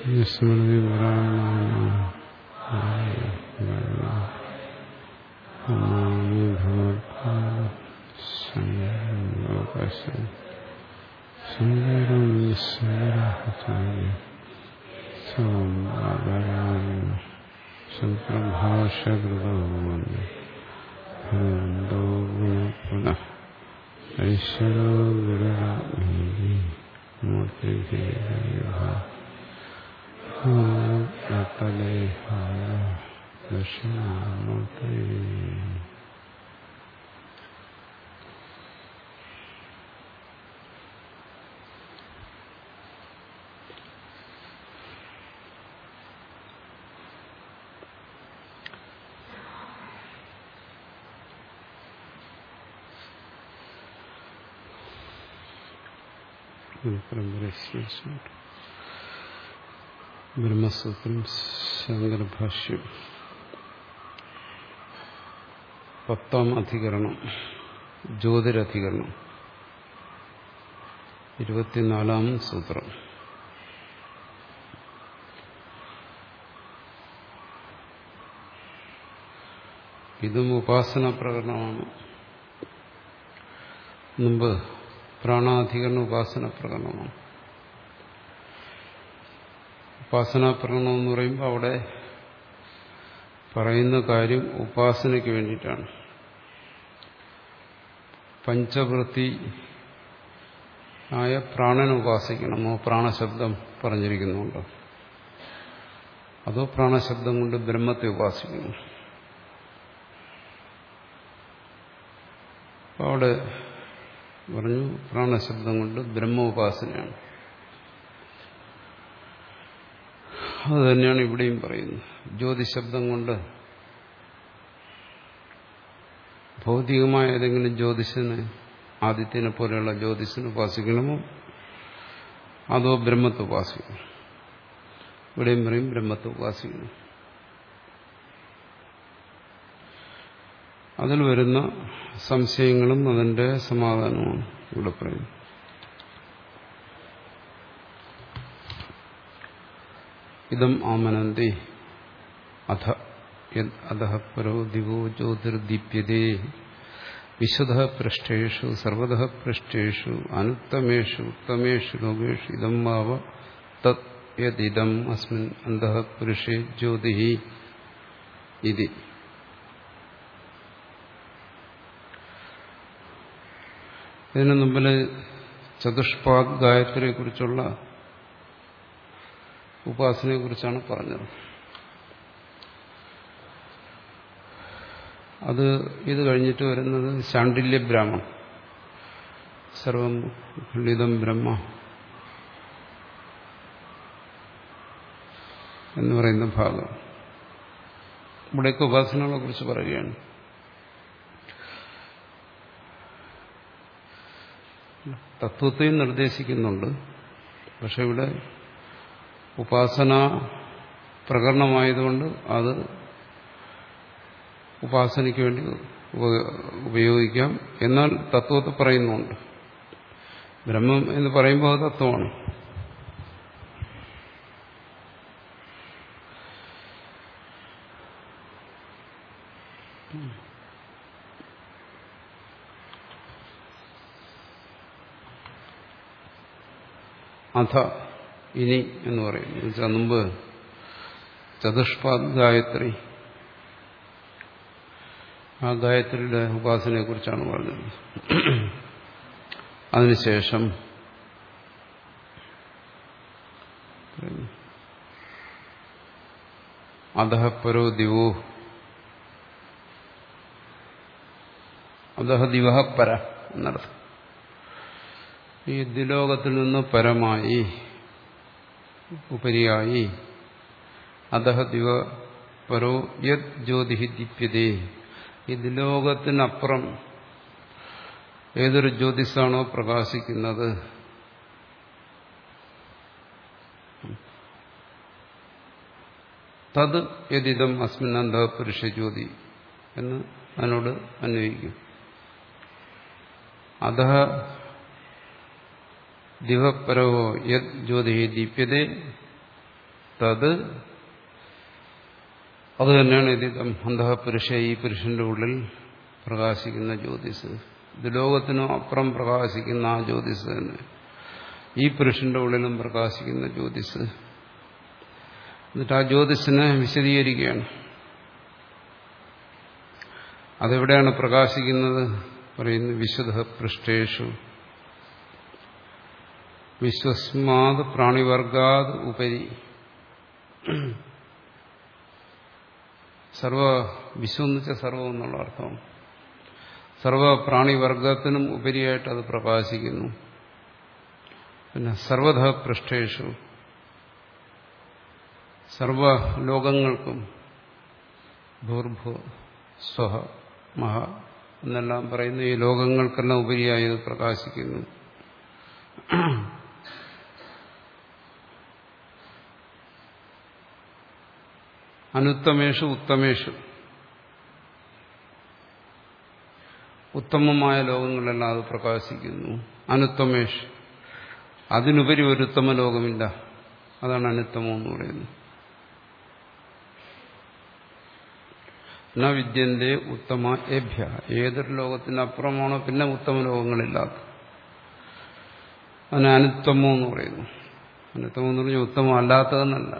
നമാമി ഭഗവത്പാദ ശങ്കരം ശങ്കരം ഈശ്വരാചാര്യ സോമാകരായ ശങ്കരഭാഷകൃതോ വന്ദേ ഭഗവന്തോ പുനഃ ഐശ്വരോ ഗുരുരാത്മീ മൂർത്തിഭേദ നട്ടലേഹായ ദക്ഷിണാമൂർത്തി ബ്രഹ്മസൂത്രം ശങ്കരഭാഷ്യം പത്താം അധികരണം ജ്യോതിരധികരണം ഇരുപത്തിനാലാം സൂത്രം ഇതും ഉപാസന പ്രകടനമാണ് മുമ്പ് പ്രാണാധികരണ ഉപാസന പ്രകടനമാണ് ഉപാസനാ പ്രകടനം എന്ന് പറയുമ്പോൾ അവിടെ പറയുന്ന കാര്യം ഉപാസനയ്ക്ക് വേണ്ടിയിട്ടാണ് പഞ്ചവൃത്തി ആയ പ്രാണനെ ഉപാസിക്കണമോ പ്രാണശബ്ദം പറഞ്ഞിരിക്കുന്നുണ്ടോ അതോ പ്രാണശബ്ദം കൊണ്ട് ബ്രഹ്മത്തെ ഉപാസിക്കണം അവിടെ പറഞ്ഞു പ്രാണശബ്ദം കൊണ്ട് ബ്രഹ്മോപാസനയാണ് അത് തന്നെയാണ് ഇവിടെയും പറയുന്നത് ജ്യോതിശബ്ദം കൊണ്ട് ഭൗതികമായ ഏതെങ്കിലും ജ്യോതിഷന് ആദിത്യനെ പോലെയുള്ള ജ്യോതിഷന് ഉപാസിക്കണമോ അതോ ബ്രഹ്മത്തെ ഉപാസിക്കണം ഇവിടെയും പറയും ബ്രഹ്മത്തെ ഉപാസിക്കണം അതിൽ വരുന്ന സംശയങ്ങളും അതിന്റെ സമാധാനമാണ് ഇവിടെ പറയുന്നത് ഇതം ആമനന്തി അധ അധ പരോ ദിവോ ജ്യോതിർദീപ്യതേ വിശുദ്ധ പൃഷ്ഠേഷു സർവത പൃഷ്ഠേഷു അനുത്തമേഷു ഉത്തമേഷു ലോകേഷു ഇതം ഭാവ തത് യദിദം അസ്മിൻ അന്തഃ പുരുഷേ ജ്യോതി ഇതി ഇതിനു മുമ്പിൽ ചതുഷ്പാദ് ഗായത്രിയെ കുറിച്ചുള്ള ഉപാസനയെ കുറിച്ചാണ് പറഞ്ഞത് അത് ഇത് കഴിഞ്ഞിട്ട് വരുന്നത് ശാണ്ഡില്യ ബ്രാഹ്മം സർവം ഖണ്ഡിതം ബ്രഹ്മ എന്ന് പറയുന്ന ഭാഗം ഇവിടെയൊക്കെ ഉപാസനകളെ കുറിച്ച് പറയുകയാണ് തത്വത്തെയും നിർദ്ദേശിക്കുന്നുണ്ട് പക്ഷെ ഇവിടെ ഉപാസന പ്രകടനമായതുകൊണ്ട് അത് ഉപാസനയ്ക്ക് വേണ്ടി ഉപയോഗിക്കാം എന്നാൽ തത്വത്തെ പറയുന്നുണ്ട് ബ്രഹ്മം എന്ന് പറയുമ്പോൾ അത് തത്വമാണ് അഥ ഇനി എന്ന് പറയും എന്നുവെച്ചാൽ മുമ്പ് ചതുഷ്പാദ് ഗായത്രി ആ ഗായത്രിയുടെ ഉപാസനയെ കുറിച്ചാണ് പറഞ്ഞത് അതിനുശേഷം അധഃ പരോ ദിവോ അധഃ ദിവ പര എന്നർത്ഥം ഈ ദ്വിലോകത്തിൽ നിന്ന് പരമായി ഉപരിയായി അധഃ ദിവ പരോ യത് ജ്യോതി ദീപ്യതേ ഈ ദ്വിലോകത്തിനപ്പുറം ഏതൊരു ജ്യോതിസാണോ പ്രകാശിക്കുന്നത് തത് യതിദം അസ്മിൻ അന്ധ പുരുഷ ജ്യോതി എന്ന് അതിനോട് അന്വയിക്കും അധ ദിവപരോ യത് ജ്യോതി ദീപ്യതേ തത് അത് തന്നെയാണ് ഇതിതം അന്തഃപുരുഷ ഈ പുരുഷന്റെ ഉള്ളിൽ പ്രകാശിക്കുന്ന ജ്യോതിസ് ഇത് ലോകത്തിനും അപ്പുറം പ്രകാശിക്കുന്ന ആ ജ്യോതിസ് തന്നെ ഈ പുരുഷന്റെ ഉള്ളിലും പ്രകാശിക്കുന്ന ജ്യോതിസ് എന്നിട്ട് ആ ജ്യോതിസിനെ വിശദീകരിക്കുകയാണ് അതെവിടെയാണ് പ്രകാശിക്കുന്നത് പറയുന്നു വിശുദ്ധ പൃഷ്ഠേഷു വിശ്വസ്മാത് പ്രാണിവർഗാത് ഉപരി സർവ വിശ്വം എന്ന് വെച്ചാൽ സർവം എന്നുള്ള അർത്ഥം സർവ പ്രാണിവർഗത്തിനും ഉപരിയായിട്ട് അത് പ്രകാശിക്കുന്നു പിന്നെ സർവധ പൃഷ്ഠേഷു സർവ ലോകങ്ങൾക്കും ഭൂർഭു സ്വഹ മഹ എന്നെല്ലാം പറയുന്ന ഈ ലോകങ്ങൾക്കെല്ലാം ഉപരിയായി ഇത് പ്രകാശിക്കുന്നു അനുത്തമേഷു ഉത്തമേഷു ഉത്തമമായ ലോകങ്ങളെല്ലാം അത് പ്രകാശിക്കുന്നു അനുത്തമേഷ് അതിനുപരി ഒരു ഉത്തമ ലോകമില്ല അതാണ് അനുത്തമം എന്ന് പറയുന്നത് ന വിദ്യന്റെ ഉത്തമ ഏഭ്യ ഏതൊരു ലോകത്തിനപ്പുറമാണോ പിന്നെ ഉത്തമ ലോകങ്ങളില്ലാത്ത അതിന് അനുത്തമം എന്ന് പറയുന്നു അനുത്തമം എന്ന് പറഞ്ഞാൽ ഉത്തമം അല്ലാത്തതെന്നല്ല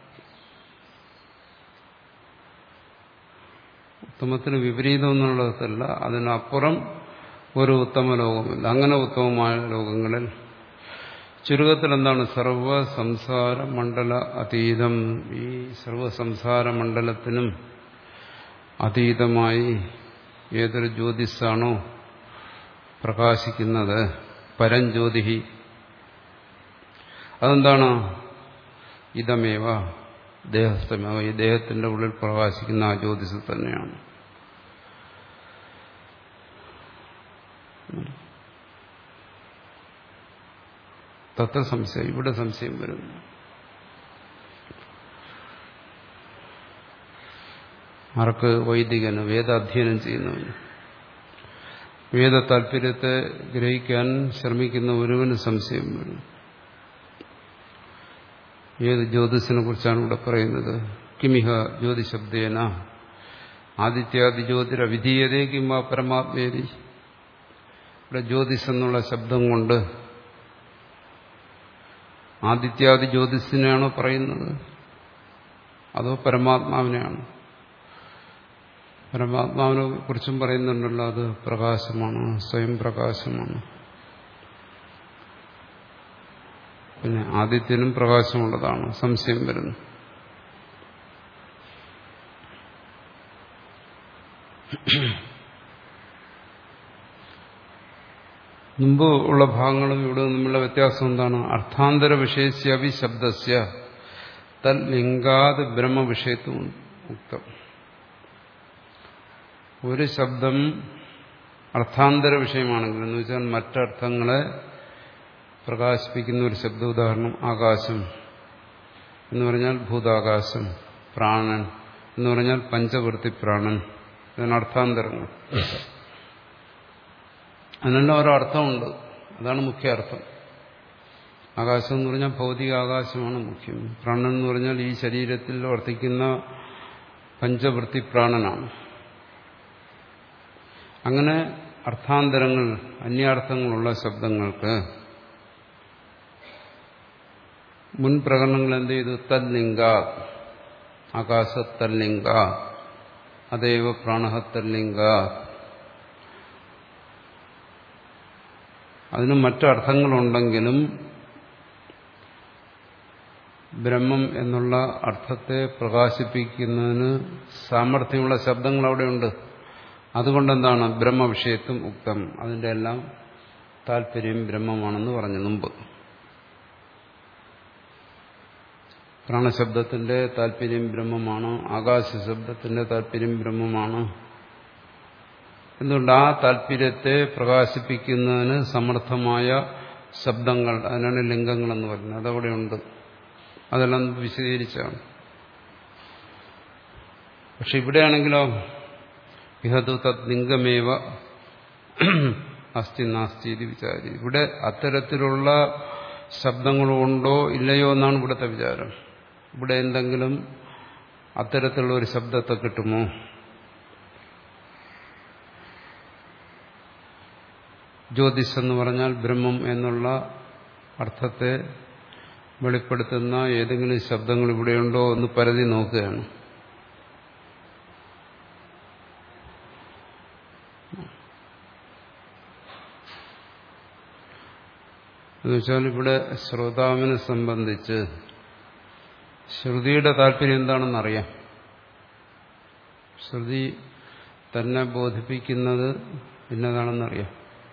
ഉത്തമത്തിന് വിപരീതം എന്നുള്ളതല്ല അതിനപ്പുറം ഒരു ഉത്തമ ലോകമില്ല അങ്ങനെ ഉത്തമമായ ലോകങ്ങളിൽ ചുരുക്കത്തിൽ എന്താണ് സർവ സംസാര മണ്ഡല അതീതം ഈ സർവ സംസാര മണ്ഡലത്തിനും അതീതമായി ഏതൊരു ജ്യോതിസാണോ പ്രകാശിക്കുന്നത് പരഞ്ജ്യോതിഹി അതെന്താണ് ഇതമേവ ദേഹസ്ഥമേവ ഈ ദേഹത്തിന്റെ ഉള്ളിൽ പ്രകാശിക്കുന്ന ആ ജ്യോതിസ് തന്നെയാണ് തത്ര സംശയം ഇവിടെ സംശയം വരുന്നു ആർക്ക് വൈദികന് വേദാധ്യയനം ചെയ്യുന്നവന് വേദ താല്പര്യത്തെ ഗ്രഹിക്കാൻ ശ്രമിക്കുന്ന ഒരുവന് സംശയം വരും ഏത് ജ്യോതിസിനെ കുറിച്ചാണ് ഇവിടെ പറയുന്നത് കിമിഹ ജ്യോതിശബ്ദേന ആദിത്യാദി ജ്യോതിരവിധീയതേ കിംവ പരമാത്മേരി ഇവിടെ ജ്യോതിസ് എന്നുള്ള ശബ്ദം കൊണ്ട് ആദിത്യാദി ജ്യോതിസിനെയാണോ പറയുന്നത് അതോ പരമാത്മാവിനെയാണ് പരമാത്മാവിനെ കുറിച്ചും പറയുന്നുണ്ടല്ലോ അത് പ്രകാശമാണ് സ്വയം പ്രകാശമാണ് പിന്നെ ആദിത്യനും പ്രകാശമുള്ളതാണ് സംശയം വരുന്നു മുമ്പ് ഉള്ള ഭാഗങ്ങളും ഇവിടെ നിന്നുള്ള വ്യത്യാസം എന്താണ് അർത്ഥാന്തര വിഷയസ്യവി ശബ്ദസ്യ തൽ ലിംഗാത് ബ്രഹ്മവിഷയത്വം ഉക്തം ഒരു ശബ്ദം അർത്ഥാന്തര വിഷയമാണെങ്കിൽ എന്ന് വെച്ചാൽ മറ്റർത്ഥങ്ങളെ പ്രകാശിപ്പിക്കുന്ന ഒരു ശബ്ദ ഉദാഹരണം ആകാശം എന്ന് പറഞ്ഞാൽ ഭൂതാകാശം പ്രാണൻ എന്ന് പറഞ്ഞാൽ പഞ്ചവൃത്തി പ്രാണൻ ഇതാണ് അർത്ഥാന്തരങ്ങൾ അതിനെല്ലാം ഓരോ അർത്ഥമുണ്ട് അതാണ് മുഖ്യ അർത്ഥം ആകാശം എന്ന് പറഞ്ഞാൽ ഭൗതിക ആകാശമാണ് മുഖ്യം പ്രാണൻ എന്ന് പറഞ്ഞാൽ ഈ ശരീരത്തിൽ വർത്തിക്കുന്ന പഞ്ചവൃത്തി പ്രാണനാണ് അങ്ങനെ അർത്ഥാന്തരങ്ങൾ അന്യാർത്ഥങ്ങളുള്ള ശബ്ദങ്ങൾക്ക് മുൻ പ്രകടനങ്ങൾ എന്ത് ചെയ്തു തല്ലിംഗ ആകാശത്തല്ലിംഗ അതേവ പ്രാണഹത്തല്ലിംഗ അതിന് മറ്റർത്ഥങ്ങളുണ്ടെങ്കിലും ബ്രഹ്മം എന്നുള്ള അർത്ഥത്തെ പ്രകാശിപ്പിക്കുന്നതിന് സാമർഥ്യമുള്ള ശബ്ദങ്ങൾ അവിടെയുണ്ട് അതുകൊണ്ടെന്താണ് ബ്രഹ്മവിഷയത്വം ഉക്തം അതിൻ്റെ എല്ലാം താല്പര്യം ബ്രഹ്മമാണെന്ന് പറഞ്ഞു മുമ്പ് പ്രാണശബ്ദത്തിന്റെ താല്പര്യം ബ്രഹ്മമാണ് ആകാശ ശബ്ദത്തിന്റെ താല്പര്യം ബ്രഹ്മമാണ് എന്തുകൊണ്ട് ആ താല്പര്യത്തെ പ്രകാശിപ്പിക്കുന്നതിന് സമർത്ഥമായ ശബ്ദങ്ങൾ അതിനാണ് ലിംഗങ്ങളെന്ന് പറയുന്നത് അതവിടെയുണ്ട് അതെല്ലാം വിശദീകരിച്ചാണ് പക്ഷെ ഇവിടെയാണെങ്കിലോ ഇഹതു തത് ലിംഗമേവ അസ്ഥി നാസ്തി ഇത് വിചാരി ഇവിടെ അത്തരത്തിലുള്ള ശബ്ദങ്ങളുണ്ടോ ഇല്ലയോ എന്നാണ് ഇവിടുത്തെ വിചാരം ഇവിടെ എന്തെങ്കിലും അത്തരത്തിലുള്ള ഒരു ശബ്ദത്തെ കിട്ടുമോ ജ്യോതിസ് എന്ന് പറഞ്ഞാൽ ബ്രഹ്മം എന്നുള്ള അർത്ഥത്തെ വെളിപ്പെടുത്തുന്ന ഏതെങ്കിലും ശബ്ദങ്ങൾ ഇവിടെയുണ്ടോ എന്ന് പരതി നോക്കുകയാണ് എന്നുവെച്ചാൽ ഇവിടെ ശ്രോതാവിനെ സംബന്ധിച്ച് ശ്രുതിയുടെ താല്പര്യം എന്താണെന്നറിയാം ശ്രുതി തന്നെ ബോധിപ്പിക്കുന്നത് ഇന്നതാണെന്നറിയാം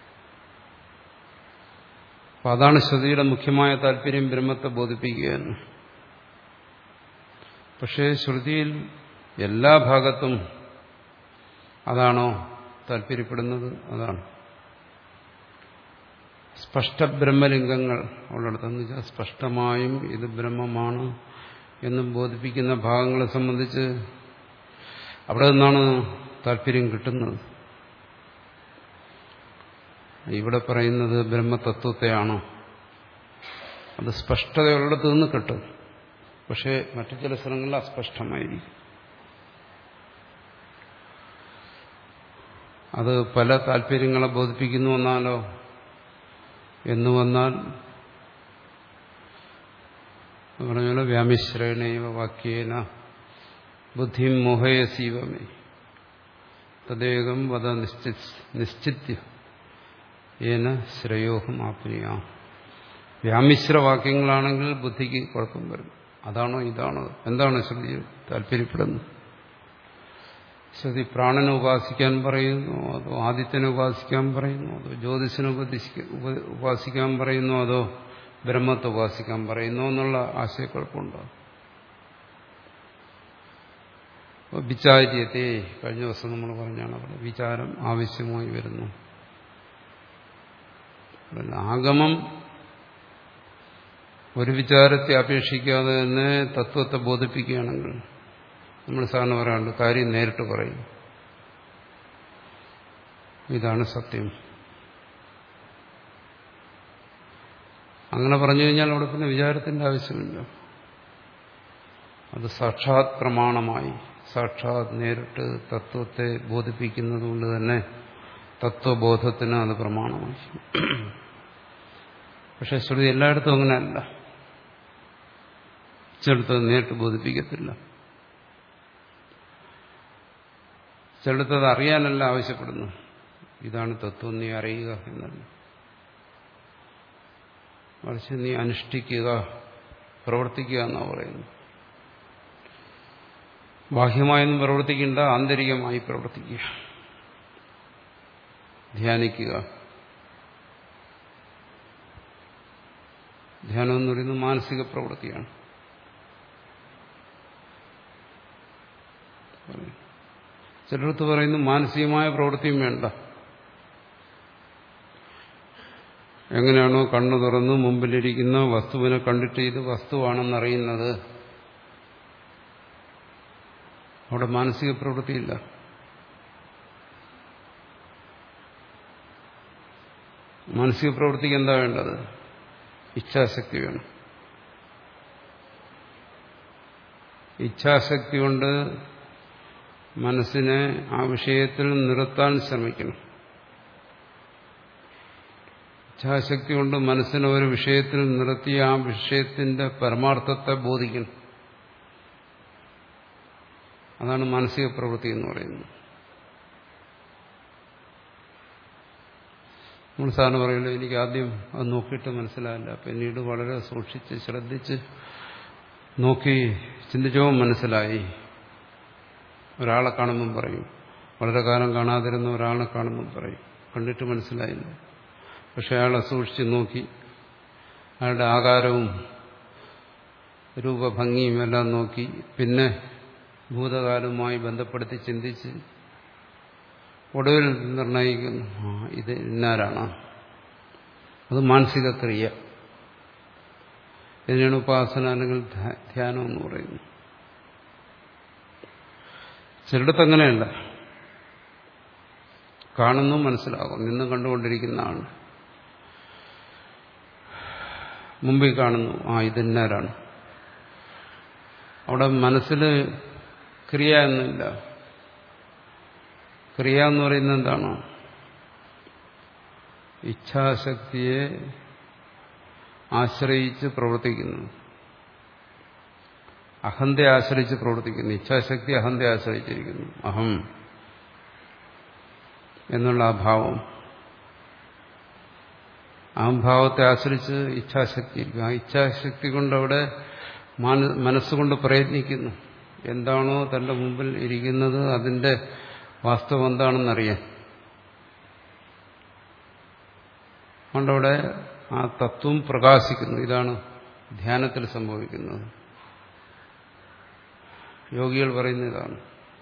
അപ്പം അതാണ് ശ്രുതിയുടെ മുഖ്യമായ താല്പര്യം ബ്രഹ്മത്തെ ബോധിപ്പിക്കുകയെന്ന് പക്ഷേ ശ്രുതിയിൽ എല്ലാ ഭാഗത്തും അതാണോ താല്പര്യപ്പെടുന്നത് അതാണ് സ്പഷ്ട ബ്രഹ്മലിംഗങ്ങൾ ഉള്ളിടത്തെന്ന് വെച്ചാൽ സ്പഷ്ടമായും ഇത് ബ്രഹ്മമാണ് എന്നും ബോധിപ്പിക്കുന്ന ഭാഗങ്ങളെ സംബന്ധിച്ച് അവിടെ നിന്നാണ് താല്പര്യം കിട്ടുന്നത് ഇവിടെ പറയുന്നത് ബ്രഹ്മതത്വത്തെയാണോ അത് സ്പഷ്ടതയുള്ളിടത്ത് നിന്ന് കിട്ടും പക്ഷേ മറ്റു ചില സ്ഥലങ്ങളിൽ അസ്പഷ്ടമായിരിക്കും അത് പല താല്പര്യങ്ങളെ ബോധിപ്പിക്കുന്നു എന്നാലോ എന്ന് വന്നാൽ പറഞ്ഞ വ്യാമിശ്രേണൈവ വാക്യേന ബുദ്ധിം മോഹയസീവമേ തദേകം വധ നിശ്ചിത്യ ഏന ശ്രേയോഹം ആപ്നിയാം വ്യാമിശ്ര വാക്യങ്ങളാണെങ്കിൽ ബുദ്ധിക്ക് കുഴപ്പം വരും അതാണോ ഇതാണോ എന്താണ് ശ്രുതി താല്പര്യപ്പെടുന്നത് ശ്രുതി പ്രാണനെ ഉപാസിക്കാൻ പറയുന്നു അതോ ആദിത്യനെ ഉപാസിക്കാൻ പറയുന്നു അതോ ജ്യോതിഷനെ ഉപാസിക്കാൻ പറയുന്നു അതോ ബ്രഹ്മത്തെ ഉപാസിക്കാൻ പറയുന്നു എന്നുള്ള ആശയക്കുഴപ്പമുണ്ടാകും വിചാര്യത്തെ കഴിഞ്ഞ ദിവസം നമ്മൾ പറഞ്ഞാണ് അവിടെ വിചാരം ആവശ്യമായി വരുന്നു ആഗമം ഒരു വിചാരത്തെ അപേക്ഷിക്കാതെ തന്നെ തത്വത്തെ ബോധിപ്പിക്കുകയാണെങ്കിൽ നമ്മൾ സാധാരണ പറയാറുണ്ട് കാര്യം നേരിട്ട് പറയും ഇതാണ് സത്യം അങ്ങനെ പറഞ്ഞു കഴിഞ്ഞാൽ അവിടെ പിന്നെ വിചാരത്തിന്റെ ആവശ്യമില്ല അത് സാക്ഷാത് പ്രമാണമായി സാക്ഷാത് നേരിട്ട് തത്വത്തെ ബോധിപ്പിക്കുന്നത് കൊണ്ട് തന്നെ തത്വബോധത്തിന് അത് പ്രമാണമായി പക്ഷെ ശ്രുതി എല്ലായിടത്തും അങ്ങനെയല്ല ചിലടത്ത് നേരിട്ട് ബോധിപ്പിക്കത്തില്ല ചിലടത്ത് അത് അറിയാനല്ല ആവശ്യപ്പെടുന്നു ഇതാണ് തത്വം നീ അറിയുക എന്നല്ല മറിച്ച് നീ അനുഷ്ഠിക്കുക പ്രവർത്തിക്കുക എന്നാ പറയുന്നു ബാഹ്യമായൊന്നും പ്രവർത്തിക്കേണ്ട ആന്തരികമായി പ്രവർത്തിക്കുക ധ്യാനിക്കുക ധ്യാനം എന്ന് പറയുന്നത് മാനസിക പ്രവൃത്തിയാണ് ചിലടത്ത് പറയുന്നു മാനസികമായ പ്രവൃത്തിയും വേണ്ട എങ്ങനെയാണോ കണ്ണു തുറന്ന് മുമ്പിലിരിക്കുന്ന വസ്തുവിനെ കണ്ടിട്ട് ഇത് വസ്തുവാണെന്നറിയുന്നത് അവിടെ മാനസിക പ്രവൃത്തിയില്ല മാനസിക പ്രവൃത്തിക്ക് എന്താ വേണ്ടത് ഇച്ഛാശക്തി വേണം ഇച്ഛാശക്തി കൊണ്ട് മനസ്സിനെ ആ വിഷയത്തിൽ നിർത്താൻ ശ്രമിക്കണം ഇച്ഛാശക്തി കൊണ്ട് മനസ്സിനെ ഒരു വിഷയത്തിൽ നിർത്തി ആ വിഷയത്തിന്റെ പരമാർത്ഥത്തെ ബോധിക്കണം അതാണ് മാനസിക പ്രവൃത്തി എന്ന് പറയുന്നത് നമ്മൾ സാറിന് പറയുന്നത് എനിക്ക് ആദ്യം അത് നോക്കിയിട്ട് മനസ്സിലായില്ല പിന്നീട് വളരെ സൂക്ഷിച്ച് ശ്രദ്ധിച്ച് നോക്കി ചിന്തിച്ചോ മനസ്സിലായി ഒരാളെ കാണുമ്പം പറയും വളരെ കാലം കാണാതിരുന്ന ഒരാളെ കാണുമ്പം പറയും കണ്ടിട്ട് മനസ്സിലായില്ല പക്ഷെ അയാളെ സൂക്ഷിച്ച് നോക്കി അയാളുടെ ആകാരവും രൂപഭംഗിയും എല്ലാം നോക്കി പിന്നെ ഭൂതകാലവുമായി ബന്ധപ്പെടുത്തി ചിന്തിച്ച് ഒടുവിൽ നിർണയിക്കുന്നു ആ ഇത് ഇന്നാരാണ് അത് മാനസിക ക്രിയ ഇതിനാണ് ഉപാസന അല്ലെങ്കിൽ ധ്യാനം എന്ന് പറയുന്നത് ചിലടത്ത് അങ്ങനെയല്ല കാണുന്നു മനസ്സിലാകും നിന്ന് കണ്ടുകൊണ്ടിരിക്കുന്ന ആൾ മുമ്പിൽ കാണുന്നു ആ ഇതിന്നാരാണ് അവിടെ മനസ്സിൽ ക്രിയ എന്നില്ല ക്രിയ എന്ന് പറയുന്നത് എന്താണ് ഇച്ഛാശക്തിയെ ആശ്രയിച്ച് പ്രവർത്തിക്കുന്നു അഹന്തയെ ആശ്രയിച്ച് പ്രവർത്തിക്കുന്നു ഇച്ഛാശക്തി അഹന്തയെ ആശ്രയിച്ചിരിക്കുന്നു അഹം എന്നുള്ള ആ ഭാവം ആ ഭാവത്തെ ആശ്രയിച്ച് ഇച്ഛാശക്തി ഇരിക്കും ആ ഇച്ഛാശക്തി കൊണ്ട് അവിടെ മനസ്സുകൊണ്ട് പ്രയത്നിക്കുന്നു എന്താണോ തന്റെ മുമ്പിൽ ഇരിക്കുന്നത് അതിന്റെ വാസ്തവം എന്താണെന്നറിയാൻ അതുകൊണ്ടവിടെ ആ തത്വം പ്രകാശിക്കുന്നു ഇതാണ് ധ്യാനത്തിൽ സംഭവിക്കുന്നത് യോഗികൾ പറയുന്ന ഇതാണ്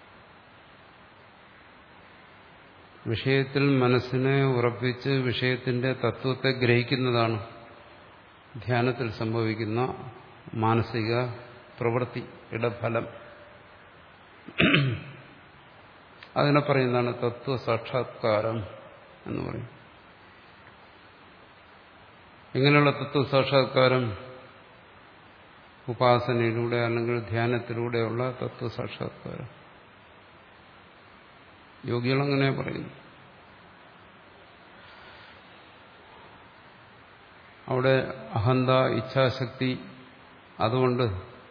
വിഷയത്തിൽ മനസ്സിനെ ഉറപ്പിച്ച് വിഷയത്തിന്റെ തത്വത്തെ ഗ്രഹിക്കുന്നതാണ് ധ്യാനത്തിൽ സംഭവിക്കുന്ന മാനസിക പ്രവൃത്തിയുടെ ഫലം അതിനെ പറയുന്നതാണ് തത്വ സാക്ഷാത്കാരം എന്ന് പറയും എങ്ങനെയുള്ള തത്വ സാക്ഷാത്കാരം ഉപാസനയിലൂടെ അല്ലെങ്കിൽ ധ്യാനത്തിലൂടെയുള്ള തത്വ സാക്ഷാത്കാരം യോഗികൾ അങ്ങനെ പറയുന്നു അവിടെ അഹന്ത ഇച്ഛാശക്തി അതുകൊണ്ട്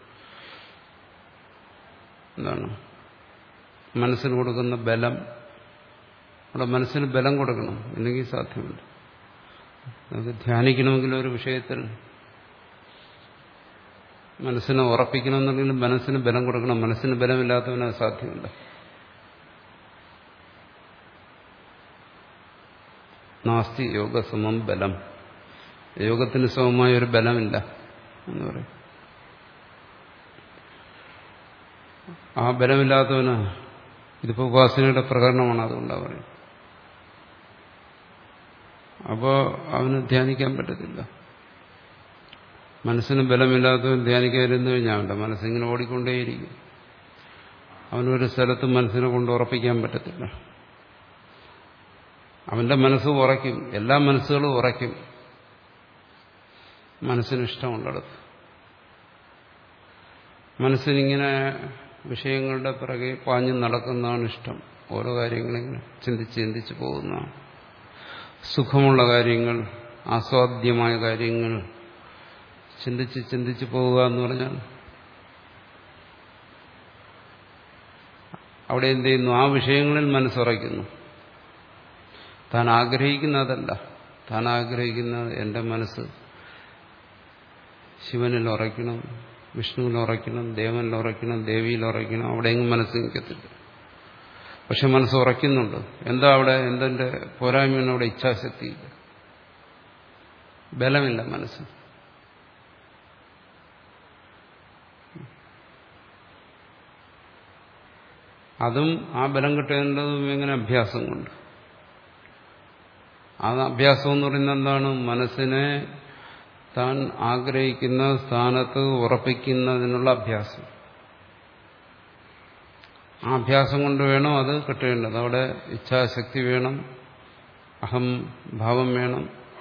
എന്താണ് മനസ്സിന് കൊടുക്കുന്ന ബലം അവിടെ മനസ്സിന് ബലം കൊടുക്കണം ഇല്ലെങ്കിൽ സാധ്യമല്ല നമുക്ക് ധ്യാനിക്കണമെങ്കിൽ ഒരു വിഷയത്തിൽ മനസ്സിനെ ഉറപ്പിക്കണമെന്നുണ്ടെങ്കിൽ മനസ്സിന് ബലം കൊടുക്കണം മനസ്സിന് ബലമില്ലാത്തവന് അത് സാധ്യമല്ല നാസ്തി യോഗസമം ബലം യോഗത്തിന് സമമായ ഒരു ബലമില്ല എന്ന് പറയും ആ ബലമില്ലാത്തവന് ഇതിപ്പോ ഉപാസനയുടെ പ്രകടനമാണ് അതുകൊണ്ടാണ് പറയും അപ്പോൾ അവന് ധ്യാനിക്കാൻ പറ്റത്തില്ല മനസ്സിന് ബലമില്ലാത്തവൻ ധ്യാനിക്കാതിരുന്നു കഴിഞ്ഞാൽ അവൻ്റെ മനസ്സിങ്ങനെ ഓടിക്കൊണ്ടേയിരിക്കും അവനൊരു സ്ഥലത്ത് മനസ്സിനെ കൊണ്ട് ഉറപ്പിക്കാൻ പറ്റത്തില്ല അവന്റെ മനസ്സ് ഉറയ്ക്കും എല്ലാ മനസ്സുകളും ഉറയ്ക്കും മനസ്സിന് ഇഷ്ടമുള്ളിടത്ത് മനസ്സിനിങ്ങനെ വിഷയങ്ങളുടെ പിറകെ പാഞ്ഞു നടക്കുന്നതാണ് ഇഷ്ടം ഓരോ കാര്യങ്ങളിങ്ങനെ ചിന്തിച്ച് ചിന്തിച്ച് പോകുന്നതാണ് സുഖമുള്ള കാര്യങ്ങൾ ആസ്വാദ്യമായ കാര്യങ്ങൾ ചിന്തിച്ച് ചിന്തിച്ച് പോവുക എന്ന് പറഞ്ഞാൽ അവിടെ എന്ത് ചെയ്യുന്നു ആ വിഷയങ്ങളിൽ മനസ്സുറയ്ക്കുന്നു താൻ ആഗ്രഹിക്കുന്നതല്ല താൻ ആഗ്രഹിക്കുന്നത് എൻ്റെ മനസ്സ് ശിവനിൽ ഉറയ്ക്കണം വിഷ്ണുവിൽ ഉറയ്ക്കണം ദേവനിൽ ഉറയ്ക്കണം ദേവിയിൽ ഉറയ്ക്കണം അവിടെ എങ്ങും മനസ്സ് നിൽക്കത്തില്ല പക്ഷെ മനസ്സ് ഉറയ്ക്കുന്നുണ്ട് എന്താ അവിടെ എന്തെന്റെ പോരായ്മയാണ് അവിടെ ഇച്ഛാശക്തിയില്ല ബലമില്ല മനസ്സ് അതും ആ ബലം കിട്ടേണ്ടതും എങ്ങനെ അഭ്യാസം കൊണ്ട് ആ അഭ്യാസം എന്ന് പറയുന്നത് എന്താണ് മനസ്സിനെ താൻ ആഗ്രഹിക്കുന്ന സ്ഥാനത്ത് ഉറപ്പിക്കുന്നതിനുള്ള അഭ്യാസം ആ അഭ്യാസം കൊണ്ട് വേണം അത് കിട്ടേണ്ടത് അവിടെ ഇച്ഛാശക്തി വേണം അഹം ഭാവം വേണം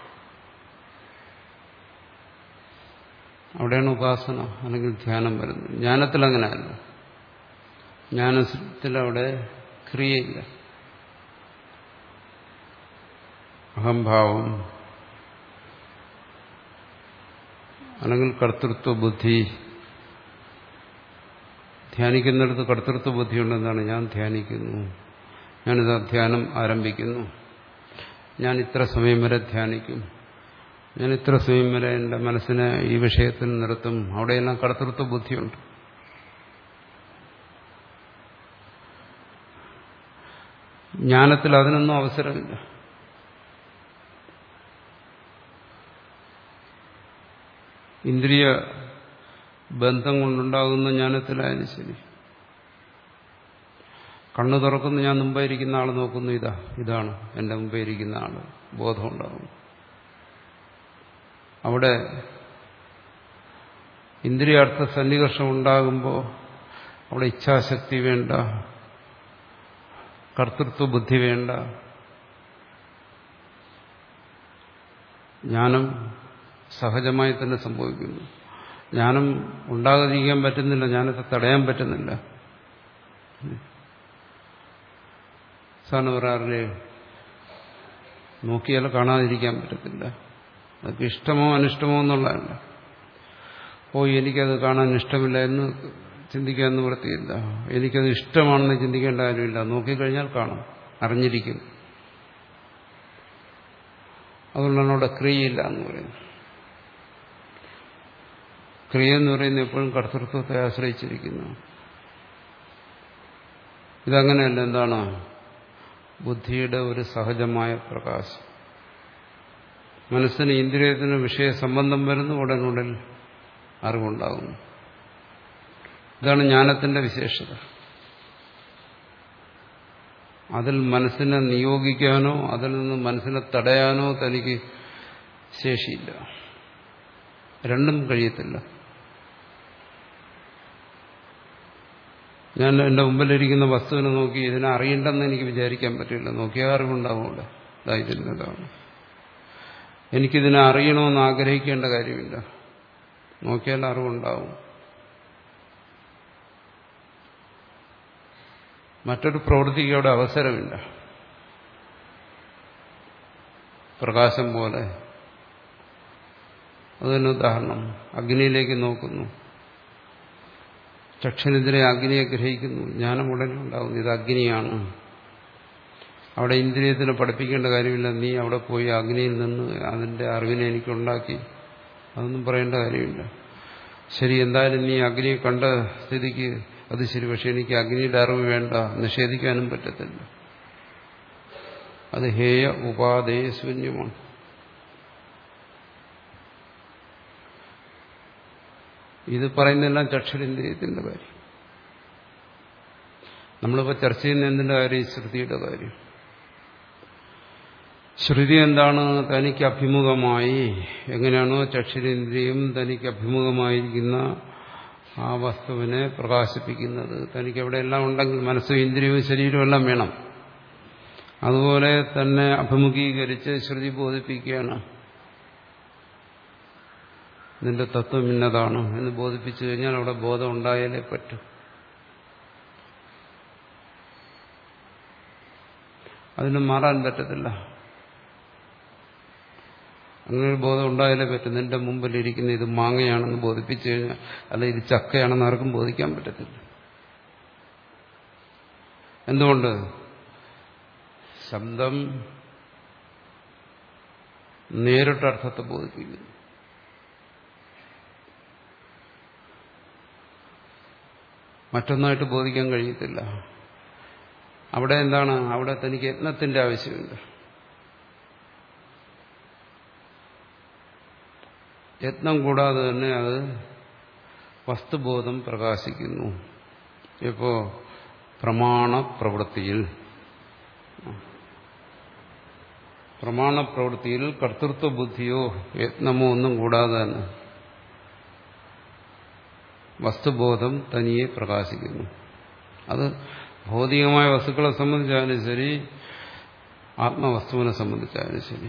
അവിടെയാണ് ഉപാസന അല്ലെങ്കിൽ ധ്യാനം വരുന്നത് ജ്ഞാനത്തിൽ അങ്ങനെയല്ല ജ്ഞാനത്തിൽ അവിടെ ക്രിയയില്ല അഹംഭാവം അല്ലെങ്കിൽ കർത്തൃത്വ ബുദ്ധി ധ്യാനിക്കുന്നിടത്ത് കർത്തൃത്വ ബുദ്ധി ഉണ്ടെന്നാണ് ഞാൻ ധ്യാനിക്കുന്നു ഞാനിത് ധ്യാനം ആരംഭിക്കുന്നു ഞാൻ ഇത്ര സമയം വരെ ധ്യാനിക്കും ഞാൻ ഇത്ര സമയം വരെ എൻ്റെ മനസ്സിനെ ഈ വിഷയത്തിൽ നിർത്തും അവിടെയെല്ലാം കർത്തൃത്വ ബുദ്ധിയുണ്ട് ജ്ഞാനത്തിൽ അതിനൊന്നും അവസരമില്ല ഇന്ദ്രിയ ബന്ധം കൊണ്ടുണ്ടാകുന്ന ജ്ഞാനത്തിലായാലും ശരി കണ്ണു തുറക്കുന്നു ഞാൻ മുമ്പേ ഇരിക്കുന്ന ആൾ നോക്കുന്നു ഇതാ ഇതാണ് എൻ്റെ മുമ്പേ ഇരിക്കുന്ന ആൾ ബോധമുണ്ടാകുന്നു അവിടെ ഇന്ദ്രിയാർത്ഥ സന്നികർഷം ഉണ്ടാകുമ്പോൾ അവിടെ ഇച്ഛാശക്തി വേണ്ട കർത്തൃത്വ ബുദ്ധി വേണ്ട ജ്ഞാനം സഹജമായി തന്നെ സംഭവിക്കുന്നു ജ്ഞാനം ഉണ്ടാകാതിരിക്കാൻ പറ്റുന്നില്ല ജ്ഞാനത്തെ തടയാൻ പറ്റുന്നില്ല സാറിന് പറയാറില്ലേ നോക്കിയാൽ കാണാതിരിക്കാൻ പറ്റത്തില്ല അതൊക്കെ ഇഷ്ടമോ അനിഷ്ടമോ എന്നുള്ളതല്ല ഓ എനിക്കത് കാണാൻ ഇഷ്ടമില്ല എന്ന് ചിന്തിക്കാൻ നിവൃത്തിയില്ല എനിക്കത് ഇഷ്ടമാണെന്ന് ചിന്തിക്കേണ്ട കാര്യമില്ല നോക്കിക്കഴിഞ്ഞാൽ കാണാം അറിഞ്ഞിരിക്കും അതുകൊണ്ടാണ് അവിടെ ക്രിയയില്ല എന്ന് പറയുന്നത് ക്രിയ എന്ന് പറയുന്നത് എപ്പോഴും കർത്തൃത്വത്തെ ആശ്രയിച്ചിരിക്കുന്നു ഇതങ്ങനെയല്ല എന്താണ് ബുദ്ധിയുടെ ഒരു സഹജമായ പ്രകാശം മനസ്സിന് ഇന്ദ്രിയത്തിന് വിഷയ സംബന്ധം വരുന്നു ഉടനുടൻ അറിവുണ്ടാകുന്നു ഇതാണ് ജ്ഞാനത്തിന്റെ വിശേഷത അതിൽ മനസ്സിനെ നിയോഗിക്കാനോ അതിൽ നിന്ന് മനസ്സിനെ തടയാനോ തനിക്ക് ശേഷിയില്ല രണ്ടും കഴിയത്തില്ല ഞാൻ എൻ്റെ മുമ്പിലിരിക്കുന്ന വസ്തുവിനെ നോക്കി ഇതിനെ അറിയണ്ടെന്ന് എനിക്ക് വിചാരിക്കാൻ പറ്റില്ല നോക്കിയാൽ അറിവുണ്ടാവുമല്ലോ ഇതാ ഇതിൻ്റെതാണ് എനിക്കിതിനെ അറിയണമെന്ന് ആഗ്രഹിക്കേണ്ട കാര്യമില്ല നോക്കിയാൽ അറിവുണ്ടാവും മറ്റൊരു പ്രവൃത്തിക്ക് അവിടെ അവസരമില്ല പ്രകാശം പോലെ അതിന് ഉദാഹരണം അഗ്നിയിലേക്ക് നോക്കുന്നു ചക്ഷനെതിരെ അഗ്നിയെ ഗ്രഹിക്കുന്നു ജ്ഞാനം ഉടനെ ഉണ്ടാകുന്നു ഇത് അഗ്നിയാണ് അവിടെ ഇന്ദ്രിയത്തിന് പഠിപ്പിക്കേണ്ട കാര്യമില്ല നീ അവിടെ പോയി അഗ്നിയിൽ നിന്ന് അതിന്റെ അറിവിനെ എനിക്കുണ്ടാക്കി അതൊന്നും പറയേണ്ട കാര്യമില്ല ശരി എന്തായാലും നീ അഗ്നിയെ കണ്ട സ്ഥിതിക്ക് അത് ശരി പക്ഷെ എനിക്ക് അഗ്നിയുടെ അറിവ് വേണ്ട നിഷേധിക്കാനും പറ്റത്തില്ല അത് ഹേയ ഉപാധേയ ശൂന്യമാണ് ഇത് പറയുന്നതെല്ലാം ചക്ഷുരേന്ദ്രിയത്തിന്റെ കാര്യം നമ്മളിപ്പോൾ ചർച്ച ചെയ്യുന്ന എന്തിന്റെ കാര്യം ശ്രുതിയുടെ കാര്യം ശ്രുതി എന്താണ് തനിക്ക് അഭിമുഖമായി എങ്ങനെയാണോ ചക്ഷുരേന്ദ്രിയം തനിക്ക് അഭിമുഖമായിരിക്കുന്ന ആ വസ്തുവിനെ പ്രകാശിപ്പിക്കുന്നത് തനിക്ക് എവിടെയെല്ലാം ഉണ്ടെങ്കിൽ മനസ്സും ഇന്ദ്രിയവും ശരീരവും എല്ലാം വേണം അതുപോലെ തന്നെ അഭിമുഖീകരിച്ച് ശ്രുതി ബോധിപ്പിക്കുകയാണ് നിന്റെ തത്വം ഇന്നതാണ് എന്ന് ബോധിപ്പിച്ചു കഴിഞ്ഞാൽ അവിടെ ബോധം ഉണ്ടായാലേ പറ്റൂ അതിന് മാറാൻ പറ്റത്തില്ല അങ്ങനെ ഒരു ബോധം ഉണ്ടായാലേ പറ്റും നിന്റെ മുമ്പിലിരിക്കുന്ന ഇത് മാങ്ങയാണെന്ന് ബോധിപ്പിച്ചു കഴിഞ്ഞാൽ അല്ല ഇത് ചക്കയാണെന്ന് ആർക്കും ബോധിക്കാൻ പറ്റത്തില്ല എന്തുകൊണ്ട് ശബ്ദം നേരിട്ടർത്ഥത്തെ ബോധിപ്പിക്കുന്നു മറ്റൊന്നായിട്ട് ബോധിക്കാൻ കഴിയത്തില്ല അവിടെ എന്താണ് അവിടെ തനിക്ക് യത്നത്തിന്റെ ആവശ്യമുണ്ട് യത്നം കൂടാതെ തന്നെ അത് വസ്തുബോധം പ്രകാശിക്കുന്നു ഇപ്പോ പ്രമാണ പ്രവൃത്തിയിൽ പ്രമാണ പ്രവൃത്തിയിൽ കർത്തൃത്വ ബുദ്ധിയോ യത്നമോ ഒന്നും കൂടാതെ തന്നെ വസ്തുബോധം തനിയെ പ്രകാശിക്കുന്നു അത് ഭൗതികമായ വസ്തുക്കളെ സംബന്ധിച്ചാലും ശരി ആത്മവസ്തുവിനെ സംബന്ധിച്ചാലും ശരി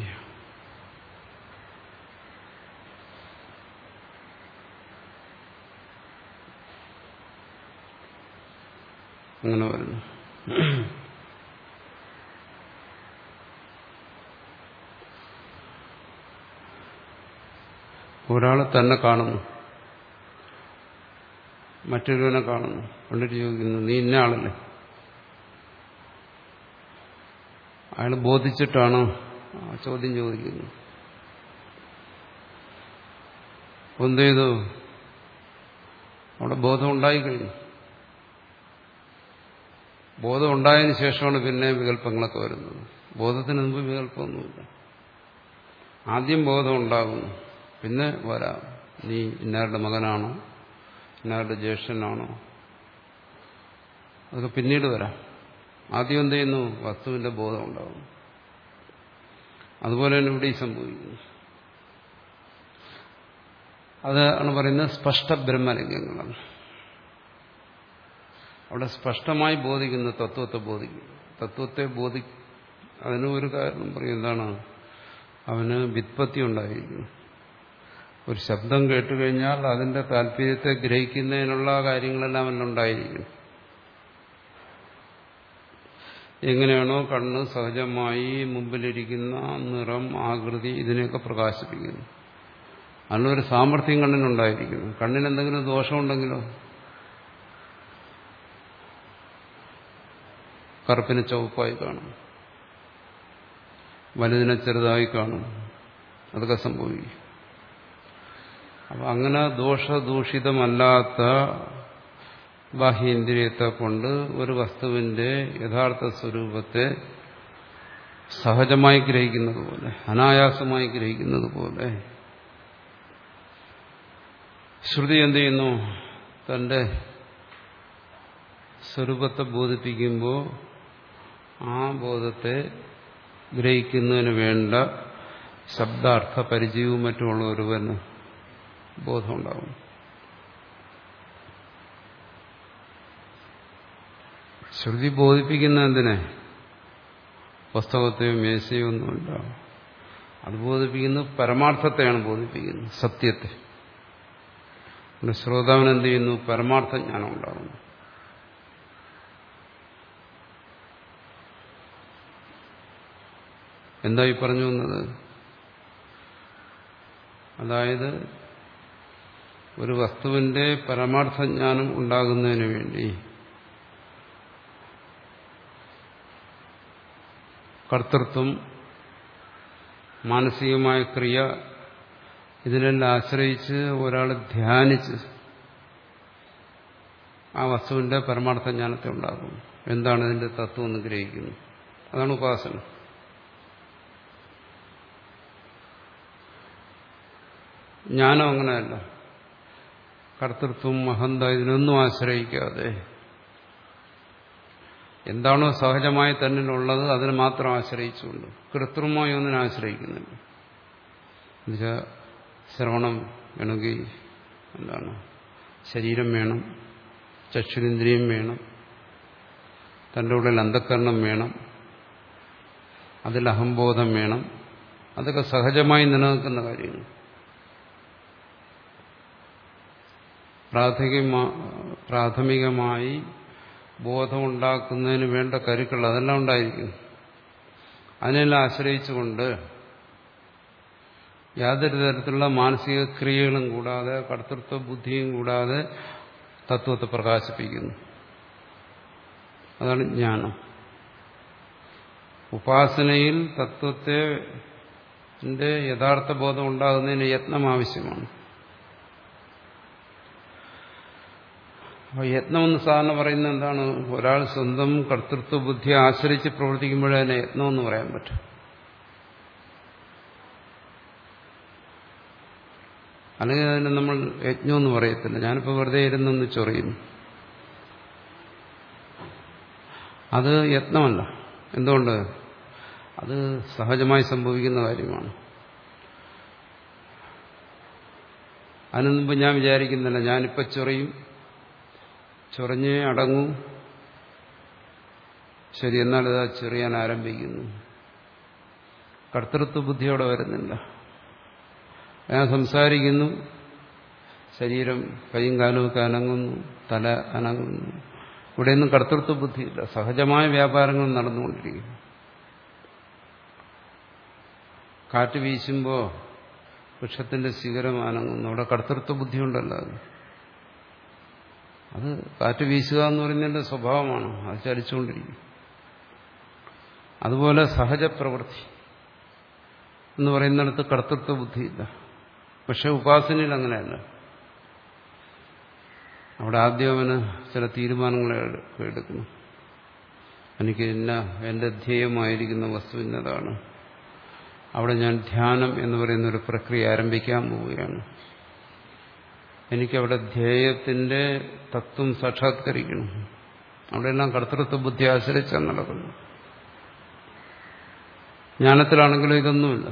അങ്ങനെ വരുന്നു ഒരാൾ തന്നെ കാണുന്നു മറ്റൊരുവനെ കാണുന്നു പണ്ടിട്ട് ചോദിക്കുന്നു നീ ഇന്ന ആളല്ലേ അയാൾ ബോധിച്ചിട്ടാണ് ആ ചോദ്യം ചോദിക്കുന്നത് എന്ത് ചെയ്തു അവിടെ ബോധം ഉണ്ടായിക്കഴിഞ്ഞു ബോധം ഉണ്ടായതിനു ശേഷമാണ് പിന്നെ വികല്പങ്ങളൊക്കെ വരുന്നത് ബോധത്തിന് മുമ്പ് വികല്പമൊന്നുമില്ല ആദ്യം ബോധം ഉണ്ടാകുന്നു പിന്നെ വരാം നീ ഇന്നാരുടെ മകനാണോ ഇന്നാരുടെ ജ്യേഷ്ഠനാണോ അതൊക്കെ പിന്നീട് വരാം ആദ്യം എന്ത് ചെയ്യുന്നു വസ്തുവിന്റെ ബോധം ഉണ്ടാകുന്നു അതുപോലെ തന്നെ ഇവിടെ സംഭവിക്കുന്നു അതാണ് പറയുന്നത് സ്പഷ്ട ബ്രഹ്മലിംഗങ്ങളാണ് അവിടെ സ്പഷ്ടമായി ബോധിക്കുന്ന തത്വത്തെ ബോധിക്കുന്നു തത്വത്തെ ബോധി അതിന് ഒരു കാരണം പറയും എന്താണ് അവന് വിത്പത്തി ഉണ്ടായിരിക്കുന്നു ഒരു ശബ്ദം കേട്ടുകഴിഞ്ഞാൽ അതിന്റെ താല്പര്യത്തെ ഗ്രഹിക്കുന്നതിനുള്ള കാര്യങ്ങളെല്ലാം എല്ലാം ഉണ്ടായിരിക്കും എങ്ങനെയാണോ കണ്ണ് സഹജമായി മുമ്പിലിരിക്കുന്ന നിറം ആകൃതി ഇതിനെയൊക്കെ പ്രകാശിപ്പിക്കുന്നു അതിനൊരു സാമർഥ്യം കണ്ണിനുണ്ടായിരിക്കുന്നു കണ്ണിന് എന്തെങ്കിലും ദോഷമുണ്ടെങ്കിലോ കറുപ്പിനെ ചുവപ്പായി കാണും വലുതിനെ ചെറുതായി കാണും അതൊക്കെ സംഭവിക്കും അപ്പൊ അങ്ങനെ ദോഷദൂഷിതമല്ലാത്ത ബാഹ്യേന്ദ്രിയത്തെ കൊണ്ട് ഒരു വസ്തുവിന്റെ യഥാർത്ഥ സ്വരൂപത്തെ സഹജമായി ഗ്രഹിക്കുന്നത് പോലെ അനായാസമായി ഗ്രഹിക്കുന്നത് പോലെ ശ്രുതി എന്ത് ചെയ്യുന്നു തന്റെ സ്വരൂപത്തെ ബോധിപ്പിക്കുമ്പോൾ ആ ബോധത്തെ ഗ്രഹിക്കുന്നതിന് വേണ്ട ശബ്ദാർത്ഥ പരിചയവും മറ്റുമുള്ള ഒരുവന് ബോധമുണ്ടാകും ശ്രുതി ബോധിപ്പിക്കുന്ന എന്തിനെ പുസ്തകത്തെയോ മേശയോ ഒന്നുമില്ല അത് ബോധിപ്പിക്കുന്നത് പരമാർത്ഥത്തെയാണ് ബോധിപ്പിക്കുന്നത് സത്യത്തെ പിന്നെ ശ്രോതാവിന് എന്ത് ചെയ്യുന്നു പരമാർത്ഥ ജ്ഞാനം ഉണ്ടാകുന്നു എന്തായി പറഞ്ഞു വന്നത് അതായത് ഒരു വസ്തുവിന്റെ പരമാർത്ഥ ജ്ഞാനം ഉണ്ടാകുന്നതിന് വേണ്ടി കർത്തൃത്വം മാനസികമായ ക്രിയ ഇതിനെല്ലാം ആശ്രയിച്ച് ഒരാൾ ധ്യാനിച്ച് ആ വസ്തുവിന്റെ പരമാർത്ഥ ജ്ഞാനത്തെ ഉണ്ടാക്കും എന്താണ് ഇതിന്റെ തത്വം എന്ന് ഗ്രഹിക്കുന്നു അതാണ് ഉപാസന ജ്ഞാനം അങ്ങനെയല്ല കർത്തൃത്വം അഹന്ത ഇതിനൊന്നും ആശ്രയിക്കാതെ എന്താണോ സഹജമായി തന്നിലുള്ളത് അതിനെ മാത്രം ആശ്രയിച്ചുകൊണ്ട് കൃത്രിമമായി ഒന്നിനെ ആശ്രയിക്കുന്നില്ല എന്നുവെച്ചാൽ ശ്രവണം വേണമെങ്കിൽ എന്താണ് ശരീരം വേണം ചക്ഷുരിന്ദ്രിയം വേണം തൻ്റെ ഉള്ളിൽ അന്ധക്കരണം വേണം അതിൽ അഹംബോധം വേണം അതൊക്കെ സഹജമായി നിലനിൽക്കുന്ന കാര്യങ്ങൾ പ്രാഥമികമായി ബോധമുണ്ടാക്കുന്നതിന് വേണ്ട കരുക്കൾ അതെല്ലാം ഉണ്ടായിരിക്കും അതിനെല്ലാം ആശ്രയിച്ചുകൊണ്ട് യാതൊരു തരത്തിലുള്ള മാനസിക ക്രിയകളും കൂടാതെ കർത്തൃത്വ ബുദ്ധിയും കൂടാതെ തത്വത്തെ പ്രകാശിപ്പിക്കുന്നു അതാണ് ജ്ഞാനം ഉപാസനയിൽ തത്വത്തെ യഥാർത്ഥ ബോധം ഉണ്ടാകുന്നതിന് യത്നം ആവശ്യമാണ് അപ്പോൾ യത്നമെന്ന് സാധാരണ പറയുന്നത് എന്താണ് ഒരാൾ സ്വന്തം കർത്തൃത്വ ബുദ്ധിയെ ആശ്രയിച്ച് പ്രവർത്തിക്കുമ്പോഴേ അതിനെ യത്നമെന്ന് പറയാൻ പറ്റും അല്ലെങ്കിൽ അതിനെ നമ്മൾ യജ്ഞമെന്ന് പറയത്തില്ല ഞാനിപ്പോൾ വെറുതെ ഇരുന്നൊന്ന് ചൊറിയുന്നു അത് യത്നമല്ല എന്തുകൊണ്ട് അത് സഹജമായി സംഭവിക്കുന്ന കാര്യമാണ് അതിനു മുമ്പ് ഞാൻ വിചാരിക്കുന്നില്ല ഞാനിപ്പോൾ ചൊറിയും ചൊറിഞ്ഞേ അടങ്ങൂ ശരി എന്നാൽ ഇതാ ചെറിയാൻ ആരംഭിക്കുന്നു കർത്തൃത്വ ബുദ്ധിയോടെ വരുന്നില്ല ഞാൻ സംസാരിക്കുന്നു ശരീരം കൈയും കാലുമൊക്കെ അനങ്ങുന്നു തല അനങ്ങുന്നു ഇവിടെയൊന്നും കർത്തൃത്വ ബുദ്ധിയില്ല സഹജമായ വ്യാപാരങ്ങൾ നടന്നുകൊണ്ടിരിക്കുന്നു കാറ്റ് വീശുമ്പോൾ വൃക്ഷത്തിന്റെ ശിഖരം അനങ്ങുന്നു അവിടെ കർത്തൃത്വ ബുദ്ധിയുണ്ടല്ലോ അത് അത് കാറ്റ് വീശുക എന്ന് പറയുന്നതിന്റെ സ്വഭാവമാണ് അത് ചലിച്ചുകൊണ്ടിരിക്കും അതുപോലെ സഹജപ്രവൃത്തി എന്ന് പറയുന്നിടത്ത് കർത്തൃത്വ ബുദ്ധിയില്ല പക്ഷെ ഉപാസനയിൽ അങ്ങനെയല്ല അവിടെ ആദ്യം അവന് ചില തീരുമാനങ്ങൾ എടുക്കുന്നു എനിക്ക് ഇന്ന എന്റെ ധ്യേയമായിരിക്കുന്ന വസ്തു ഇന്നതാണ് അവിടെ ഞാൻ ധ്യാനം എന്ന് പറയുന്ന ഒരു പ്രക്രിയ ആരംഭിക്കാൻ പോവുകയാണ് എനിക്കവിടെ ധ്യേയത്തിന്റെ തത്വം സാക്ഷാത്കരിക്കണം അവിടെയെല്ലാം കർത്തൃത്വ ബുദ്ധി ആശ്രയിച്ചാൽ നടക്കുന്നു ജ്ഞാനത്തിലാണെങ്കിലും ഇതൊന്നുമില്ല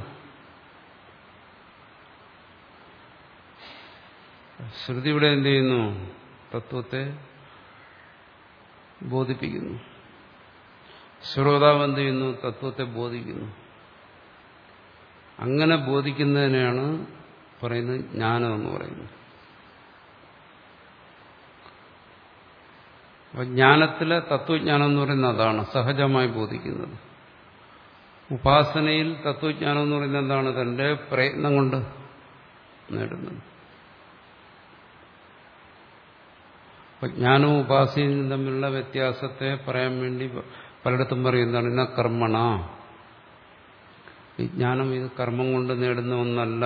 ശ്രുതി ഇവിടെ എന്ത് ചെയ്യുന്നു തത്വത്തെ ബോധിപ്പിക്കുന്നു ശ്രോതാവ് എന്ത് ചെയ്യുന്നു തത്വത്തെ ബോധിക്കുന്നു അങ്ങനെ ബോധിക്കുന്നതിനെയാണ് പറയുന്നത് ജ്ഞാനം എന്ന് പറയുന്നു അപ്പൊ ജ്ഞാനത്തിലെ തത്വജ്ഞാനം എന്ന് പറയുന്നത് അതാണ് സഹജമായി ബോധിക്കുന്നത് ഉപാസനയിൽ തത്വജ്ഞാനം എന്ന് പറയുന്നത് എന്താണ് തന്റെ പ്രയത്നം കൊണ്ട് നേടുന്നത് അപ്പൊ ജ്ഞാനവും ഉപാസനയും തമ്മിലുള്ള വ്യത്യാസത്തെ പറയാൻ വേണ്ടി പലയിടത്തും പറയുന്നതാണ് ഇന്ന കർമ്മണ വിജ്ഞാനം ഇത് കർമ്മം കൊണ്ട് നേടുന്ന ഒന്നല്ല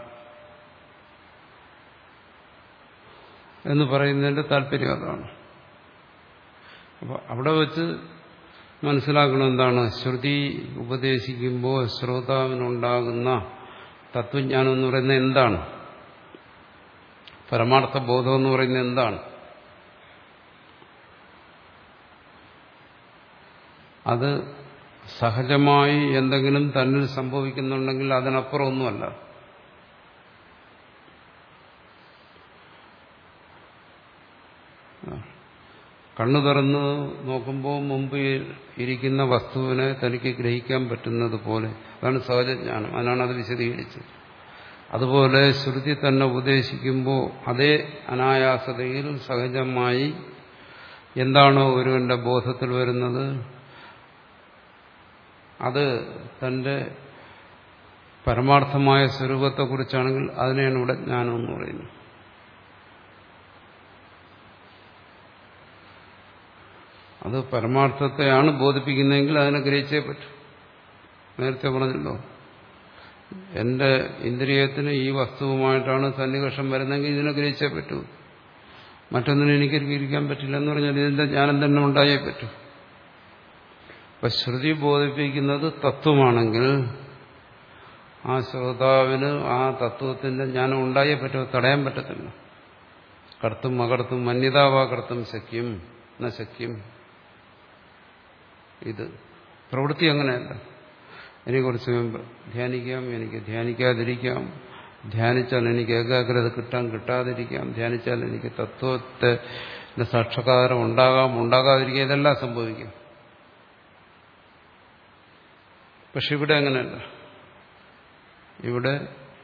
എന്ന് പറയുന്നതിന്റെ താല്പര്യം അതാണ് അപ്പോൾ അവിടെ വെച്ച് മനസ്സിലാക്കണം എന്താണ് ശ്രുതി ഉപദേശിക്കുമ്പോൾ ശ്രോതാവിനുണ്ടാകുന്ന തത്വജ്ഞാനം എന്ന് പറയുന്നത് എന്താണ് പരമാർത്ഥ ബോധം എന്ന് പറയുന്നത് എന്താണ് അത് സഹജമായി എന്തെങ്കിലും തന്നിൽ സംഭവിക്കുന്നുണ്ടെങ്കിൽ അതിനപ്പുറം ഒന്നുമല്ല കണ്ണു തുറന്ന് നോക്കുമ്പോൾ മുമ്പ് ഇരിക്കുന്ന വസ്തുവിനെ തനിക്ക് ഗ്രഹിക്കാൻ പറ്റുന്നത് പോലെ അതാണ് സഹജജ്ഞാനം അതിനാണ് അത് വിശദീകരിച്ചത് അതുപോലെ ശ്രുതി തന്നെ ഉപദേശിക്കുമ്പോൾ അതേ അനായാസതയിൽ സഹജമായി എന്താണോ ഒരുവന്റെ ബോധത്തിൽ വരുന്നത് അത് തന്റെ പരമാർത്ഥമായ സ്വരൂപത്തെക്കുറിച്ചാണെങ്കിൽ അതിനെയാണ് ഇവിടെ ജ്ഞാനം എന്ന് പറയുന്നത് അത് പരമാർത്ഥത്തെയാണ് ബോധിപ്പിക്കുന്നതെങ്കിൽ അതിനെ ഗ്രഹിച്ചേ പറ്റൂ നേരത്തെ പറഞ്ഞല്ലോ എന്റെ ഇന്ദ്രിയത്തിന് ഈ വസ്തുവുമായിട്ടാണ് സന്നിവേഷം വരുന്നതെങ്കിൽ ഇതിനെ ഗ്രഹിച്ചേ പറ്റൂ മറ്റൊന്നിനെ എനിക്ക് ഗ്രഹിക്കാൻ പറ്റില്ല എന്ന് പറഞ്ഞാൽ ഇതിന്റെ ജ്ഞാനം തന്നെ ഉണ്ടായേ പറ്റൂ അപ്പൊ ശ്രുതി ബോധിപ്പിക്കുന്നത് തത്വമാണെങ്കിൽ ആ ശ്രോതാവിന് ആ തത്വത്തിന്റെ ജ്ഞാനം ഉണ്ടായേ പറ്റുമോ തടയാൻ പറ്റത്തില്ല കർത്തും അകർത്തും മന്യതാവാ കർത്തും ശക്യം എന്ന ശക്യം ഇത് പ്രവൃത്തി അങ്ങനെയല്ല എനിക്ക് കുറച്ച് ധ്യാനിക്കാം എനിക്ക് ധ്യാനിക്കാതിരിക്കാം ധ്യാനിച്ചാൽ എനിക്ക് ഏകാഗ്രത കിട്ടാൻ കിട്ടാതിരിക്കാം ധ്യാനിച്ചാൽ എനിക്ക് തത്വത്തെ സാക്ഷാത്കാരം ഉണ്ടാകാം ഉണ്ടാകാതിരിക്കാം ഇതെല്ലാം സംഭവിക്കും പക്ഷെ ഇവിടെ അങ്ങനെയല്ല ഇവിടെ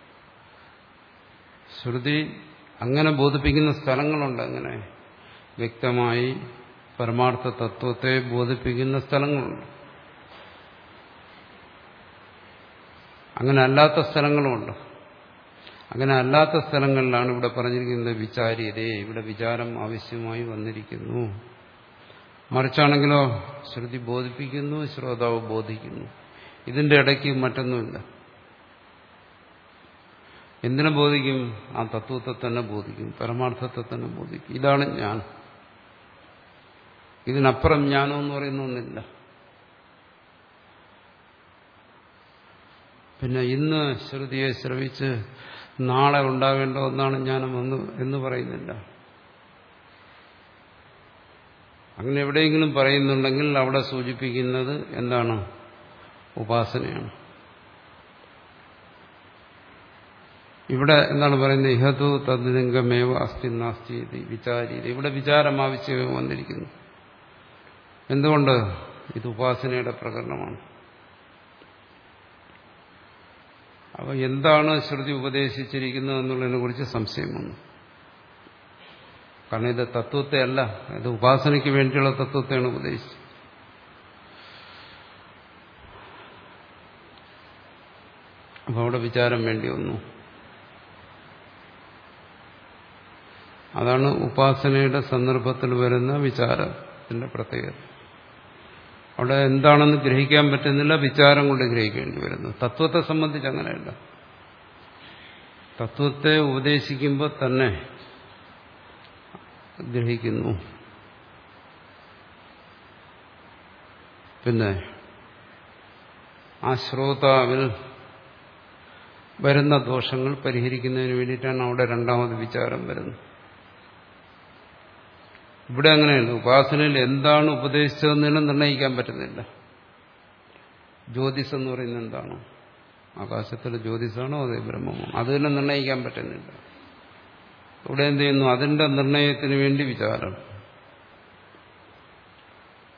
ശ്രുതി അങ്ങനെ ബോധിപ്പിക്കുന്ന സ്ഥലങ്ങളുണ്ട് അങ്ങനെ വ്യക്തമായി പരമാർത്ഥ തത്വത്തെ ബോധിപ്പിക്കുന്ന സ്ഥലങ്ങളുണ്ട് അങ്ങനെ അല്ലാത്ത സ്ഥലങ്ങളുമുണ്ട് അങ്ങനെ അല്ലാത്ത സ്ഥലങ്ങളിലാണ് ഇവിടെ പറഞ്ഞിരിക്കുന്നത് വിചാര്യതയെ ഇവിടെ വിചാരം ആവശ്യമായി വന്നിരിക്കുന്നു മറിച്ചാണെങ്കിലോ ശ്രുതി ബോധിപ്പിക്കുന്നു ശ്രോതാവ് ബോധിക്കുന്നു ഇതിന്റെ ഇടയ്ക്ക് മറ്റൊന്നുമില്ല എന്തിനെ ബോധിക്കും ആ തത്വത്തെ തന്നെ ബോധിക്കും പരമാർത്ഥത്തെ തന്നെ ബോധിക്കും ഇതാണ് ഞാൻ ഇതിനപ്പുറം ജ്ഞാനം എന്ന് പറയുന്ന ഒന്നില്ല പിന്നെ ഇന്ന് ശ്രുതിയെ ശ്രവിച്ച് നാളെ ഉണ്ടാകേണ്ട ഒന്നാണ് ജ്ഞാനം എന്ന് എന്ന് പറയുന്നില്ല അങ്ങനെ എവിടെയെങ്കിലും പറയുന്നുണ്ടെങ്കിൽ അവിടെ സൂചിപ്പിക്കുന്നത് എന്താണ് ഉപാസനയാണ് ഇവിടെ എന്താണ് പറയുന്നത് ഇഹതു തദ്ലിംഗമേവ അസ്ഥി നാസ്തി വിചാരീതി ഇവിടെ വിചാരം ആവശ്യമേ വന്നിരിക്കുന്നു എന്തുകൊണ്ട് ഇത് ഉപാസനയുടെ പ്രകരണമാണ് അപ്പോൾ എന്താണ് ശ്രുതി ഉപദേശിച്ചിരിക്കുന്നത് എന്നുള്ളതിനെ കുറിച്ച് സംശയം വന്നു കാരണം ഇത് തത്വത്തെ അല്ല ഇത് ഉപാസനയ്ക്ക് വേണ്ടിയുള്ള തത്വത്തെയാണ് ഉപദേശിച്ചത് അപ്പോൾ അവിടെ വിചാരം വേണ്ടി വന്നു അതാണ് ഉപാസനയുടെ സന്ദർഭത്തിൽ വരുന്ന വിചാരത്തിന്റെ പ്രത്യേകത അവിടെ എന്താണെന്ന് ഗ്രഹിക്കാൻ പറ്റുന്നില്ല വിചാരം കൊണ്ട് ഗ്രഹിക്കേണ്ടി വരുന്നു തത്വത്തെ സംബന്ധിച്ച് അങ്ങനെയല്ല തത്വത്തെ ഉപദേശിക്കുമ്പോൾ തന്നെ ഗ്രഹിക്കുന്നു പിന്നെ ആ ശ്രോതാവിൽ വരുന്ന ദോഷങ്ങൾ പരിഹരിക്കുന്നതിന് വേണ്ടിയിട്ടാണ് അവിടെ രണ്ടാമത് വിചാരം വരുന്നത് ഇവിടെ അങ്ങനെയല്ല ഉപാസനയിൽ എന്താണ് ഉപദേശിച്ചതെന്ന് നിർണ്ണയിക്കാൻ പറ്റുന്നില്ല ജ്യോതിസ് എന്ന് പറയുന്നത് എന്താണോ ആകാശത്തിലെ ജ്യോതിസാണോ അതേ ബ്രഹ്മമോ അത് തന്നെ നിർണ്ണയിക്കാൻ പറ്റുന്നില്ല ഇവിടെ എന്ത് ചെയ്യുന്നു അതിന്റെ നിർണയത്തിന് വേണ്ടി വിചാരം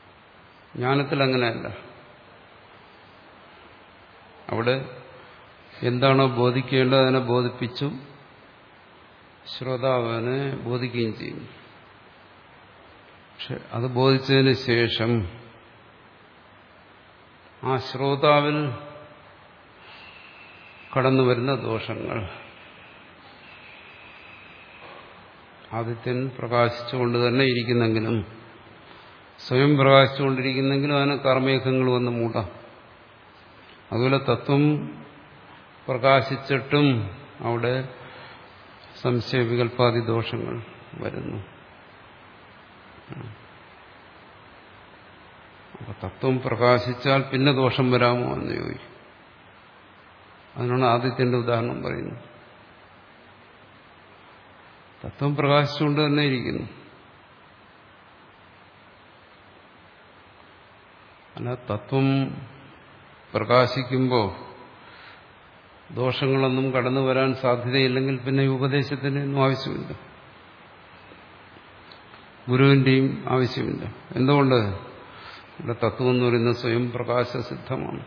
ജ്ഞാനത്തിൽ അങ്ങനെയല്ല അവിടെ എന്താണോ ബോധിക്കേണ്ടത് അതിനെ ബോധിപ്പിച്ചു ശ്രോതാവിനെ ബോധിക്കുകയും ചെയ്യും പക്ഷെ അത് ബോധിച്ചതിന് ശേഷം ആ ശ്രോതാവിൽ കടന്നു വരുന്ന ദോഷങ്ങൾ ആദിത്യൻ പ്രകാശിച്ചുകൊണ്ട് തന്നെ ഇരിക്കുന്നെങ്കിലും സ്വയം പ്രകാശിച്ചുകൊണ്ടിരിക്കുന്നെങ്കിലും അതിന് കർമ്മേഘങ്ങൾ വന്ന് മൂടാം അതുപോലെ തത്വം പ്രകാശിച്ചിട്ടും അവിടെ സംശയ വികല്പാദി ദോഷങ്ങൾ വരുന്നു അപ്പൊ തത്വം പ്രകാശിച്ചാൽ പിന്നെ ദോഷം വരാമോ എന്ന് ചോദിക്കും അതിനാണ് ആദ്യത്തിന്റെ ഉദാഹരണം പറയുന്നത് തത്വം പ്രകാശിച്ചുകൊണ്ട് തന്നെ ഇരിക്കുന്നു അല്ല തത്വം പ്രകാശിക്കുമ്പോൾ ദോഷങ്ങളൊന്നും കടന്നു വരാൻ സാധ്യതയില്ലെങ്കിൽ പിന്നെ ഈ ഉപദേശത്തിന് ഒന്നും ആവശ്യമില്ല ഗുരുവിന്റെയും ആവശ്യമില്ല എന്തുകൊണ്ട് ഇവിടെ തത്വം എന്ന് പറയുന്നത് സ്വയം പ്രകാശസിദ്ധമാണ്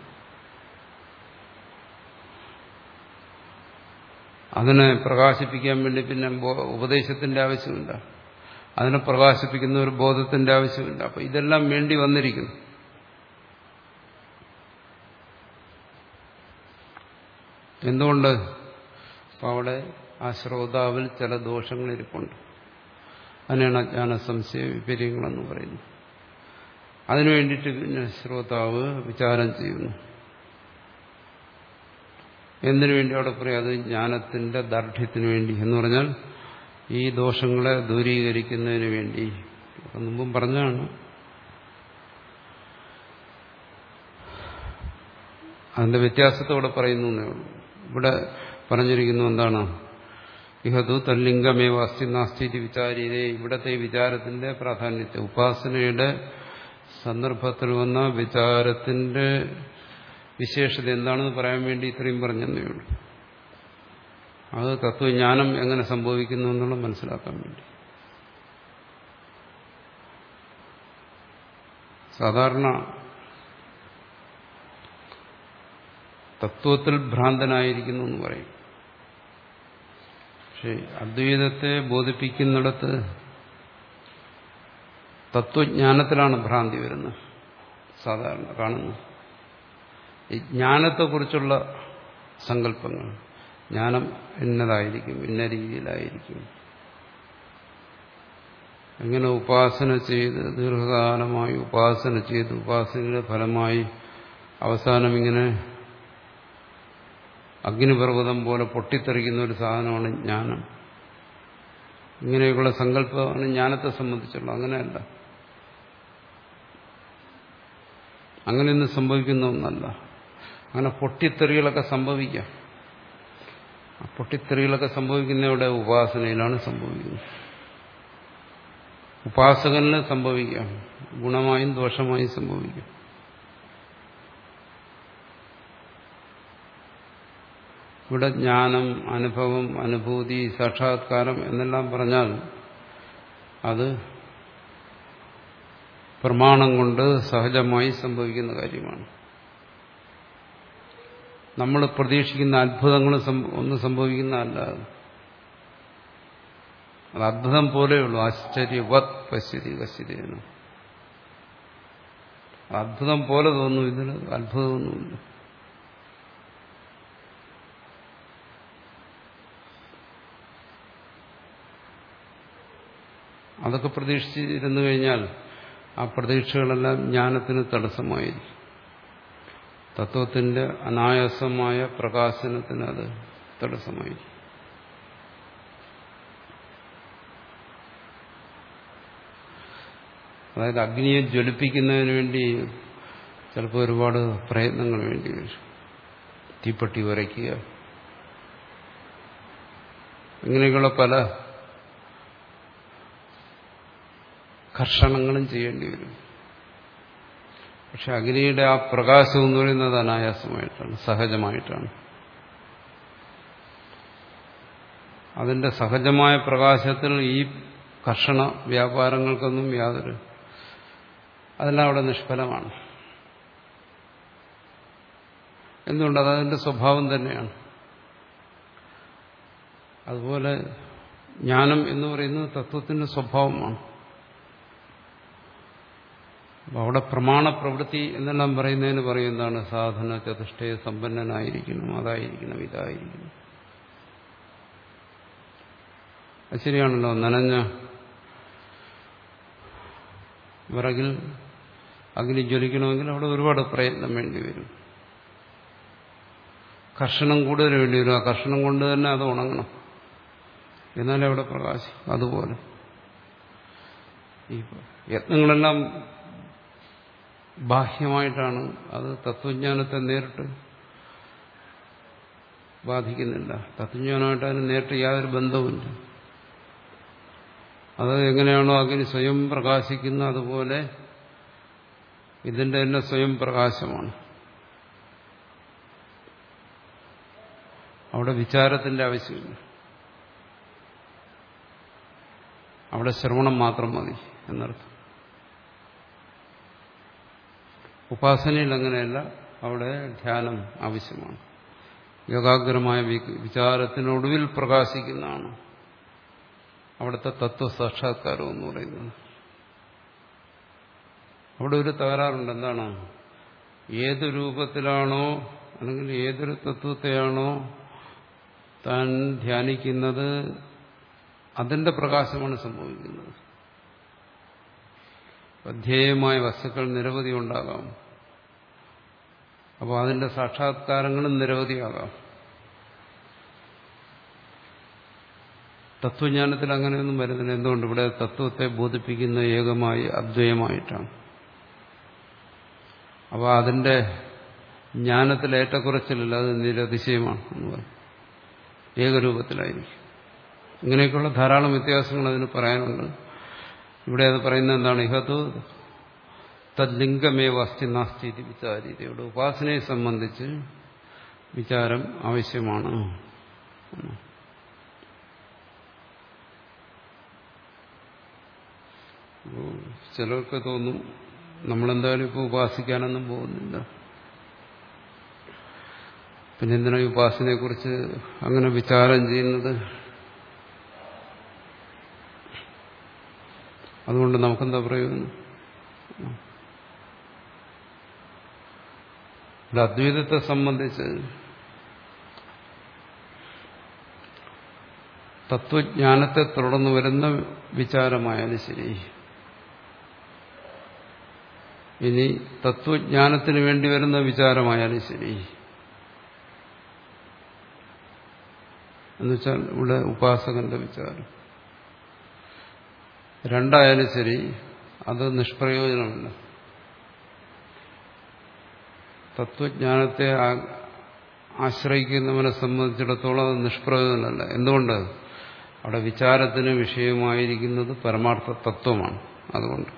അതിനെ പ്രകാശിപ്പിക്കാൻ വേണ്ടി പിന്നെ ഉപദേശത്തിന്റെ ആവശ്യമില്ല അതിനെ പ്രകാശിപ്പിക്കുന്ന ഒരു ബോധത്തിന്റെ ആവശ്യമില്ല അപ്പൊ ഇതെല്ലാം വേണ്ടി വന്നിരിക്കുന്നു എന്തുകൊണ്ട് അപ്പം അവിടെ ആ ശ്രോതാവിൽ ചില ദോഷങ്ങൾ ഇരിപ്പുണ്ട് അതിനാണ് അജ്ഞാന സംശയ വിപര്യങ്ങളെന്ന് പറയുന്നത് അതിനു വേണ്ടിയിട്ട് പിന്നെ ശ്രോതാവ് വിചാരം ചെയ്യുന്നു എന്തിനു വേണ്ടി അവിടെ പറയും അത് ജ്ഞാനത്തിന്റെ ദാർഢ്യത്തിന് വേണ്ടി എന്ന് പറഞ്ഞാൽ ഈ ദോഷങ്ങളെ ദൂരീകരിക്കുന്നതിന് വേണ്ടി മുമ്പും പറഞ്ഞാണ് അതിന്റെ വ്യത്യാസത്തോടെ പറയുന്നു എന്നേ ഉള്ളൂ ഇവിടെ പറഞ്ഞിരിക്കുന്നു എന്താണ് ഇഹതു തല്ലിംഗമേ വാസ്തി നാസ്തി വിചാരീരേ ഇവിടത്തെ വിചാരത്തിന്റെ പ്രാധാന്യത്തെ ഉപാസനയുടെ സന്ദർഭത്തിൽ വന്ന വിചാരത്തിന്റെ വിശേഷത എന്താണെന്ന് പറയാൻ വേണ്ടി ഇത്രയും പറഞ്ഞതേ ഉള്ളൂ അത് തത്വജ്ഞാനം എങ്ങനെ സംഭവിക്കുന്നു എന്നുള്ള മനസ്സിലാക്കാൻ വേണ്ടി സാധാരണ തത്വത്തിൽ ഭ്രാന്തനായിരിക്കുന്നു എന്ന് പറയും പക്ഷെ അദ്വൈതത്തെ ബോധിപ്പിക്കുന്നിടത്ത് തത്വജ്ഞാനത്തിലാണ് ഭ്രാന്തി വരുന്നത് സാധാരണ കാണുന്നു ഈ ജ്ഞാനത്തെക്കുറിച്ചുള്ള സങ്കല്പങ്ങൾ ജ്ഞാനം ഇന്നതായിരിക്കും ഇന്ന രീതിയിലായിരിക്കും എങ്ങനെ ഉപാസന ചെയ്ത് ദീർഘകാലമായി ഉപാസന ചെയ്ത് ഉപാസനയുടെ ഫലമായി അവസാനം ഇങ്ങനെ അഗ്നിപർവ്വതം പോലെ പൊട്ടിത്തെറിക്കുന്ന ഒരു സാധനമാണ് ജ്ഞാനം ഇങ്ങനെയുള്ള സങ്കല്പമാണ് ജ്ഞാനത്തെ സംബന്ധിച്ചുള്ളത് അങ്ങനെയല്ല അങ്ങനെയൊന്നും സംഭവിക്കുന്ന ഒന്നല്ല അങ്ങനെ പൊട്ടിത്തെറികളൊക്കെ സംഭവിക്കാം ആ പൊട്ടിത്തെറികളൊക്കെ സംഭവിക്കുന്നവിടെ ഉപാസനയിലാണ് സംഭവിക്കുന്നത് ഉപാസകന് സംഭവിക്കാം ഗുണമായും ദോഷമായും സംഭവിക്കാം ഇവിടെ ജ്ഞാനം അനുഭവം അനുഭൂതി സാക്ഷാത്കാരം എന്നെല്ലാം പറഞ്ഞാൽ അത് പ്രമാണം കൊണ്ട് സഹജമായി സംഭവിക്കുന്ന കാര്യമാണ് നമ്മൾ പ്രതീക്ഷിക്കുന്ന അത്ഭുതങ്ങൾ ഒന്നും സംഭവിക്കുന്നതല്ല അത് അത്ഭുതം പോലെയുള്ളൂ ആശ്ചര്യവത് പശ്യതി കശ്യതേന അത്ഭുതം പോലെ തോന്നും ഇതിൽ അത്ഭുതമൊന്നുമില്ല അതൊക്കെ പ്രതീക്ഷിച്ചിരുന്നു കഴിഞ്ഞാൽ ആ പ്രതീക്ഷകളെല്ലാം ജ്ഞാനത്തിന് തടസ്സമായിരിക്കും തത്വത്തിന്റെ അനായാസമായ പ്രകാശനത്തിന് അത് തടസ്സമായിരിക്കും അതായത് അഗ്നിയെ ജ്വലിപ്പിക്കുന്നതിന് വേണ്ടി ചിലപ്പോൾ ഒരുപാട് പ്രയത്നങ്ങൾ വേണ്ടി വരും തീപ്പെട്ടി ഉരയ്ക്കുക ഇങ്ങനെയൊക്കെയുള്ള പല കർഷണങ്ങളും ചെയ്യേണ്ടി വരും പക്ഷെ അഗ്നിയുടെ ആ പ്രകാശം എന്ന് പറയുന്നത് അനായാസമായിട്ടാണ് സഹജമായിട്ടാണ് അതിന്റെ സഹജമായ പ്രകാശത്തിൽ ഈ കർഷണ വ്യാപാരങ്ങൾക്കൊന്നും യാതൊരു അതെല്ലാം അവിടെ നിഷ്ഫലമാണ് എന്തുകൊണ്ട് അതതിൻ്റെ സ്വഭാവം തന്നെയാണ് അതുപോലെ ജ്ഞാനം എന്ന് പറയുന്നത് തത്വത്തിന്റെ സ്വഭാവമാണ് അപ്പൊ അവിടെ പ്രമാണ പ്രവൃത്തി എന്നെല്ലാം പറയുന്നതിന് പറയും എന്താണ് സാധന ചതുഷ്ടയ സമ്പന്നനായിരിക്കണം അതായിരിക്കണം ഇതായിരിക്കണം അത് ശരിയാണല്ലോ നനഞ്ഞ വിറകിൽ അഗ്നി ജ്വലിക്കണമെങ്കിൽ അവിടെ ഒരുപാട് പ്രയത്നം വേണ്ടി വരും കർഷണം കൂടുതൽ വേണ്ടി വരും ആ കർഷണം കൊണ്ട് തന്നെ അത് ഉണങ്ങണം എന്നാലേ അവിടെ പ്രകാശിക്കും അതുപോലെ ഈ യത്നങ്ങളെല്ലാം ബാഹ്യമായിട്ടാണ് അത് തത്വജ്ഞാനത്തെ നേരിട്ട് ബാധിക്കുന്നില്ല തത്വജ്ഞാനമായിട്ട് അതിന് നേരിട്ട് യാതൊരു ബന്ധവുമില്ല അത് എങ്ങനെയാണോ അഗ്നി സ്വയം പ്രകാശിക്കുന്ന അതുപോലെ ഇതിന്റെ തന്നെ സ്വയം പ്രകാശമാണ് അവിടെ വിചാരത്തിന്റെ ആവശ്യമില്ല അവിടെ ശ്രവണം മാത്രം മതി എന്നർത്ഥം ഉപാസനയിൽ അങ്ങനെയല്ല അവിടെ ധ്യാനം ആവശ്യമാണ് യോഗാഗ്രമായ വിചാരത്തിനൊടുവിൽ പ്രകാശിക്കുന്നതാണ് അവിടുത്തെ തത്വസാക്ഷാത്കാരം എന്ന് പറയുന്നത് അവിടെ ഒരു തകരാറുണ്ട് എന്താണ് ഏത് രൂപത്തിലാണോ അല്ലെങ്കിൽ ഏതൊരു തത്വത്തെയാണോ താൻ ധ്യാനിക്കുന്നത് അതിന്റെ പ്രകാശമാണ് സംഭവിക്കുന്നത് അധ്യേയമായ വസ്തുക്കൾ നിരവധി ഉണ്ടാകാം അപ്പോൾ അതിന്റെ സാക്ഷാത്കാരങ്ങളും നിരവധിയാകാം തത്വജ്ഞാനത്തിൽ അങ്ങനെയൊന്നും വരുന്നില്ല എന്തുകൊണ്ട് ഇവിടെ തത്വത്തെ ബോധിപ്പിക്കുന്ന ഏകമായി അദ്വയമായിട്ടാണ് അപ്പോൾ അതിന്റെ ജ്ഞാനത്തിൽ ഏറ്റക്കുറച്ചിലല്ല അത് നിരതിശയമാണ് എന്ന് പറയും ഏകരൂപത്തിലായിരിക്കും ഇങ്ങനെയൊക്കെയുള്ള ധാരാളം വ്യത്യാസങ്ങൾ അതിന് പറയാനുണ്ട് ഇവിടെ അത് പറയുന്നത് എന്താണ് ഇഹത്തു തദ്ലിംഗമേവ അസ്ഥി നാസ്തി ഇത് വിചാരിത ഇവിടെ ഉപാസനയെ സംബന്ധിച്ച് വിചാരം ആവശ്യമാണ് ചിലർക്ക് തോന്നും നമ്മളെന്തായാലും ഇപ്പോൾ ഉപാസിക്കാനൊന്നും പോകുന്നില്ല പിന്നെ എന്തിനാ ഈ ഉപാസനയെക്കുറിച്ച് അങ്ങനെ വിചാരം ചെയ്യുന്നത് അതുകൊണ്ട് നമുക്കെന്താ പ്രയോജനം ഇവിടെ അദ്വൈതത്തെ സംബന്ധിച്ച് തത്വജ്ഞാനത്തെ തുടർന്ന് വരുന്ന വിചാരമായാലും ശരി ഇനി തത്വജ്ഞാനത്തിന് വേണ്ടി വരുന്ന വിചാരമായാലും ശരി എന്നുവെച്ചാൽ ഇവിടെ ഉപാസകന്റെ വിചാരം രണ്ടായാലും ശരി അത് നിഷ്പ്രയോജനമല്ല തത്വജ്ഞാനത്തെ ആശ്രയിക്കുന്നവനെ സംബന്ധിച്ചിടത്തോളം അത് നിഷ്പ്രയോജനമല്ല എന്തുകൊണ്ട് അവിടെ വിചാരത്തിന് വിഷയമായിരിക്കുന്നത് പരമാർത്ഥ തത്വമാണ് അതുകൊണ്ട്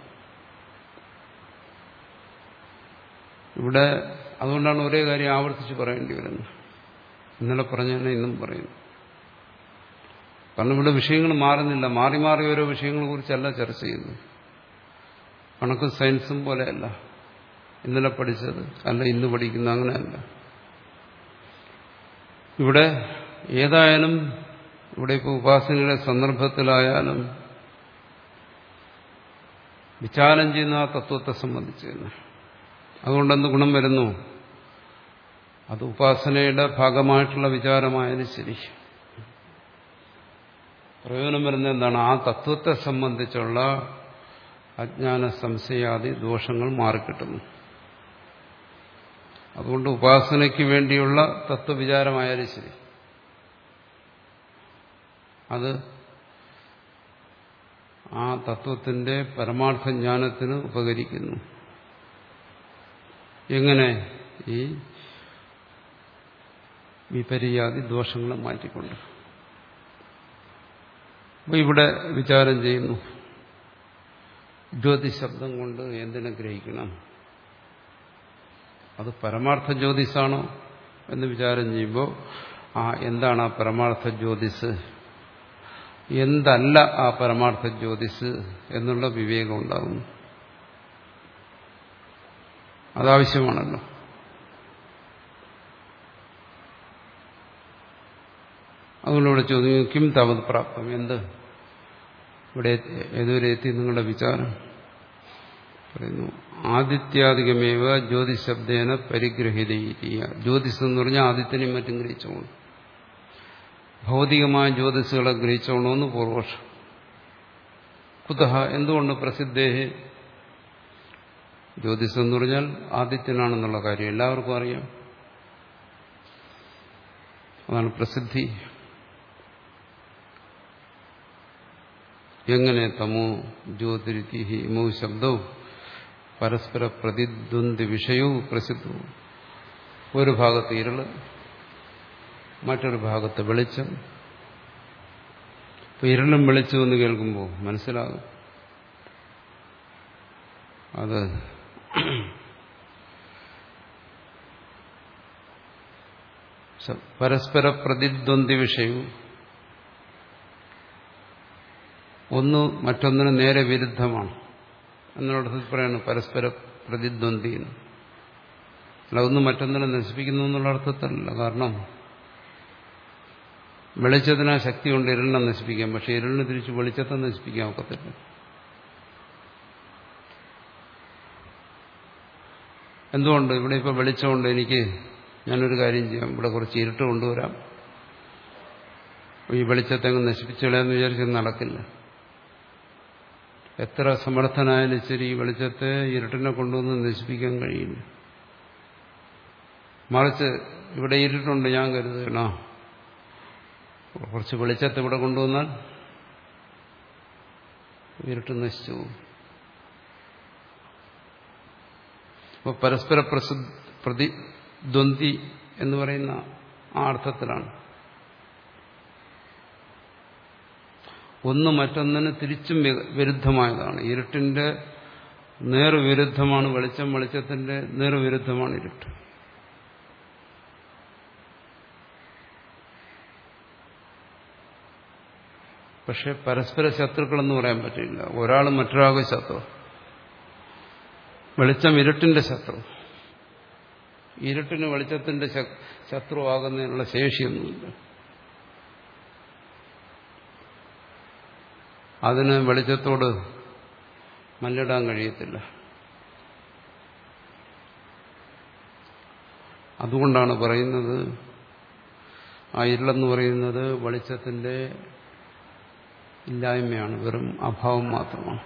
ഇവിടെ അതുകൊണ്ടാണ് ഒരേ കാര്യം ആവർത്തിച്ച് പറയേണ്ടി വരുന്നത് ഇന്നലെ പറഞ്ഞതന്നെ ഇന്നും പറയുന്നു കാരണം ഇവിടെ വിഷയങ്ങൾ മാറുന്നില്ല മാറി മാറി ഓരോ വിഷയങ്ങളെ കുറിച്ചല്ല ചർച്ച ചെയ്യുന്നത് കണക്കും സയൻസും പോലെയല്ല ഇന്നലെ പഠിച്ചത് അല്ല ഇന്ന് പഠിക്കുന്ന അങ്ങനെയല്ല ഇവിടെ ഏതായാലും ഇവിടെ ഇപ്പോൾ ഉപാസനയുടെ സന്ദർഭത്തിലായാലും വിചാരം ചെയ്യുന്ന ആ തത്വത്തെ സംബന്ധിച്ച് അതുകൊണ്ടെന്ത് ഗുണം വരുന്നു അത് ഉപാസനയുടെ ഭാഗമായിട്ടുള്ള വിചാരമായാലും ശരി പ്രയോജനം വരുന്നത് എന്താണ് ആ തത്വത്തെ സംബന്ധിച്ചുള്ള അജ്ഞാന സംശയാദി ദോഷങ്ങൾ മാറിക്കിട്ടുന്നു അതുകൊണ്ട് ഉപാസനയ്ക്ക് വേണ്ടിയുള്ള തത്വവിചാരമായാലും ശരി അത് ആ തത്വത്തിന്റെ പരമാർത്ഥ ജ്ഞാനത്തിന് ഉപകരിക്കുന്നു എങ്ങനെ ഈ വിപര്യാദി ദോഷങ്ങളെ മാറ്റിക്കൊണ്ട് അപ്പൊ ഇവിടെ വിചാരം ചെയ്യുന്നു ജ്യോതി ശബ്ദം കൊണ്ട് എന്തിനെ ഗ്രഹിക്കണം അത് പരമാർത്ഥ ജ്യോതിസാണോ എന്ന് വിചാരം ചെയ്യുമ്പോൾ ആ എന്താണ് ആ പരമാർത്ഥ ജ്യോതിസ് എന്തല്ല ആ പരമാർത്ഥ ജ്യോതിസ് എന്നുള്ള വിവേകം ഉണ്ടാകുന്നു അതാവശ്യമാണല്ലോ അതുകൊണ്ട് ഇവിടെ ചോദിക്കും കിം താമത് പ്രാപ്തം എന്ത് ഇവിടെ ഏതുവരെ എത്തി നിങ്ങളുടെ വിചാരം പറയുന്നു ആദിത്യാധികമേവ ജ്യോതിശബ്ദേന പരിഗ്രഹിതീയ ജ്യോതിസ് എന്ന് പറഞ്ഞാൽ ആദിത്യനെയും മറ്റും ഗ്രഹിച്ചോണം ഭൗതികമായ ജ്യോതിസുകളെ ഗ്രഹിച്ചോണമെന്ന് പൂർവക്ഷം കുതഹ എന്തുകൊണ്ട് പ്രസിദ്ധേഹി ജ്യോതിസ് എന്ന് പറഞ്ഞാൽ ആദിത്യനാണെന്നുള്ള കാര്യം എല്ലാവർക്കും അറിയാം അതാണ് പ്രസിദ്ധി എങ്ങനെ തമോ ജ്യോതിരിതി ഇമോ ശബ്ദവും പരസ്പര പ്രതിദ്വന്ദ് വിഷയവും പ്രസിദ്ധവും ഒരു ഭാഗത്ത് ഇരുള് മറ്റൊരു ഭാഗത്ത് വെളിച്ചം ഇപ്പൊ ഇരുളും വെളിച്ചം എന്ന് കേൾക്കുമ്പോൾ മനസ്സിലാകും അത് പരസ്പര പ്രതിദ്വന്ദ്ി വിഷയവും ഒന്ന് മറ്റൊന്നിന് നേരെ വിരുദ്ധമാണ് എന്നുള്ളടത്ത് പറയാണ് പരസ്പര പ്രതിദ്വന്ദ്ി അല്ല ഒന്ന് മറ്റൊന്നിനെ നശിപ്പിക്കുന്നു എന്നുള്ള അർത്ഥത്തിലല്ല കാരണം വെളിച്ചത്തിന് ആ ശക്തി കൊണ്ട് ഇരുളിനെ നശിപ്പിക്കാം പക്ഷെ ഇരുളിന് തിരിച്ച് വെളിച്ചത്തെ നശിപ്പിക്കാൻ ഒക്കത്തില്ല എന്തുകൊണ്ട് ഇവിടെ ഇപ്പോൾ വെളിച്ചമുണ്ട് എനിക്ക് ഞാനൊരു കാര്യം ചെയ്യാം ഇവിടെ കുറച്ച് ഇരുട്ട് കൊണ്ടുവരാം ഈ വെളിച്ചത്തെ അങ്ങ് നശിപ്പിച്ചു കളയാന്ന് വിചാരിച്ചത് നടക്കില്ല എത്ര സമർത്ഥനായാലും ശരി ഈ വെളിച്ചത്തെ ഇരുട്ടിനെ കൊണ്ടുവന്ന് നശിപ്പിക്കാൻ കഴിയില്ല മറിച്ച് ഇവിടെ ഇരുട്ടുണ്ട് ഞാൻ കരുതണോ കുറച്ച് വെളിച്ചത്തെ ഇവിടെ കൊണ്ടുവന്നാൽ ഇരുട്ട് നശിച്ചു പോകും അപ്പോൾ പരസ്പര പ്രതിദ്വന്ദ്ി എന്ന് പറയുന്ന ആ അർത്ഥത്തിലാണ് ഒന്ന് മറ്റൊന്നിന് തിരിച്ചും വിരുദ്ധമായതാണ് ഇരുട്ടിന്റെ നേർവിരുദ്ധമാണ് വെളിച്ചം വെളിച്ചത്തിന്റെ നേർവിരുദ്ധമാണ് ഇരുട്ട് പക്ഷെ പരസ്പര ശത്രുക്കളെന്ന് പറയാൻ പറ്റില്ല ഒരാൾ മറ്റൊരാൾക്ക് ശത്രു വെളിച്ചം ഇരുട്ടിന്റെ ശത്രു ഇരുട്ടിന് വെളിച്ചത്തിന്റെ ശത്രുവാകുന്നതിനുള്ള ശേഷിയൊന്നുമില്ല അതിന് വെളിച്ചത്തോട് മല്ലിടാൻ കഴിയത്തില്ല അതുകൊണ്ടാണ് പറയുന്നത് ആ ഇരുളെന്ന് പറയുന്നത് വെളിച്ചത്തിന്റെ ഇല്ലായ്മയാണ് വെറും അഭാവം മാത്രമാണ്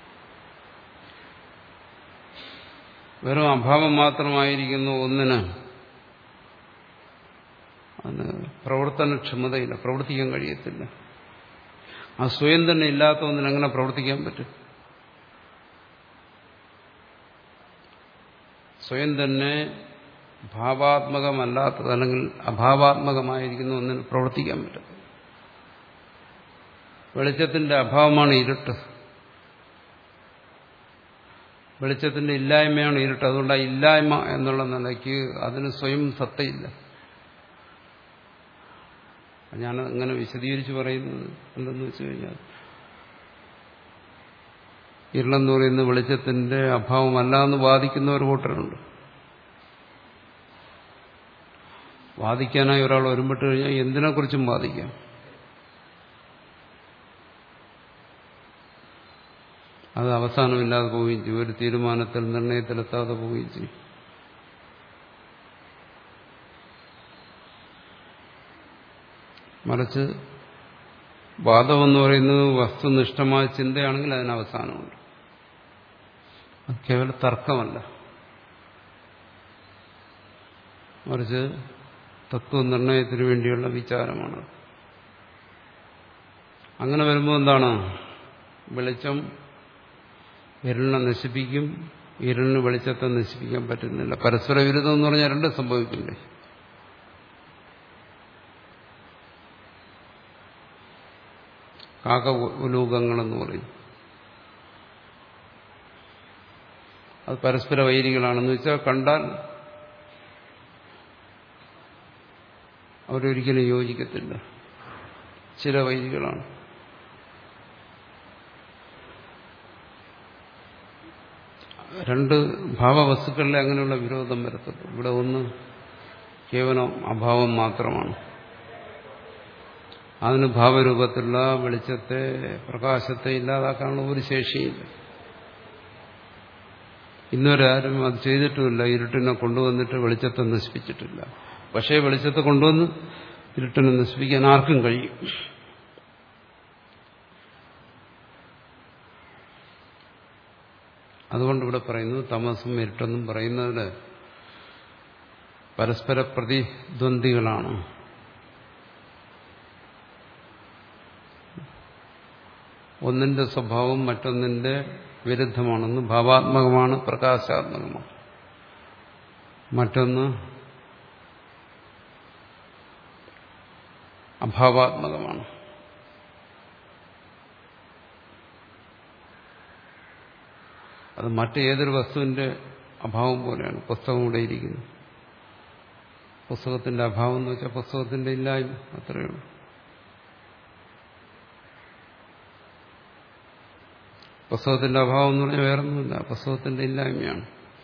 വെറും അഭാവം മാത്രമായിരിക്കുന്നു ഒന്നിന് അതിന് പ്രവർത്തനക്ഷമതയില്ല പ്രവർത്തിക്കാൻ കഴിയത്തില്ല ആ സ്വയം തന്നെ ഇല്ലാത്ത ഒന്നിന് എങ്ങനെ പ്രവർത്തിക്കാൻ പറ്റും സ്വയം തന്നെ ഭാവാത്മകമല്ലാത്തത് അല്ലെങ്കിൽ അഭാവാത്മകമായിരിക്കുന്ന ഒന്നിന് പ്രവർത്തിക്കാൻ പറ്റും വെളിച്ചത്തിന്റെ അഭാവമാണ് ഇരുട്ട് വെളിച്ചത്തിന്റെ ഇല്ലായ്മയാണ് ഇരുട്ട് അതുകൊണ്ട് ആ ഇല്ലായ്മ എന്നുള്ള നിലയ്ക്ക് അതിന് സ്വയം സത്തയില്ല ഞാൻ അങ്ങനെ വിശദീകരിച്ച് പറയുന്നത് എന്തെന്ന് വെച്ച് കഴിഞ്ഞാൽ ഇരുളെന്ന് പറയുന്ന വെളിച്ചത്തിന്റെ അഭാവമല്ല എന്ന് വാദിക്കുന്ന ഒരു കൂട്ടരുണ്ട് വാദിക്കാനായി ഒരാൾ ഒരുമ്പിട്ട് കഴിഞ്ഞാൽ എന്തിനെക്കുറിച്ചും വാദിക്കാം അത് അവസാനമില്ലാതെ പോവുകയും ചെയ്യും ഒരു തീരുമാനത്തിൽ നിർണയത്തിലെത്താതെ പോവുകയും ചെയ്യും മറിച്ച് വാദമെന്ന് പറയുന്നത് വസ്തുനിഷ്ഠമായ ചിന്തയാണെങ്കിൽ അതിന് അവസാനമുണ്ട് അത് കേവല തർക്കമല്ല മറിച്ച് തത്വനിർണയത്തിന് വേണ്ടിയുള്ള വിചാരമാണ് അങ്ങനെ വരുമ്പോൾ എന്താണ് വെളിച്ചം ഇരുളിനെ നശിപ്പിക്കും ഇരുളിന് വെളിച്ചത്തെ നശിപ്പിക്കാൻ പറ്റുന്നില്ല പരസ്പര വിരുദ്ധം എന്ന് പറഞ്ഞാൽ രണ്ടും സംഭവിക്കില്ലേ കാകഉലൂകങ്ങളെന്ന് പറയും അത് പരസ്പര വൈരികളാണെന്ന് വെച്ചാൽ കണ്ടാൽ അവരൊരിക്കലും യോജിക്കത്തില്ല ചില വൈരികളാണ് രണ്ട് ഭാവവസ്തുക്കളിലെ അങ്ങനെയുള്ള വിരോധം വരത്തുള്ളൂ ഇവിടെ ഒന്ന് കേവലം അഭാവം മാത്രമാണ് അതിന് ഭാവരൂപത്തിലുള്ള വെളിച്ചത്തെ പ്രകാശത്തെ ഇല്ലാതാക്കാനുള്ള ഒരു ശേഷിയില്ല ഇന്നുവരാരും അത് ചെയ്തിട്ടുമില്ല ഇരുട്ടിനെ കൊണ്ടുവന്നിട്ട് വെളിച്ചത്തെ നശിപ്പിച്ചിട്ടില്ല പക്ഷേ വെളിച്ചത്തെ കൊണ്ടുവന്ന് ഇരുട്ടിനെ നശിപ്പിക്കാൻ ആർക്കും കഴിയും അതുകൊണ്ട് ഇവിടെ പറയുന്നു തമസും ഇരുട്ടെന്നും പറയുന്നതിന് പരസ്പര പ്രതിദ്വന്ദികളാണ് ഒന്നിന്റെ സ്വഭാവം മറ്റൊന്നിന്റെ വിരുദ്ധമാണെന്ന് ഭാവാത്മകമാണ് പ്രകാശാത്മകമാണ് മറ്റൊന്ന് അഭാവാത്മകമാണ് അത് മറ്റേതൊരു വസ്തുവിന്റെ അഭാവം പോലെയാണ് പുസ്തകം ഇവിടെ ഇരിക്കുന്നു പുസ്തകത്തിന്റെ അഭാവം എന്ന് വെച്ചാൽ പുസ്തകത്തിന്റെ ഇല്ലായ്മ അത്രയേ ഉള്ളൂ പുസ്തകത്തിന്റെ അഭാവം എന്ന് പറഞ്ഞാൽ വേറൊന്നുമില്ല പുസ്തകത്തിന്റെ ഇല്ലായ്മയാണ്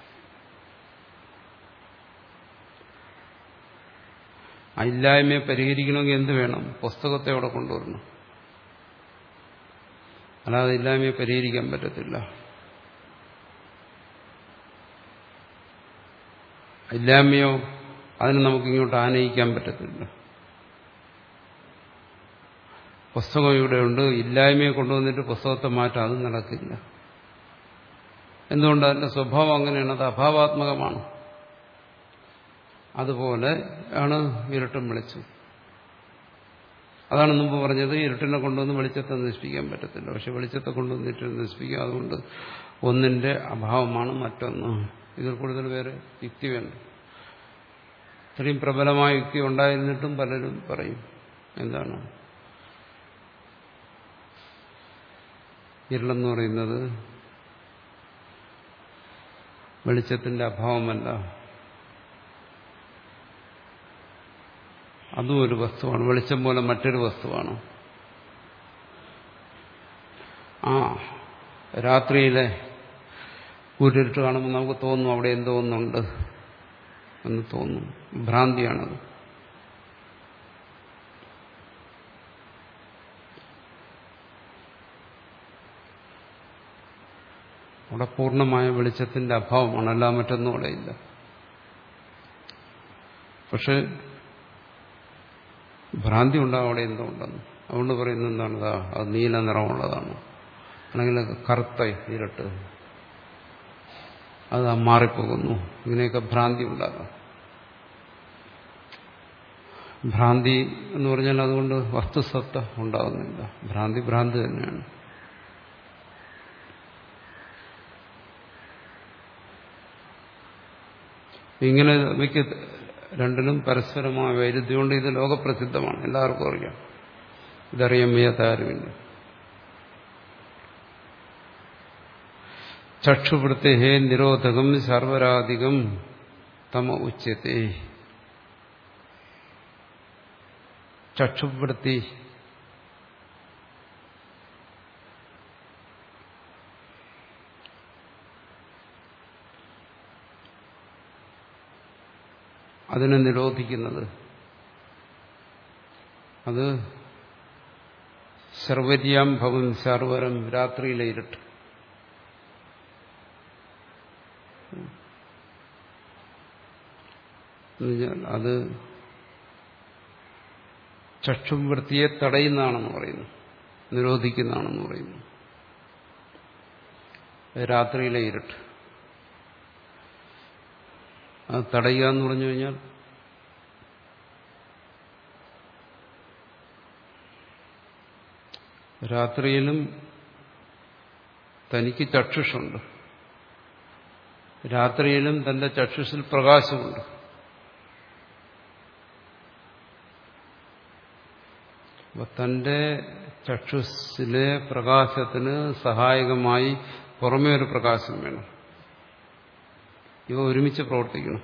ആ ഇല്ലായ്മയെ പരിഹരിക്കണമെങ്കിൽ എന്ത് വേണം പുസ്തകത്തെ അവിടെ കൊണ്ടുവരണം അല്ലാതെ ഇല്ലായ്മയെ പരിഹരിക്കാൻ പറ്റത്തില്ല ഇല്ലായ്മയോ അതിന് നമുക്ക് ഇങ്ങോട്ട് ആനയിക്കാൻ പറ്റത്തില്ല പുസ്തകം ഇവിടെയുണ്ട് ഇല്ലായ്മയെ കൊണ്ടുവന്നിട്ട് പുസ്തകത്തെ മാറ്റാം അത് നടക്കില്ല എന്തുകൊണ്ട് അതിന്റെ സ്വഭാവം അങ്ങനെയാണ് അത് അഭാവാത്മകമാണ് അതുപോലെ ആണ് ഇരുട്ടും വെളിച്ചം അതാണ് മുമ്പ് പറഞ്ഞത് ഇരുട്ടിനെ കൊണ്ടുവന്ന് വെളിച്ചത്തെ നശിപ്പിക്കാൻ പറ്റത്തില്ല പക്ഷെ വെളിച്ചത്തെ കൊണ്ടുവന്ന് ഇരുട്ടിനെ നശിപ്പിക്കാം അതുകൊണ്ട് ഒന്നിന്റെ അഭാവമാണ് മറ്റൊന്ന് ഇതിൽ കൂടുതൽ വേറെ യുക്തി വേണ്ട ഇത്രയും പ്രബലമായ യുക്തി ഉണ്ടായിരുന്നിട്ടും പലരും പറയും എന്താണ് ഇരുളെന്ന് പറയുന്നത് വെളിച്ചത്തിന്റെ അഭാവമല്ല അതും ഒരു വസ്തുവാണ് വെളിച്ചം പോലെ മറ്റൊരു വസ്തുവാണ് ആ രാത്രിയിലെ കൂരിട്ട് കാണുമ്പോൾ നമുക്ക് തോന്നും അവിടെ എന്തോ ഒന്നുണ്ട് എന്ന് തോന്നും ഭ്രാന്തിയാണത് അവിടെ പൂർണ്ണമായ വെളിച്ചത്തിന്റെ അഭാവമാണ് അല്ല മറ്റൊന്നും അവിടെ ഇല്ല പക്ഷെ ഭ്രാന്തി ഉണ്ടാവും അവിടെ എന്തോ ഉണ്ടെന്ന് അതുകൊണ്ട് പറയുന്നത് എന്താണ് ഇതാ അത് നീല നിറമുള്ളതാണ് അല്ലെങ്കിൽ കറുത്ത ഇരട്ട് അത് മാറിപ്പോകുന്നു ഇങ്ങനെയൊക്കെ ഭ്രാന്തി ഉണ്ടാകാം ഭ്രാന്തി എന്ന് പറഞ്ഞാൽ അതുകൊണ്ട് വസ്തുസത്ത ഉണ്ടാകുന്നില്ല ഭ്രാന്തി ഭ്രാന്തി തന്നെയാണ് ഇങ്ങനെ മിക്ക രണ്ടിനും പരസ്പരമായ വൈരുദ്ധ്യമുണ്ട് ഇത് ലോകപ്രസിദ്ധമാണ് എല്ലാവർക്കും അറിയാം ഇതറിയാൻ വയ്യാത്ത ആരുമില്ല ചക്ഷുവൃത്തി നിരോധകം സർവരാധികം തമ ഉച്ചത്തെ ചക്ഷുവൃത്തി അതിനെ നിരോധിക്കുന്നത് അത് സർവര്യാം ഭവൻ സർവരം രാത്രിയിലെ ഇരുട്ട് അത് ചക്ഷുവൃത്തിയെ തടയുന്നതാണെന്ന് പറയുന്നു നിരോധിക്കുന്നതാണെന്ന് പറയുന്നു രാത്രിയിലെ ഇരുട്ട് അത് തടയുക എന്ന് പറഞ്ഞു കഴിഞ്ഞാൽ രാത്രിയിലും തനിക്ക് ചക്ഷുഷുണ്ട് രാത്രിയിലും തന്റെ ചക്ഷുഷിൽ പ്രകാശമുണ്ട് അപ്പൊ തന്റെ ചക്ഷുസിലെ പ്രകാശത്തിന് സഹായകമായി പുറമേ ഒരു പ്രകാശം വേണം ഇവ ഒരുമിച്ച് പ്രവർത്തിക്കണം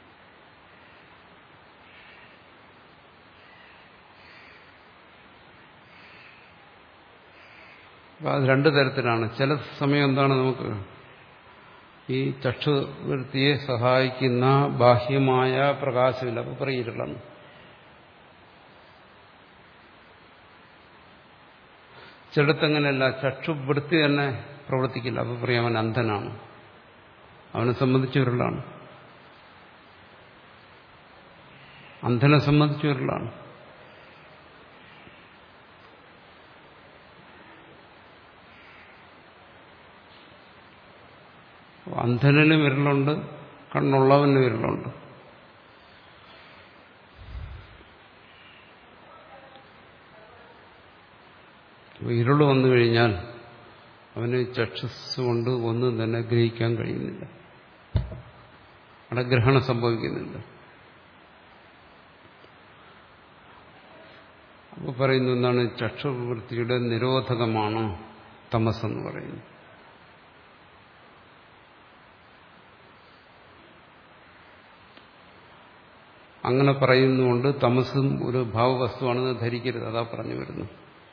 അപ്പൊ അത് രണ്ടു തരത്തിലാണ് ചില സമയം എന്താണ് നമുക്ക് ഈ ചക്ഷുവൃത്തിയെ സഹായിക്കുന്ന ബാഹ്യമായ പ്രകാശമില്ല അപ്പൊ പറയിരുളെന്ന് ചിലടത്തങ്ങനെയല്ല ചക്ഷുവൃത്തി തന്നെ പ്രവർത്തിക്കില്ല അപ്പോൾ പറയാം അവൻ അന്ധനാണ് അവനെ സംബന്ധിച്ച് ഉരുളാണ് അന്ധനെ സംബന്ധിച്ച് ഉരുളാണ് അന്ധനും വിരലുണ്ട് കണ്ണുള്ളവന് വിരലുണ്ട് ഇരുള് വന്നു കഴിഞ്ഞാൽ അവന് ചക്ഷസ് കൊണ്ട് ഒന്നും തന്നെ ഗ്രഹിക്കാൻ കഴിയുന്നില്ല അവിടെ ഗ്രഹണം സംഭവിക്കുന്നില്ല അപ്പോൾ പറയുന്നു എന്താണ് ചക്ഷുവൃത്തിയുടെ നിരോധകമാണ് തമസ് എന്ന് പറയുന്നത് അങ്ങനെ പറയുന്നുകൊണ്ട് തമസും ഒരു ഭാവവസ്തുവാണെന്ന് ധരിക്കരുത് അതാ പറഞ്ഞു വരുന്നു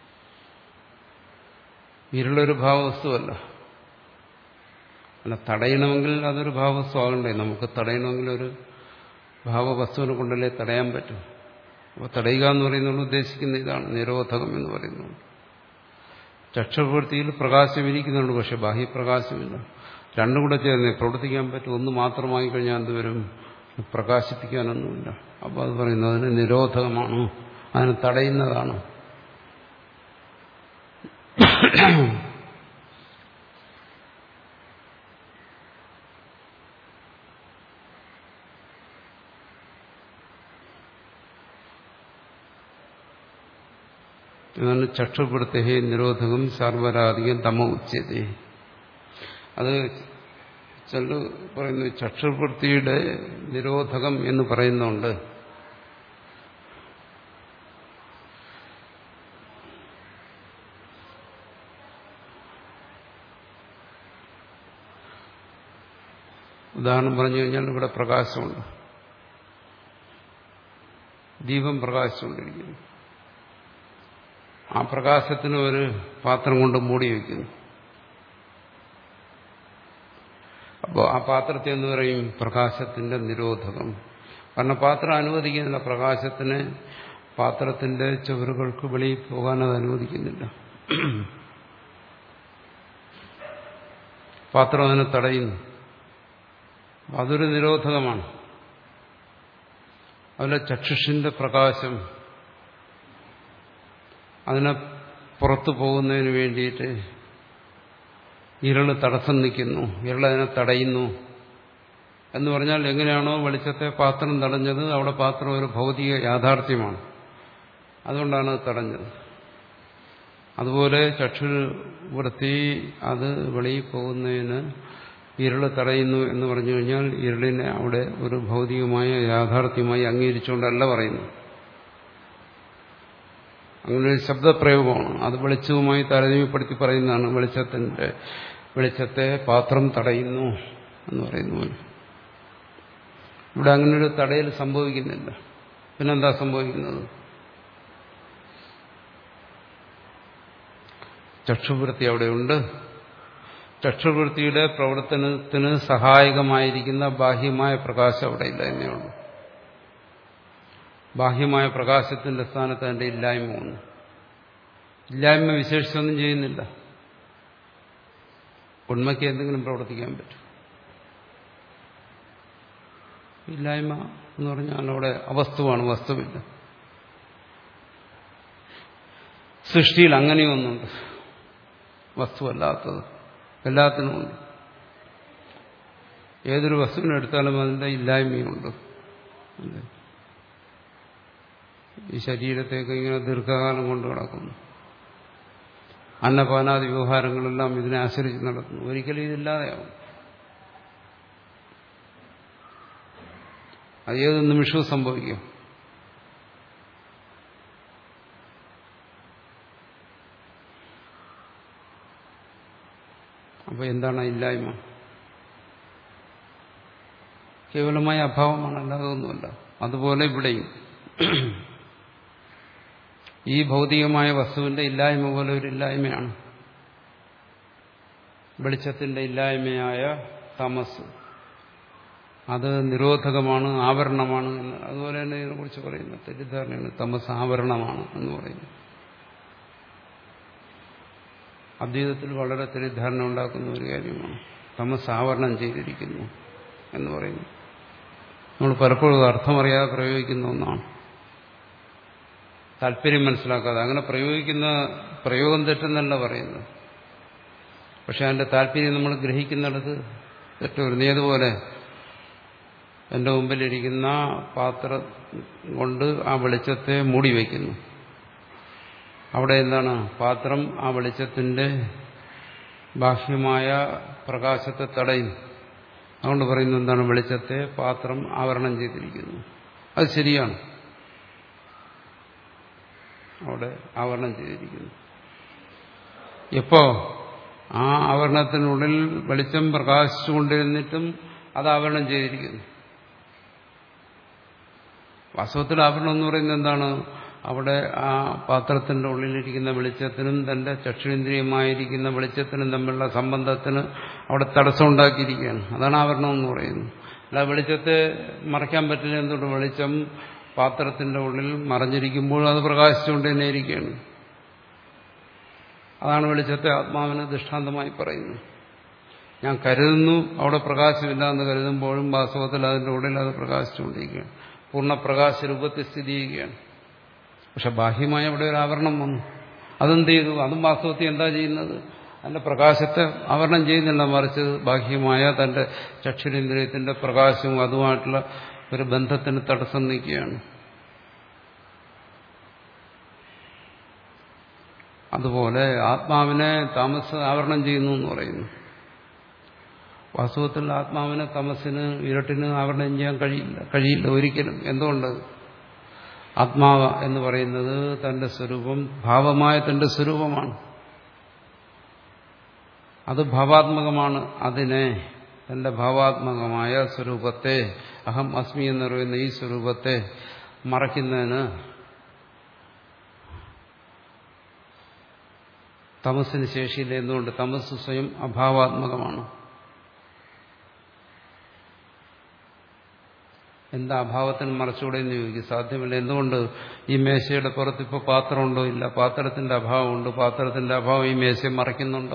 ഇരുളൊരു ഭാവവസ്തുവല്ല അല്ല തടയണമെങ്കിൽ അതൊരു ഭാവവസ്തു ആകണ്ടേ നമുക്ക് തടയണമെങ്കിൽ ഒരു ഭാവവസ്തുവിനെ കൊണ്ടല്ലേ തടയാൻ പറ്റും അപ്പോൾ തടയുക എന്ന് പറയുന്നത് ഉദ്ദേശിക്കുന്ന ഇതാണ് നിരോധകം എന്ന് പറയുന്നത് ചക്ഷപ്രവൃത്തിയിൽ പ്രകാശം ഇരിക്കുന്നുണ്ട് പക്ഷെ ബാഹ്യപ്രകാശമില്ല രണ്ടും കൂടെ ചേർന്ന് പ്രവർത്തിക്കാൻ പറ്റും ഒന്ന് മാത്രമായി കഴിഞ്ഞാൽ എന്തുവരും പ്രകാശിപ്പിക്കാനൊന്നുമില്ല അപ്പോൾ അത് പറയുന്നത് അതിന് നിരോധകമാണ് അതിനെ തടയുന്നതാണ് എന്നാണ് ചക്ഷുപ്പെടുത്തേ നിരോധകം സർവരാധികം തമ ഉച്ചത അത് ചില പറയുന്നു ചക്ഷുവൃത്തിയുടെ നിരോധകം എന്ന് പറയുന്നുണ്ട് ഉദാഹരണം പറഞ്ഞു കഴിഞ്ഞാൽ ഇവിടെ പ്രകാശമുണ്ട് ദീപം പ്രകാശിച്ചുകൊണ്ടിരിക്കുന്നു ആ പ്രകാശത്തിന് ഒരു പാത്രം കൊണ്ട് മൂടി വയ്ക്കുന്നു അപ്പോൾ ആ പാത്രത്തെ എന്ന് പറയും പ്രകാശത്തിന്റെ നിരോധകം കാരണം പാത്രം അനുവദിക്കുന്നില്ല പ്രകാശത്തിന് പാത്രത്തിന്റെ ചുവരുകൾക്ക് വെളിയിൽ പോകാൻ അത് അനുവദിക്കുന്നില്ല പാത്രം അതിനെ തടയുന്നു അതൊരു നിരോധകമാണ് അതുപോലെ ചക്ഷുഷിന്റെ പ്രകാശം അതിനെ പുറത്തു പോകുന്നതിന് വേണ്ടിയിട്ട് ഇരള് തടസ്സം നിൽക്കുന്നു ഇരളതിനെ തടയുന്നു എന്ന് പറഞ്ഞാൽ എങ്ങനെയാണോ വെളിച്ചത്തെ പാത്രം തടഞ്ഞത് അവിടെ പാത്രം ഒരു ഭൗതിക യാഥാർത്ഥ്യമാണ് അതുകൊണ്ടാണ് അത് തടഞ്ഞത് അതുപോലെ ചക്ഷുവൃത്തി അത് വെളിയിൽ പോകുന്നതിന് ഇരുള് തടയുന്നു എന്ന് പറഞ്ഞു കഴിഞ്ഞാൽ ഇരുളിനെ അവിടെ ഒരു ഭൗതികമായ യാഥാർത്ഥ്യമായി അംഗീകരിച്ചുകൊണ്ടല്ല പറയുന്നു അങ്ങനെ ഒരു ശബ്ദപ്രയോഗമാണ് അത് വെളിച്ചവുമായി താരതമ്യപ്പെടുത്തി പറയുന്നതാണ് വെളിച്ചത്തിന്റെ വെളിച്ചത്തെ പാത്രം തടയുന്നു എന്ന് പറയുന്ന പോലെ ഇവിടെ അങ്ങനെ ഒരു തടയൽ സംഭവിക്കുന്നില്ല പിന്നെന്താ സംഭവിക്കുന്നത് ചക്ഷുവൃത്തി അവിടെയുണ്ട് ചക്ഷുവൃത്തിയുടെ പ്രവർത്തനത്തിന് സഹായകമായിരിക്കുന്ന ബാഹ്യമായ പ്രകാശം അവിടെ ഇല്ല എന്നേയുള്ളൂ ബാഹ്യമായ പ്രകാശത്തിന്റെ സ്ഥാനത്ത് അതിന്റെ ഇല്ലായ്മ വന്നു ഇല്ലായ്മ വിശേഷിച്ചൊന്നും ചെയ്യുന്നില്ല ഉണ്മയ്ക്ക് എന്തെങ്കിലും പ്രവർത്തിക്കാൻ പറ്റും ഇല്ലായ്മ എന്ന് പറഞ്ഞാൽ അവിടെ അവസ്തുവാണ് വസ്തുവില്ല സൃഷ്ടിയിൽ അങ്ങനെയൊന്നുണ്ട് വസ്തുവല്ലാത്തത് എല്ലാത്തിനുമുണ്ട് ഏതൊരു വസ്തുവിനെടുത്താലും അതിന്റെ ഇല്ലായ്മയുണ്ട് അല്ലേ ഈ ശരീരത്തേക്ക് ഇങ്ങനെ ദീർഘകാലം കൊണ്ട് കിടക്കുന്നു അന്നപാനാദി വ്യവഹാരങ്ങളെല്ലാം ഇതിനെ ആശ്രയിച്ച് നടക്കുന്നു ഒരിക്കലും ഇതില്ലാതെയാവും അത് ഏത് നിമിഷവും സംഭവിക്കും അപ്പൊ എന്താണ് ഇല്ലായ്മ കേവലമായ അഭാവമാണ് അല്ലാതെ ഒന്നുമല്ല അതുപോലെ ഇവിടെയും ഈ ഭൗതികമായ വസ്തുവിന്റെ ഇല്ലായ്മ പോലെ ഒരു ഇല്ലായ്മയാണ് വെളിച്ചത്തിന്റെ ഇല്ലായ്മയായ തമസ് അത് നിരോധകമാണ് ആവരണമാണ് എന്ന് അതുപോലെ തന്നെ ഇതിനെക്കുറിച്ച് പറയുന്നു തെറ്റിദ്ധാരണയാണ് തമസ് ആവരണമാണ് എന്ന് പറയുന്നു അദ്വൈതത്തിൽ വളരെ തെറ്റിദ്ധാരണ ഉണ്ടാക്കുന്ന ഒരു കാര്യമാണ് തമസ് ആവരണം ചെയ്തിരിക്കുന്നു എന്ന് പറയുന്നു നമ്മൾ പലപ്പോഴും അർത്ഥമറിയാതെ പ്രയോഗിക്കുന്ന ഒന്നാണ് താല്പര്യം മനസ്സിലാക്കാതെ അങ്ങനെ പ്രയോഗിക്കുന്ന പ്രയോഗം തെറ്റെന്നല്ല പറയുന്നത് പക്ഷെ അതിന്റെ താല്പര്യം നമ്മൾ ഗ്രഹിക്കുന്നിടത്ത് തെറ്റുവരുന്നു ഏതുപോലെ എന്റെ മുമ്പിലിരിക്കുന്ന പാത്രം കൊണ്ട് ആ വെളിച്ചത്തെ മൂടി വയ്ക്കുന്നു അവിടെ എന്താണ് പാത്രം ആ വെളിച്ചത്തിന്റെ ബാഹ്യമായ പ്രകാശത്തെ തടയും അതുകൊണ്ട് പറയുന്നത് എന്താണ് വെളിച്ചത്തെ പാത്രം ആവരണം ചെയ്തിരിക്കുന്നു അത് ശരിയാണ് അവിടെ ആവരണം ചെയ്തിരിക്കുന്നു എപ്പോ ആ ആവരണത്തിനുള്ളിൽ വെളിച്ചം പ്രകാശിച്ചുകൊണ്ടിരുന്നിട്ടും അത് ആവരണം ചെയ്തിരിക്കുന്നു വാസ്തവത്തിൽ ആവരണം എന്ന് പറയുന്നത് എന്താണ് അവിടെ ആ പാത്രത്തിന്റെ ഉള്ളിലിരിക്കുന്ന വെളിച്ചത്തിനും തന്റെ ചക്ഷുരേന്ദ്രിയമായിരിക്കുന്ന വെളിച്ചത്തിനും തമ്മിലുള്ള സംബന്ധത്തിന് അവിടെ തടസ്സം ഉണ്ടാക്കിയിരിക്കുകയാണ് അതാണ് ആവരണം എന്ന് പറയുന്നത് അല്ല വെളിച്ചത്തെ മറയ്ക്കാൻ പറ്റില്ല എന്തുകൊണ്ട് വെളിച്ചം പാത്രത്തിന്റെ ഉള്ളിൽ മറഞ്ഞിരിക്കുമ്പോൾ അത് പ്രകാശിച്ചുകൊണ്ട് തന്നെ ഇരിക്കുകയാണ് അതാണ് വെളിച്ചത്തെ ആത്മാവിന് ദൃഷ്ടാന്തമായി പറയുന്നത് ഞാൻ കരുതുന്നു അവിടെ പ്രകാശമില്ല എന്ന് കരുതുമ്പോഴും വാസ്തവത്തിൽ അതിന്റെ ഉള്ളിൽ അത് പ്രകാശിച്ചുകൊണ്ടിരിക്കുകയാണ് പൂർണ്ണപ്രകാശ രൂപത്തിൽ സ്ഥിതി ചെയ്യുകയാണ് പക്ഷെ ബാഹ്യമായ അവിടെ ഒരു ആവരണം വന്നു അതെന്ത് ചെയ്തു അതും വാസ്തവത്തിൽ എന്താ ചെയ്യുന്നത് അതിന്റെ പ്രകാശത്തെ ആവരണം ചെയ്യുന്നില്ല മറിച്ച് ബാഹ്യമായ തന്റെ ചക്ഷുരേന്ദ്രിയത്തിന്റെ പ്രകാശവും അതുമായിട്ടുള്ള ഒരു ബന്ധത്തിന് തടസ്സം നീക്കുകയാണ് അതുപോലെ ആത്മാവിനെ താമസ ആവരണം ചെയ്യുന്നു എന്ന് പറയുന്നു വാസ്തവത്തിൽ ആത്മാവിനെ തമസിന് ഇരട്ടിന് ആവരണം ചെയ്യാൻ കഴിയില്ല കഴിയില്ല ഒരിക്കലും എന്തുകൊണ്ട് ആത്മാവ് എന്ന് പറയുന്നത് തന്റെ സ്വരൂപം ഭാവമായ തന്റെ സ്വരൂപമാണ് അത് ഭാവാത്മകമാണ് അതിനെ തന്റെ ഭാവാത്മകമായ സ്വരൂപത്തെ അഹം അസ്മി എന്ന് പറയുന്ന ഈ സ്വരൂപത്തെ മറയ്ക്കുന്നതിന് തമസിന് ശേഷിയില്ല എന്തുകൊണ്ട് തമസ് സ്വയം അഭാവാത്മകമാണ് എന്താ അഭാവത്തിന് മറച്ചുകൂടെ എന്ന് ചോദിക്കും സാധ്യമല്ല എന്തുകൊണ്ട് ഈ മേശയുടെ പുറത്ത് ഇപ്പോൾ പാത്രമുണ്ടോ ഇല്ല പാത്രത്തിന്റെ അഭാവമുണ്ട് പാത്രത്തിന്റെ അഭാവം ഈ മേശയെ മറയ്ക്കുന്നുണ്ടോ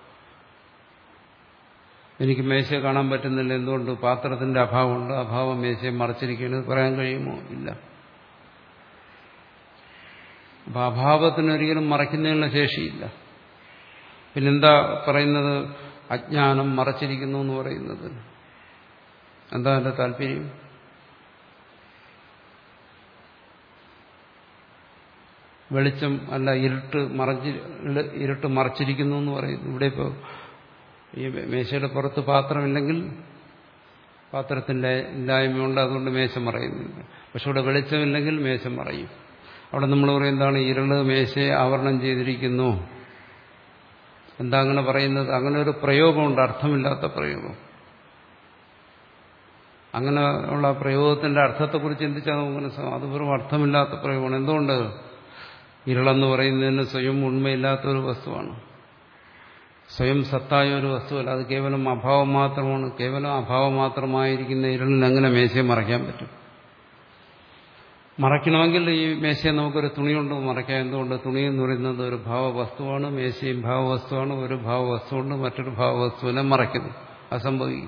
എനിക്ക് മേശയെ കാണാൻ പറ്റുന്നില്ല എന്തുകൊണ്ട് പാത്രത്തിന്റെ അഭാവമുണ്ട് അഭാവം മേശയെ മറച്ചിരിക്കുന്നത് പറയാൻ കഴിയുമോ ഇല്ല അപ്പൊ അഭാവത്തിനൊരിക്കലും മറയ്ക്കുന്നതിനുള്ള ശേഷിയില്ല പിന്നെന്താ പറയുന്നത് അജ്ഞാനം മറച്ചിരിക്കുന്നു എന്ന് പറയുന്നത് എന്താ എന്റെ താല്പര്യം വെളിച്ചം അല്ല ഇരുട്ട് മറച്ച് ഇരുട്ട് മറച്ചിരിക്കുന്നു എന്ന് പറയുന്നു ഇവിടെ ഇപ്പോൾ ഈ മേശയുടെ പുറത്ത് പാത്രമില്ലെങ്കിൽ പാത്രത്തിന്റെ ഇല്ലായ്മയുണ്ട് അതുകൊണ്ട് മേശ മറയുന്നില്ല പക്ഷെ ഇവിടെ വെളിച്ചമില്ലെങ്കിൽ മേശ മറയും അവിടെ നമ്മൾ പറയും എന്താണ് ഇരുള് മേശയെ ആവരണം ചെയ്തിരിക്കുന്നു എന്താ അങ്ങനെ പറയുന്നത് അങ്ങനെ ഒരു പ്രയോഗമുണ്ട് അർത്ഥമില്ലാത്ത പ്രയോഗം അങ്ങനെ ഉള്ള പ്രയോഗത്തിന്റെ അർത്ഥത്തെക്കുറിച്ച് ചിന്തിച്ചാൽ നമുക്ക് മനസ്സിലാവും അത് വെറും അർത്ഥമില്ലാത്ത പ്രയോഗമാണ് എന്തുകൊണ്ട് ഇരുളെന്ന് പറയുന്നതിന് സ്വയം ഉണ്മയില്ലാത്ത ഒരു വസ്തുവാണ് സ്വയം സത്തായ ഒരു വസ്തുവല്ല അത് കേവലം അഭാവം മാത്രമാണ് കേവലം അഭാവം മാത്രമായിരിക്കുന്ന ഇരുളിന് എങ്ങനെ മേശയെ മറയ്ക്കാൻ പറ്റും മറയ്ക്കണമെങ്കിൽ ഈ മേശയെ നമുക്കൊരു തുണിയുണ്ട് മറയ്ക്കാൻ എന്തുകൊണ്ട് തുണി എന്ന് പറയുന്നത് ഒരു ഭാവവസ്തുവാണ് മേശയും ഭാവവസ്തുവാണ് ഒരു ഭാവവസ്തുണ്ട് മറ്റൊരു ഭാവവസ്തുവിനെ മറയ്ക്കുന്നു അസംഭവിക്കും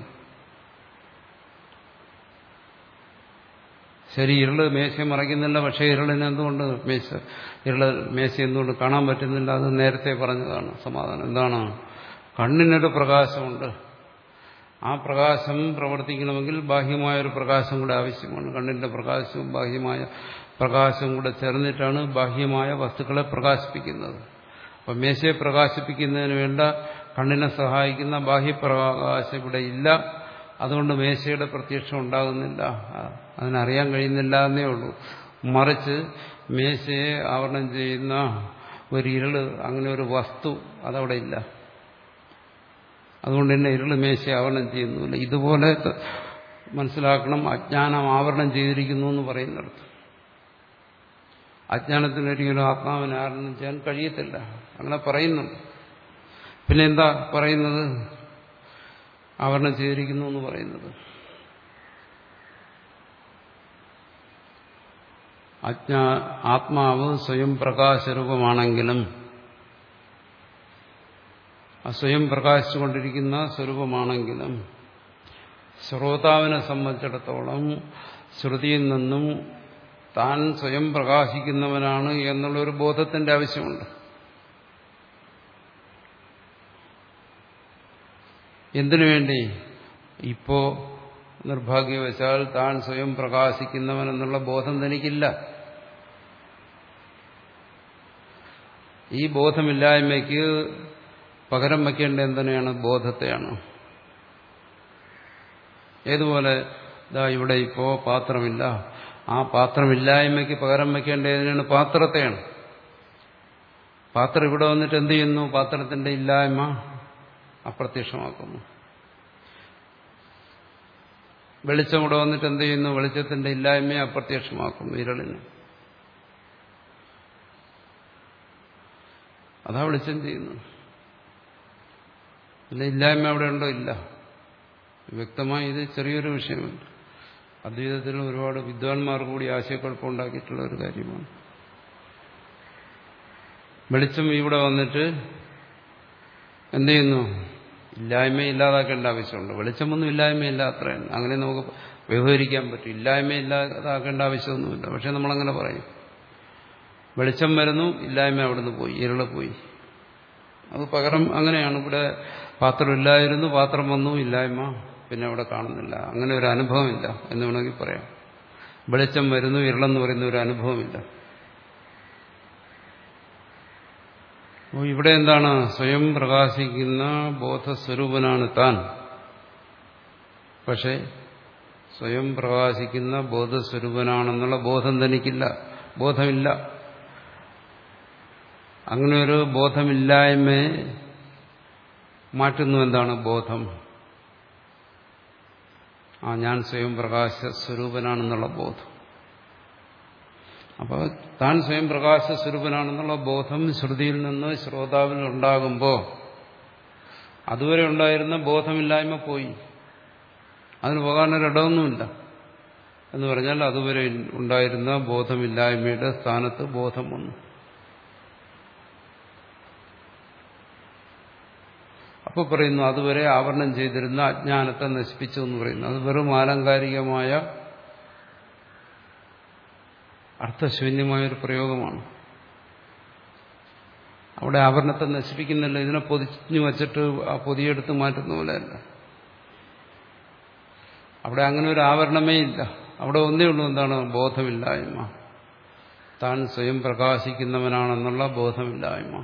ശരി ഇരുള് മേശയെ മറയ്ക്കുന്നില്ല പക്ഷേ ഇരുളിന് എന്തുകൊണ്ട് മേശ ഇരുള് മേശ എന്തുകൊണ്ട് കാണാൻ പറ്റുന്നില്ല അത് നേരത്തെ പറഞ്ഞതാണ് സമാധാനം എന്താണ് കണ്ണിനൊരു പ്രകാശമുണ്ട് ആ പ്രകാശം പ്രവർത്തിക്കണമെങ്കിൽ ബാഹ്യമായ ഒരു പ്രകാശം കൂടെ ആവശ്യമാണ് കണ്ണിന്റെ പ്രകാശവും ബാഹ്യമായ പ്രകാശവും കൂടെ ചേർന്നിട്ടാണ് ബാഹ്യമായ വസ്തുക്കളെ പ്രകാശിപ്പിക്കുന്നത് അപ്പം മേശയെ പ്രകാശിപ്പിക്കുന്നതിന് വേണ്ട കണ്ണിനെ സഹായിക്കുന്ന ബാഹ്യപ്രകാശം ഇവിടെ ഇല്ല അതുകൊണ്ട് മേശയുടെ പ്രത്യക്ഷം ഉണ്ടാകുന്നില്ല അതിനറിയാൻ കഴിയുന്നില്ല എന്നേ ഉള്ളൂ മറിച്ച് മേശയെ ആവരണം ചെയ്യുന്ന ഒരു ഇരുള് അങ്ങനെ ഒരു വസ്തു അതവിടെ ഇല്ല അതുകൊണ്ട് തന്നെ ഇരുള് മേശയെ ആവരണം ചെയ്യുന്നില്ല ഇതുപോലെ മനസ്സിലാക്കണം അജ്ഞാനം ആവരണം ചെയ്തിരിക്കുന്നു എന്ന് പറയുന്നിടത്ത് അജ്ഞാനത്തിനൊരിക്കലും ആത്മാവിനെ ആവരണം ചെയ്യാൻ കഴിയത്തില്ല അങ്ങനെ പറയുന്നുണ്ട് പിന്നെ എന്താ പറയുന്നത് ആവരണം ചെയ്തിരിക്കുന്നു എന്ന് പറയുന്നത് അജ്ഞാ ആത്മാവ് സ്വയം പ്രകാശരൂപമാണെങ്കിലും ആ സ്വയം പ്രകാശിച്ചുകൊണ്ടിരിക്കുന്ന സ്വരൂപമാണെങ്കിലും ശ്രോതാവിനെ സംബന്ധിച്ചിടത്തോളം ശ്രുതിയിൽ നിന്നും താൻ സ്വയം പ്രകാശിക്കുന്നവനാണ് എന്നുള്ളൊരു ബോധത്തിന്റെ ആവശ്യമുണ്ട് എന്തിനു വേണ്ടി ഇപ്പോ നിർഭാഗ്യവശാൽ താൻ സ്വയം പ്രകാശിക്കുന്നവനെന്നുള്ള ബോധം തനിക്കില്ല ഈ ബോധമില്ലായ്മയ്ക്ക് പകരം വയ്ക്കേണ്ട എന്തിനാണ് ബോധത്തെയാണ് ഏതുപോലെ ഇതാ ഇവിടെ ഇപ്പോ പാത്രമില്ല ആ പാത്രമില്ലായ്മയ്ക്ക് പകരം വയ്ക്കേണ്ടതിനാണ് പാത്രത്തെയാണ് പാത്രം ഇവിടെ വന്നിട്ട് എന്ത് ചെയ്യുന്നു പാത്രത്തിന്റെ ഇല്ലായ്മ അപ്രത്യക്ഷമാക്കുന്നു വെളിച്ചം ഇവിടെ വന്നിട്ട് എന്ത് ചെയ്യുന്നു വെളിച്ചത്തിന്റെ ഇല്ലായ്മയെ അപ്രത്യക്ഷമാക്കുന്നു ഇരളിന് അതാ വെളിച്ചം ചെയ്യുന്നു അല്ല ഇല്ലായ്മ അവിടെ ഉണ്ടോ ഇല്ല വ്യക്തമായി ഇത് ചെറിയൊരു വിഷയമുണ്ട് അദ്വൈതത്തിൽ ഒരുപാട് വിദ്വാൻമാർ കൂടി ആശയക്കുഴപ്പം ഉണ്ടാക്കിയിട്ടുള്ള ഒരു കാര്യമാണ് വെളിച്ചം ഇവിടെ വന്നിട്ട് എന്ത് ചെയ്യുന്നു ഇല്ലായ്മ ഇല്ലാതാക്കേണ്ട ആവശ്യമുണ്ട് വെളിച്ചമൊന്നും ഇല്ലായ്മയില്ല അത്രയാണ് അങ്ങനെ നമുക്ക് വ്യവഹരിക്കാൻ പറ്റും ഇല്ലായ്മ ഇല്ലാതാക്കേണ്ട ആവശ്യമൊന്നുമില്ല പക്ഷെ നമ്മളങ്ങനെ പറയും വെളിച്ചം വരുന്നു ഇല്ലായ്മ അവിടുന്ന് പോയി ഇരുള് പോയി അത് പകരം അങ്ങനെയാണ് ഇവിടെ പാത്രം ഇല്ലായിരുന്നു പാത്രം വന്നു ഇല്ലായ്മ പിന്നെ അവിടെ കാണുന്നില്ല അങ്ങനെ ഒരു അനുഭവമില്ല എന്ന് വേണമെങ്കിൽ പറയാം വെളിച്ചം വരുന്നു ഇരുളെന്ന് പറയുന്ന ഒരു അനുഭവമില്ല അപ്പോൾ ഇവിടെ എന്താണ് സ്വയം പ്രകാശിക്കുന്ന ബോധസ്വരൂപനാണ് താൻ പക്ഷെ സ്വയം പ്രകാശിക്കുന്ന ബോധസ്വരൂപനാണെന്നുള്ള ബോധം തനിക്കില്ല ബോധമില്ല അങ്ങനെ ഒരു ബോധമില്ലായ്മയെ മാറ്റുന്നു എന്താണ് ബോധം ആ ഞാൻ സ്വയം പ്രകാശ സ്വരൂപനാണെന്നുള്ള ബോധം അപ്പോൾ താൻ സ്വയം പ്രകാശ സ്വരൂപനാണെന്നുള്ള ബോധം ശ്രുതിയിൽ നിന്ന് ശ്രോതാവിൽ ഉണ്ടാകുമ്പോൾ അതുവരെ ഉണ്ടായിരുന്ന ബോധമില്ലായ്മ പോയി അതിന് പോകാനൊരിടമൊന്നുമില്ല എന്ന് പറഞ്ഞാൽ അതുവരെ ഉണ്ടായിരുന്ന ബോധമില്ലായ്മയുടെ സ്ഥാനത്ത് ബോധം വന്നു അപ്പോൾ പറയുന്നു അതുവരെ ആവരണം ചെയ്തിരുന്ന അജ്ഞാനത്തെ നശിപ്പിച്ചു എന്ന് പറയുന്നു അത് വെറും ആലങ്കാരികമായ അർത്ഥശൂന്യമായൊരു പ്രയോഗമാണ് അവിടെ ആവരണത്തെ നശിപ്പിക്കുന്നില്ല ഇതിനെ പൊതിഞ്ഞു വച്ചിട്ട് ആ പൊതിയെടുത്ത് മാറ്റുന്ന പോലെയല്ല അവിടെ അങ്ങനെ ഒരു ആവരണമേ ഇല്ല അവിടെ ഒന്നേ ഉള്ളൂ എന്താണ് ബോധമില്ലായ്മ താൻ സ്വയം പ്രകാശിക്കുന്നവനാണെന്നുള്ള ബോധമില്ലായ്മ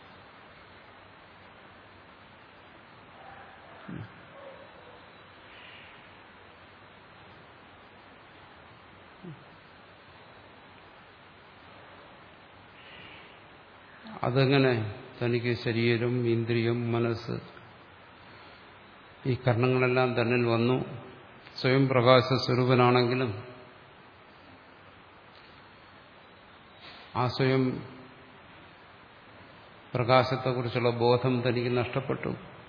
അതെങ്ങനെ തനിക്ക് ശരീരം ഇന്ദ്രിയം മനസ്സ് ഈ കർണങ്ങളെല്ലാം തന്നിൽ വന്നു സ്വയം പ്രകാശ സ്വരൂപനാണെങ്കിലും ആ സ്വയം പ്രകാശത്തെക്കുറിച്ചുള്ള ബോധം തനിക്ക് നഷ്ടപ്പെട്ടു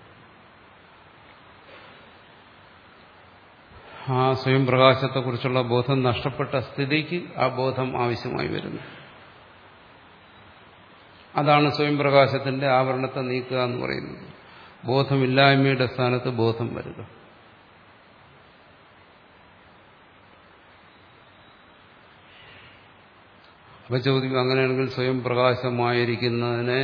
ആ സ്വയം പ്രകാശത്തെക്കുറിച്ചുള്ള ബോധം നഷ്ടപ്പെട്ട സ്ഥിതിക്ക് ആ ബോധം ആവശ്യമായി വരുന്നു അതാണ് സ്വയം പ്രകാശത്തിന്റെ ആവരണത്തെ നീക്കുക എന്ന് പറയുന്നത് ബോധമില്ലായ്മയുടെ സ്ഥാനത്ത് ബോധം വരിക അപ്പൊ ചോദിക്കും അങ്ങനെയാണെങ്കിൽ സ്വയം പ്രകാശമായിരിക്കുന്നതിനെ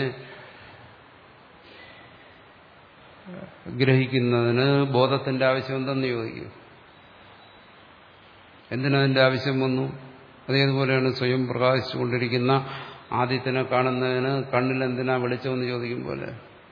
ഗ്രഹിക്കുന്നതിന് ബോധത്തിന്റെ ആവശ്യം എന്തെന്ന് ചോദിക്കും എന്തിനതിന്റെ ആവശ്യം വന്നു അതേതുപോലെയാണ് സ്വയം പ്രകാശിച്ചുകൊണ്ടിരിക്കുന്ന ആദ്യത്തിനെ കാണുന്നതിന് കണ്ണിൽ എന്തിനാ വെളിച്ചമെന്ന് ചോദിക്കും പോലെ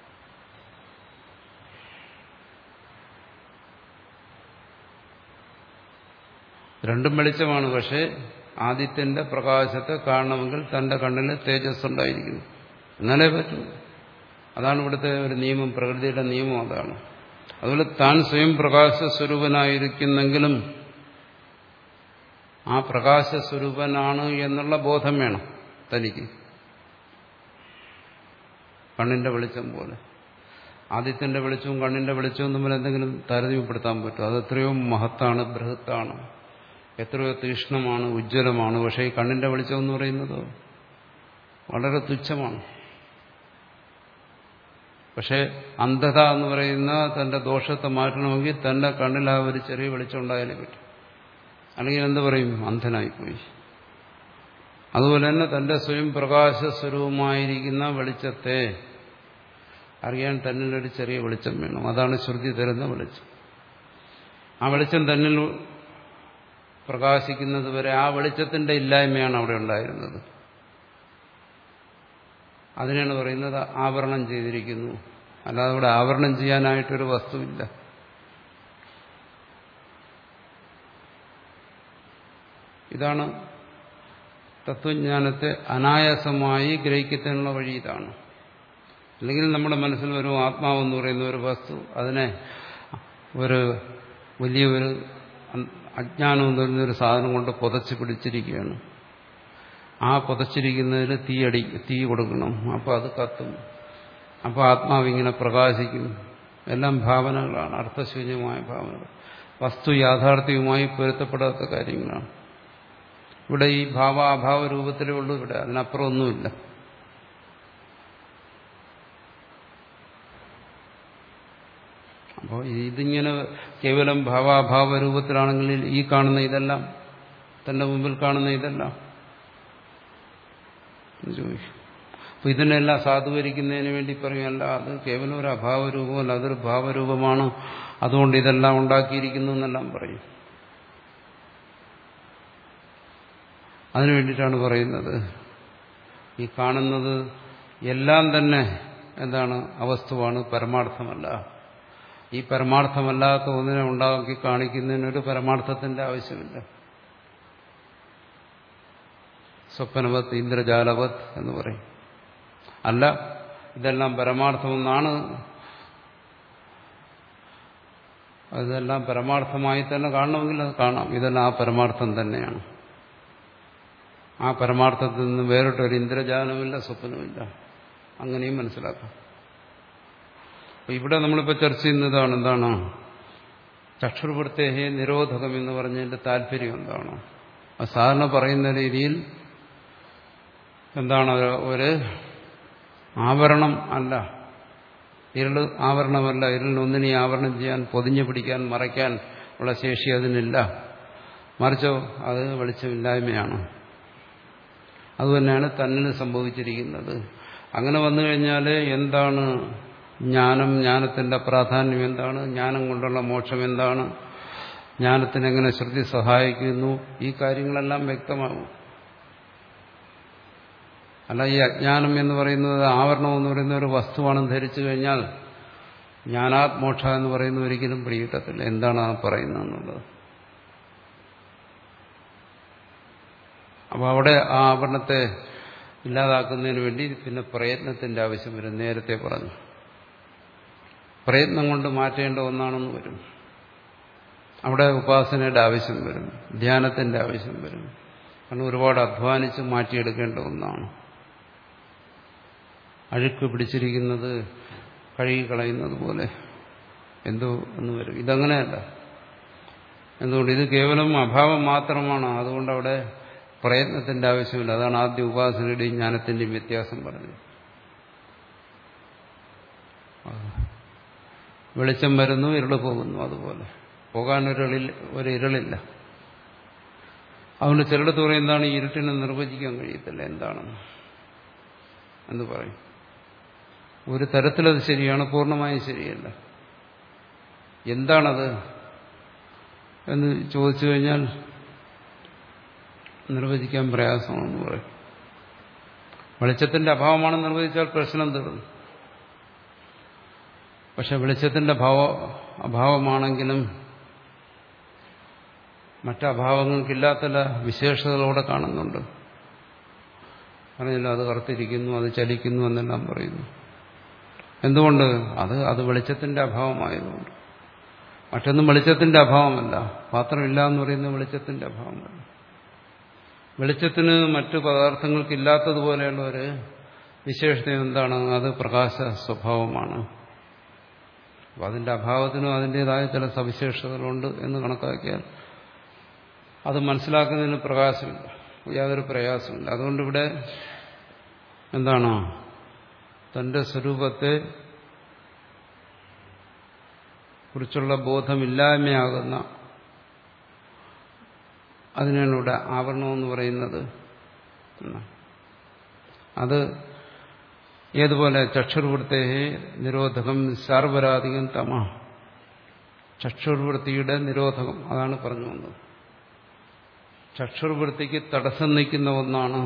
രണ്ടും വെളിച്ചമാണ് പക്ഷേ ആദിത്യന്റെ പ്രകാശത്തെ കാണണമെങ്കിൽ തന്റെ കണ്ണിൽ തേജസ് ഉണ്ടായിരിക്കുന്നു എന്നാലേ പറ്റൂ അതാണ് ഇവിടുത്തെ ഒരു നിയമം പ്രകൃതിയുടെ നിയമം അതാണ് അതുപോലെ താൻ സ്വയം പ്രകാശ സ്വരൂപനായിരിക്കുന്നെങ്കിലും ആ പ്രകാശ സ്വരൂപനാണ് എന്നുള്ള ബോധം വേണം തനിക്ക് കണ്ണിന്റെ വെളിച്ചം പോലെ ആദിത്യന്റെ വെളിച്ചവും കണ്ണിന്റെ വെളിച്ചവും തമ്മിൽ എന്തെങ്കിലും താരതമ്യപ്പെടുത്താൻ പറ്റും അത് എത്രയോ മഹത്താണ് ബൃഹത്താണ് എത്രയോ തീഷ്ണമാണ് ഉജ്ജ്വലമാണ് പക്ഷേ ഈ കണ്ണിന്റെ വെളിച്ചം എന്ന് പറയുന്നത് വളരെ തുച്ഛമാണ് പക്ഷെ അന്ധത എന്ന് പറയുന്ന തന്റെ ദോഷത്തെ മാറ്റണമെങ്കിൽ തന്റെ കണ്ണിൽ ആ ഒരു ചെറിയ വെളിച്ചം ഉണ്ടായാലേ പറ്റും അല്ലെങ്കിൽ എന്ത് പറയും അന്ധനായിപ്പോയി അതുപോലെ തന്നെ തന്റെ സ്വയം പ്രകാശ സ്വരൂപമായിരിക്കുന്ന വെളിച്ചത്തെ അറിയാൻ തന്നിലൊരു ചെറിയ വെളിച്ചം വേണം അതാണ് ശ്രുതി തരുന്ന വെളിച്ചം ആ വെളിച്ചം തന്നിൽ പ്രകാശിക്കുന്നത് വരെ ആ വെളിച്ചത്തിന്റെ ഇല്ലായ്മയാണ് അവിടെ ഉണ്ടായിരുന്നത് അതിനാണ് പറയുന്നത് ആവരണം ചെയ്തിരിക്കുന്നു അല്ലാതെ അവിടെ ആവരണം ചെയ്യാനായിട്ടൊരു വസ്തുവില്ല ഇതാണ് തത്വജ്ഞാനത്തെ അനായാസമായി ഗ്രഹിക്കുന്നതിനുള്ള വഴി ഇതാണ് അല്ലെങ്കിൽ നമ്മുടെ മനസ്സിൽ വരും ആത്മാവെന്ന് പറയുന്ന ഒരു വസ്തു അതിനെ ഒരു വലിയ ഒരു അജ്ഞാനം എന്ന് പറയുന്ന ഒരു സാധനം കൊണ്ട് പുതച്ച് പിടിച്ചിരിക്കുകയാണ് ആ പുതച്ചിരിക്കുന്നതിൽ തീയടി തീ കൊടുക്കണം അപ്പോൾ അത് കത്തും അപ്പോൾ ആത്മാവിങ്ങനെ പ്രകാശിക്കും എല്ലാം ഭാവനകളാണ് അർത്ഥശൂന്യമായ ഭാവനകൾ വസ്തു യാഥാർത്ഥ്യവുമായി പൊരുത്തപ്പെടാത്ത കാര്യങ്ങളാണ് ഇവിടെ ഈ ഭാവാഭാവ രൂപത്തിലേ ഉള്ളൂ ഇവിടെ അതിനപ്പുറം ഒന്നുമില്ല അപ്പോൾ ഇതിങ്ങനെ കേവലം ഭാവാഭാവ രൂപത്തിലാണെങ്കിൽ ഈ കാണുന്ന ഇതെല്ലാം തന്റെ മുമ്പിൽ കാണുന്ന ഇതെല്ലാം ചോദിക്കും അപ്പൊ ഇതിനെല്ലാം സാധൂകരിക്കുന്നതിന് വേണ്ടി പറയുമല്ല അത് കേവലം ഒരു അഭാവരൂപമല്ല അതൊരു ഭാവരൂപമാണ് അതുകൊണ്ട് ഇതെല്ലാം ഉണ്ടാക്കിയിരിക്കുന്നു എന്നെല്ലാം പറയും അതിനു വേണ്ടിയിട്ടാണ് പറയുന്നത് ഈ കാണുന്നത് എല്ലാം തന്നെ എന്താണ് അവസ്തുവാണ് പരമാർത്ഥമല്ല ഈ പരമാർത്ഥമല്ലാത്ത ഒന്നിനെ ഉണ്ടാക്കി കാണിക്കുന്നതിനൊരു പരമാർത്ഥത്തിന്റെ ആവശ്യമില്ല സ്വപ്നവത് ഇന്ദ്രജാലവത് എന്ന് പറയും അല്ല ഇതെല്ലാം പരമാർത്ഥമെന്നാണ് അതെല്ലാം പരമാർത്ഥമായി തന്നെ കാണണമെങ്കിൽ അത് കാണാം ഇതെല്ലാം ആ പരമാർത്ഥം തന്നെയാണ് ആ പരമാർത്ഥത്തിൽ നിന്ന് വേറിട്ടൊരു ഇന്ദ്രജാലമില്ല സ്വപ്നമില്ല അങ്ങനെയും മനസ്സിലാക്കാം അപ്പൊ ഇവിടെ നമ്മളിപ്പോൾ ചർച്ച ചെയ്യുന്നതാണ് എന്താണ് ചക്ഷുർവൃത്തേഹേ നിരോധകം എന്ന് പറഞ്ഞതിന്റെ താല്പര്യം എന്താണ് സാധാരണ പറയുന്ന രീതിയിൽ എന്താണ് ഒരു ആവരണം അല്ല ഇരുള് ആവരണമല്ല ഇരുളിനൊന്നിനെ ആവരണം ചെയ്യാൻ പൊതിഞ്ഞു പിടിക്കാൻ മറയ്ക്കാൻ ഉള്ള ശേഷി അതിനില്ല മറിച്ചോ അത് വെളിച്ചമില്ലായ്മയാണ് അതുതന്നെയാണ് തന്നിൽ സംഭവിച്ചിരിക്കുന്നത് അങ്ങനെ വന്നു കഴിഞ്ഞാൽ എന്താണ് ജ്ഞാനം ജ്ഞാനത്തിന്റെ പ്രാധാന്യം എന്താണ് ജ്ഞാനം കൊണ്ടുള്ള മോക്ഷം എന്താണ് ജ്ഞാനത്തിന് എങ്ങനെ ശ്രുതി സഹായിക്കുന്നു ഈ കാര്യങ്ങളെല്ലാം വ്യക്തമാകും അല്ല ഈ അജ്ഞാനം എന്ന് പറയുന്നത് ആവരണം എന്ന് പറയുന്ന ഒരു വസ്തുവാണെന്ന് ധരിച്ചു കഴിഞ്ഞാൽ ജ്ഞാനാത് മോക്ഷ എന്ന് പറയുന്ന ഒരിക്കലും പിടികിട്ടത്തില്ല എന്താണ് ആ പറയുന്നത് എന്നുള്ളത് അപ്പോൾ അവിടെ ആ ആവരണത്തെ ഇല്ലാതാക്കുന്നതിന് വേണ്ടി പിന്നെ പ്രയത്നത്തിന്റെ ആവശ്യം വരും നേരത്തെ പറഞ്ഞു പ്രയത്നം കൊണ്ട് മാറ്റേണ്ട ഒന്നാണെന്ന് വരും അവിടെ ഉപാസനയുടെ ആവശ്യം വരും ധ്യാനത്തിന്റെ ആവശ്യം വരും കാരണം ഒരുപാട് അധ്വാനിച്ച് മാറ്റിയെടുക്കേണ്ട ഒന്നാണ് അഴുക്ക് പിടിച്ചിരിക്കുന്നത് കഴുകിക്കളയുന്നത് പോലെ എന്തോ എന്ന് വരും ഇതങ്ങനെയല്ല എന്തുകൊണ്ട് ഇത് കേവലം അഭാവം മാത്രമാണ് അതുകൊണ്ട് അവിടെ പ്രയത്നത്തിന്റെ ആവശ്യമില്ല അതാണ് ആദ്യ ഉപാസനയുടെയും ജ്ഞാനത്തിന്റെയും വ്യത്യാസം പറഞ്ഞത് വെളിച്ചം വരുന്നു ഇരുള് പോകുന്നു അതുപോലെ പോകാൻ ഒരിളിൽ ഒരു ഇരുളില്ല അതുകൊണ്ട് ചിലടത്ത് പറയും എന്താണ് ഈ ഇരുട്ടിനെ നിർവചിക്കാൻ കഴിയത്തില്ല എന്താണെന്ന് എന്ന് പറയും ഒരു തരത്തിലത് ശരിയാണ് പൂർണ്ണമായും ശരിയല്ല എന്താണത് എന്ന് ചോദിച്ചു കഴിഞ്ഞാൽ നിർവചിക്കാൻ പ്രയാസമാണെന്ന് പറയും വെളിച്ചത്തിന്റെ അഭാവമാണെന്ന് നിർവചിച്ചാൽ പ്രശ്നം തീർന്നു പക്ഷെ വെളിച്ചത്തിന്റെ ഭാവ അഭാവമാണെങ്കിലും മറ്റഭാവങ്ങൾക്കില്ലാത്ത വിശേഷതകളോടെ കാണുന്നുണ്ട് പറഞ്ഞില്ല അത് കറുത്തിരിക്കുന്നു അത് ചലിക്കുന്നു എന്നെല്ലാം പറയുന്നു എന്തുകൊണ്ട് അത് അത് വെളിച്ചത്തിന്റെ അഭാവമായതുകൊണ്ട് മറ്റൊന്നും വെളിച്ചത്തിന്റെ അഭാവമല്ല പാത്രമില്ല എന്ന് പറയുന്നത് വെളിച്ചത്തിന്റെ അഭാവമല്ല വെളിച്ചത്തിന് മറ്റു പദാർത്ഥങ്ങൾക്കില്ലാത്തതുപോലെയുള്ള ഒരു വിശേഷത എന്താണ് അത് പ്രകാശ സ്വഭാവമാണ് അപ്പം അതിന്റെ അഭാവത്തിനും അതിൻ്റെതായ ചില സവിശേഷതകളുണ്ട് എന്ന് കണക്കാക്കിയാൽ അത് മനസ്സിലാക്കുന്നതിന് പ്രകാശമില്ല യാതൊരു പ്രയാസമില്ല അതുകൊണ്ട് ഇവിടെ എന്താണ് തന്റെ സ്വരൂപത്തെ കുറിച്ചുള്ള ബോധമില്ലായ്മയാകുന്ന അതിനാണ് ഇവിടെ ആവരണമെന്ന് പറയുന്നത് അത് ഏതുപോലെ ചക്ഷുർവൃത്തേ നിരോധകം സാർവരാധികം തമ ചക്ഷുർവൃത്തിയുടെ നിരോധകം അതാണ് പറഞ്ഞു വന്നത് ചക്ഷുർവൃത്തിക്ക് തടസ്സം നിൽക്കുന്ന ഒന്നാണ്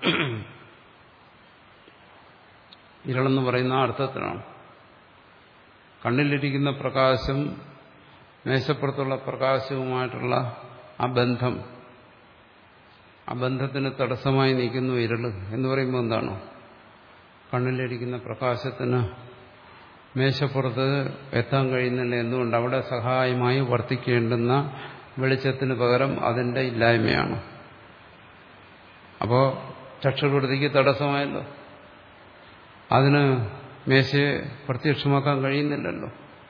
ഇരളെന്ന് പറയുന്ന അർത്ഥത്തിലാണ് കണ്ണിലിരിക്കുന്ന പ്രകാശം മേശപ്പുറത്തുള്ള പ്രകാശവുമായിട്ടുള്ള ആ ബന്ധം ആ ബന്ധത്തിന് തടസ്സമായി നിൽക്കുന്നു ഇരള് എന്ന് പറയുമ്പോൾ എന്താണ് കണ്ണിലിരിക്കുന്ന പ്രകാശത്തിന് മേശപ്പുറത്ത് എത്താൻ കഴിയുന്നില്ല എന്തുകൊണ്ട് അവിടെ സഹായമായി വർത്തിക്കേണ്ടുന്ന വെളിച്ചത്തിന് പകരം അതിന്റെ ഇല്ലായ്മയാണ് അപ്പോൾ ചക്ഷുപ്രതിക്ക് തടസ്സമായല്ലോ അതിന് മേശയെ പ്രത്യക്ഷമാക്കാൻ കഴിയുന്നില്ലല്ലോ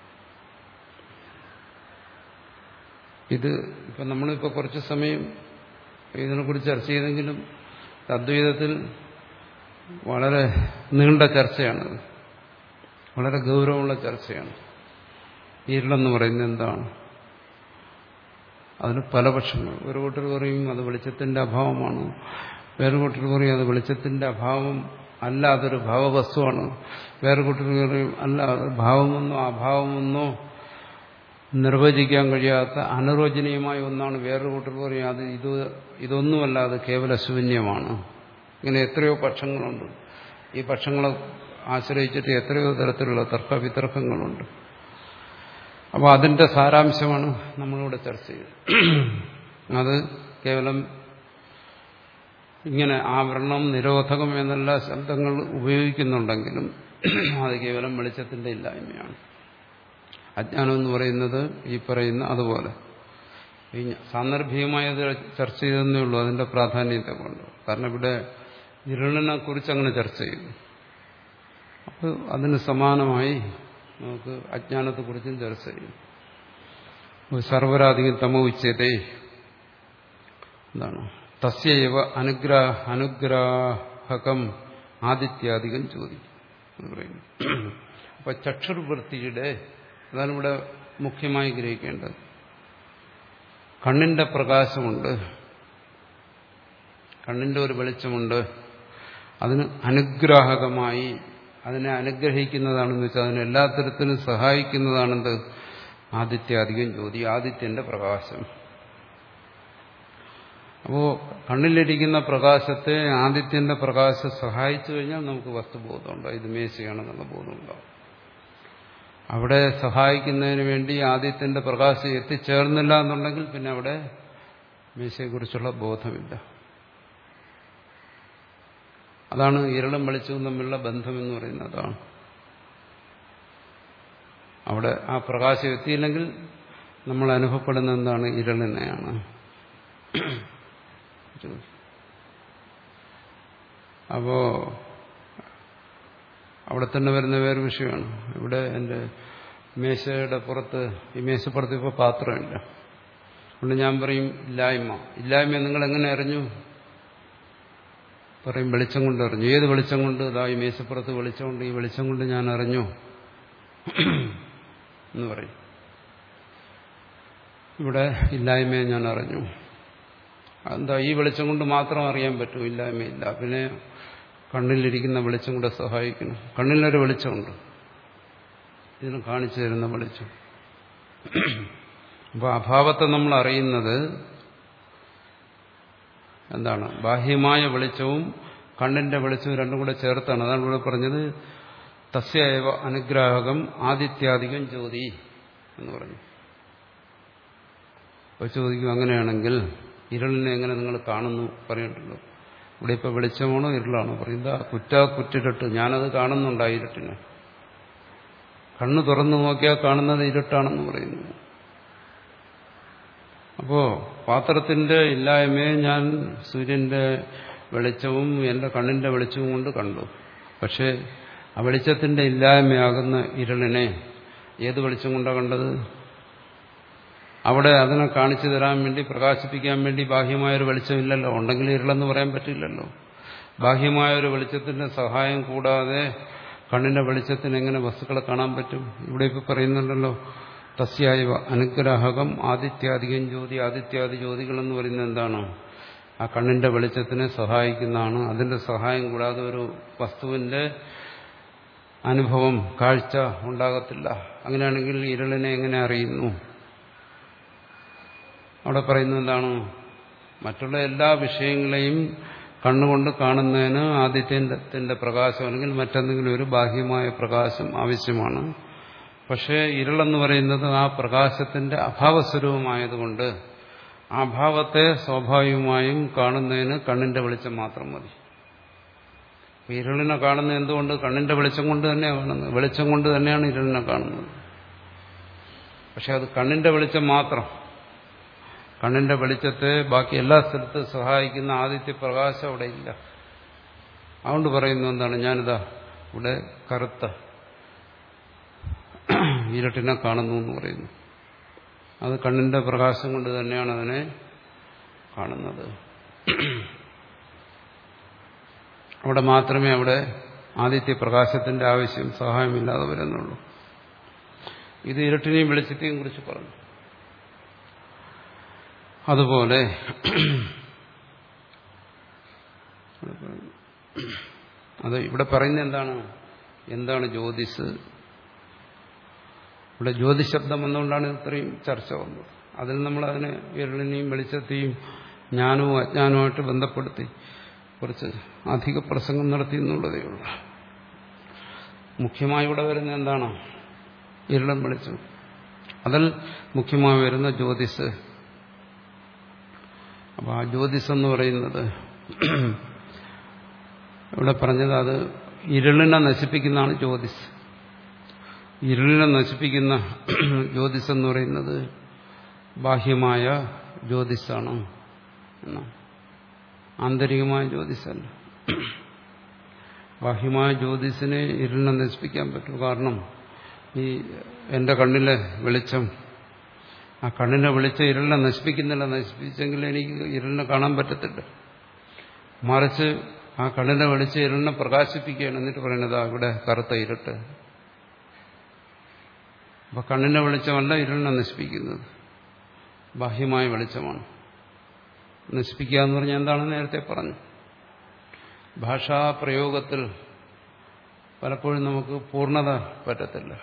ഇത് ഇപ്പം നമ്മളിപ്പോൾ കുറച്ച് സമയം ഇതിനെക്കുറിച്ച് ചർച്ച ചെയ്തെങ്കിലും അദ്വൈതത്തിൽ വളരെ നീണ്ട ചർച്ചയാണത് വളരെ ഗൗരവമുള്ള ചർച്ചയാണ് ഇരുളെന്ന് പറയുന്നത് എന്താണ് അതിന് പല പക്ഷങ്ങൾ ഒരു കൂട്ടർ പറയും അത് വെളിച്ചത്തിന്റെ അഭാവമാണ് വേറെ കൂട്ടർ പറയും അത് വെളിച്ചത്തിന്റെ അഭാവം അല്ല അതൊരു ഭാവവസ്തുവാണ് വേറെ കൂട്ടർ പറയും അല്ല അത് ഭാവമെന്നോ അഭാവമെന്നോ നിർവചിക്കാൻ കഴിയാത്ത അനിർവചനീയമായ ഒന്നാണ് വേറൊരു കൂട്ടർ പറയും അത് ഇത് ഇതൊന്നുമല്ല അത് കേവല ശൂന്യമാണ് ഇങ്ങനെ എത്രയോ പക്ഷങ്ങളുണ്ട് ഈ പക്ഷങ്ങളെ ആശ്രയിച്ചിട്ട് എത്രയോ തരത്തിലുള്ള തർക്ക വിതർക്കങ്ങളുണ്ട് അപ്പോൾ അതിന്റെ സാരാംശമാണ് നമ്മളിവിടെ ചർച്ച ചെയ്തത് അത് കേവലം ഇങ്ങനെ ആവരണം നിരോധകം എന്നുള്ള ശബ്ദങ്ങൾ ഉപയോഗിക്കുന്നുണ്ടെങ്കിലും അത് കേവലം വെളിച്ചത്തിന്റെ ഇല്ലായ്മയാണ് അജ്ഞാനം എന്ന് പറയുന്നത് ഈ പറയുന്ന അതുപോലെ ഈ സാന്ദർഭികമായത് ചർച്ച ചെയ്തെന്നേ ഉള്ളൂ അതിന്റെ പ്രാധാന്യത്തെ കൊണ്ട് കാരണം ഇവിടെ ഇരുളിനെ കുറിച്ച് അങ്ങനെ ചർച്ച ചെയ്തു അപ്പോൾ അതിന് സമാനമായി നമുക്ക് അജ്ഞാനത്തെക്കുറിച്ചും ചർച്ച ചെയ്യും സർവരാധികം തമ ഉച്ചതേ എന്താണ് തസ്യവ അനുഗ്രഹ അനുഗ്രാഹകം ആദിത്യാധികം ചോദിക്കും എന്ന് പറയുന്നു അപ്പൊ ചക്ഷുർവൃത്തിയുടെ അതാണ് ഇവിടെ മുഖ്യമായി ഗ്രഹിക്കേണ്ടത് കണ്ണിന്റെ പ്രകാശമുണ്ട് കണ്ണിന്റെ ഒരു വെളിച്ചമുണ്ട് അതിന് അനുഗ്രാഹകമായി അതിനെ അനുഗ്രഹിക്കുന്നതാണെന്ന് വെച്ചാൽ അതിനെ എല്ലാ തരത്തിലും സഹായിക്കുന്നതാണെന്ത് ആദിത്യാധികം ജ്യോതി ആദിത്യന്റെ പ്രകാശം അപ്പോ കണ്ണിലിരിക്കുന്ന പ്രകാശത്തെ ആദിത്യന്റെ പ്രകാശം സഹായിച്ചു കഴിഞ്ഞാൽ നമുക്ക് വസ്തുബോധമുണ്ടാവും ഇത് മേശയാണെന്നുള്ള ബോധമുണ്ടാവും അവിടെ സഹായിക്കുന്നതിന് വേണ്ടി ആദിത്യന്റെ പ്രകാശം എത്തിച്ചേർന്നില്ല എന്നുണ്ടെങ്കിൽ പിന്നെ അവിടെ മേശയെക്കുറിച്ചുള്ള ബോധമില്ല അതാണ് ഇരളും വെളിച്ചവും തമ്മിലുള്ള ബന്ധം എന്ന് പറയുന്നത് അതാണ് അവിടെ ആ പ്രകാശം എത്തിയില്ലെങ്കിൽ നമ്മൾ അനുഭവപ്പെടുന്ന എന്താണ് ഇരളിനെയാണ് അപ്പോ അവിടെ തന്നെ വരുന്ന വേറെ വിഷയമാണ് ഇവിടെ എൻ്റെ മേശയുടെ പുറത്ത് ഈ മേശപ്പുറത്ത് ഇപ്പോൾ പാത്രമില്ല അതുകൊണ്ട് ഞാൻ പറയും ഇല്ലായ്മ ഇല്ലായ്മ നിങ്ങൾ എങ്ങനെ അറിഞ്ഞു പറയും വെളിച്ചം കൊണ്ട് അറിഞ്ഞു ഏത് വെളിച്ചം കൊണ്ട് ഇതാ ഈ മേശപ്പുറത്ത് വെളിച്ചമുണ്ട് ഈ വെളിച്ചം കൊണ്ട് ഞാൻ അറിഞ്ഞു എന്ന് പറയും ഇവിടെ ഇല്ലായ്മയെ ഞാൻ അറിഞ്ഞു എന്താ ഈ വെളിച്ചം കൊണ്ട് മാത്രം അറിയാൻ പറ്റും ഇല്ലായ്മയില്ല പിന്നെ കണ്ണിലിരിക്കുന്ന വെളിച്ചം കൂടെ സഹായിക്കണം കണ്ണിലൊരു വെളിച്ചമുണ്ട് ഇതിന് കാണിച്ചു തരുന്ന വെളിച്ചം അപ്പോൾ അഭാവത്തെ നമ്മൾ അറിയുന്നത് എന്താണ് ബാഹ്യമായ വെളിച്ചവും കണ്ണിന്റെ വെളിച്ചവും രണ്ടും കൂടെ ചേർത്താണ് അതാണ് ഇവിടെ പറഞ്ഞത് തസ്യവ അനുഗ്രാഹകം ആദിത്യാധികം ജ്യോതി എന്ന് പറഞ്ഞു അപ്പോൾ ചോദിക്കും അങ്ങനെയാണെങ്കിൽ ഇരുളിനെ എങ്ങനെ നിങ്ങൾ കാണുന്നു പറയണ്ടല്ലോ ഇവിടെ ഇപ്പോൾ വെളിച്ചമാണോ ഇരുളാണോ പറയുന്ന കുറ്റ കുറ്റിരട്ട് ഞാനത് കാണുന്നുണ്ട് ആ ഇരുട്ടിനെ കണ്ണ് തുറന്നു നോക്കിയാൽ കാണുന്നത് ഇരുട്ടാണെന്ന് പറയുന്നു അപ്പോ പാത്രത്തിന്റെ ഇല്ലായ്മയെ ഞാൻ സൂര്യന്റെ വെളിച്ചവും എന്റെ കണ്ണിന്റെ വെളിച്ചവും കൊണ്ട് കണ്ടു പക്ഷേ ആ വെളിച്ചത്തിന്റെ ഇല്ലായ്മയാകുന്ന ഇരുളിനെ ഏത് വെളിച്ചം കൊണ്ടാണ് കണ്ടത് അവിടെ അതിനെ കാണിച്ചു തരാൻ വേണ്ടി പ്രകാശിപ്പിക്കാൻ വേണ്ടി ബാഹ്യമായൊരു വെളിച്ചമില്ലല്ലോ ഉണ്ടെങ്കിൽ ഇരുളെന്ന് പറയാൻ പറ്റില്ലല്ലോ ബാഹ്യമായൊരു വെളിച്ചത്തിന്റെ സഹായം കൂടാതെ കണ്ണിന്റെ വെളിച്ചത്തിന് എങ്ങനെ വസ്തുക്കളെ കാണാൻ പറ്റും ഇവിടെ ഇപ്പൊ പറയുന്നുണ്ടല്ലോ തസ്യായവ അനുഗ്രഹകം ആദിത്യാധികം ജ്യോതി ആദിത്യാദി ജ്യോതികൾ എന്ന് പറയുന്നത് എന്താണ് ആ കണ്ണിന്റെ വെളിച്ചത്തിനെ സഹായിക്കുന്നതാണ് അതിന്റെ സഹായം കൂടാതെ ഒരു വസ്തുവിന്റെ അനുഭവം കാഴ്ച ഉണ്ടാകത്തില്ല അങ്ങനെയാണെങ്കിൽ ഇരുളിനെ എങ്ങനെ അറിയുന്നു അവിടെ പറയുന്നത് എന്താണ് മറ്റുള്ള എല്ലാ വിഷയങ്ങളെയും കണ്ണുകൊണ്ട് കാണുന്നതിന് ആദിത്യത്തിന്റെ പ്രകാശം അല്ലെങ്കിൽ മറ്റെന്തെങ്കിലും ഒരു ബാഹ്യമായ പ്രകാശം ആവശ്യമാണ് പക്ഷേ ഇരുളെന്ന് പറയുന്നത് ആ പ്രകാശത്തിന്റെ അഭാവസ്വരൂപമായതുകൊണ്ട് ആ ഭാവത്തെ സ്വാഭാവികമായും കാണുന്നതിന് കണ്ണിന്റെ വെളിച്ചം മാത്രം മതി ഇരുളിനെ കാണുന്നത് എന്തുകൊണ്ട് കണ്ണിന്റെ വെളിച്ചം കൊണ്ട് തന്നെയാണ് കാണുന്നത് വെളിച്ചം കൊണ്ട് തന്നെയാണ് ഇരുളിനെ കാണുന്നത് പക്ഷെ അത് കണ്ണിന്റെ വെളിച്ചം മാത്രം കണ്ണിന്റെ വെളിച്ചത്തെ ബാക്കി എല്ലാ സ്ഥലത്തും സഹായിക്കുന്ന ആദിത്യ പ്രകാശം അവിടെ ഇല്ല അതുകൊണ്ട് പറയുന്നത് എന്താണ് ഞാനിതാ ഇവിടെ കറുത്ത ഇരുട്ടിനെ കാണുന്നു എന്ന് പറയുന്നു അത് കണ്ണിന്റെ പ്രകാശം കൊണ്ട് തന്നെയാണ് അതിനെ കാണുന്നത് അവിടെ മാത്രമേ അവിടെ ആദിത്യ പ്രകാശത്തിന്റെ ആവശ്യം സഹായമില്ലാതെ വരുന്നുള്ളൂ ഇത് ഇരുട്ടിനെയും വെളിച്ചത്തെയും കുറിച്ച് പറഞ്ഞു അതുപോലെ അത് ഇവിടെ പറയുന്നത് എന്താണ് എന്താണ് ജ്യോതിസ് ഇവിടെ ജ്യോതിശബ്ദം ശബ്ദം വന്നുകൊണ്ടാണ് ഇത്രയും ചർച്ച വന്നത് അതിൽ നമ്മൾ അതിനെ ഇരുളിനെയും വെളിച്ചത്തെയും ജ്ഞാനവും അജ്ഞാനവുമായിട്ട് ബന്ധപ്പെടുത്തി കുറച്ച് അധിക പ്രസംഗം നടത്തി എന്നുള്ളതേ ഉള്ളൂ മുഖ്യമായി ഇവിടെ വരുന്ന എന്താണ് ഇരുളം വെളിച്ചം അതിൽ മുഖ്യമായി വരുന്ന ജ്യോതിസ് അപ്പോൾ ആ ജ്യോതിസ് എന്ന് പറയുന്നത് ഇവിടെ പറഞ്ഞത് അത് ഇരുളിനെ നശിപ്പിക്കുന്നതാണ് ജ്യോതിസ് ഇരുളിനെ നശിപ്പിക്കുന്ന ജ്യോതിസ് എന്ന് പറയുന്നത് ബാഹ്യമായ ജ്യോതിസാണ് എന്നാണ് ആന്തരികമായ ജ്യോതിസല്ല ബാഹ്യമായ ജ്യോതിസിനെ ഇരുളിനെ നശിപ്പിക്കാൻ പറ്റും കാരണം ഈ എൻ്റെ കണ്ണിലെ വെളിച്ചം ആ കണ്ണിനെ വെളിച്ചം ഇരുളിനെ നശിപ്പിക്കുന്നില്ല നശിപ്പിച്ചെങ്കിൽ എനിക്ക് ഇരുളിനെ കാണാൻ പറ്റത്തില്ല മറിച്ച് ആ കണ്ണിനെ വെളിച്ചം ഇരുളിനെ പ്രകാശിപ്പിക്കുകയാണ് എന്നിട്ട് പറയുന്നത് ഇവിടെ കറുത്ത ഇരുട്ട് അപ്പൊ കണ്ണിന്റെ വെളിച്ചമല്ല ഇരുളിനെ നശിപ്പിക്കുന്നത് ബാഹ്യമായ വെളിച്ചമാണ് നശിപ്പിക്കുക എന്ന് പറഞ്ഞാൽ എന്താണെന്ന് നേരത്തെ പറഞ്ഞു ഭാഷാപ്രയോഗത്തിൽ പലപ്പോഴും നമുക്ക് പൂർണ്ണത പറ്റത്തില്ല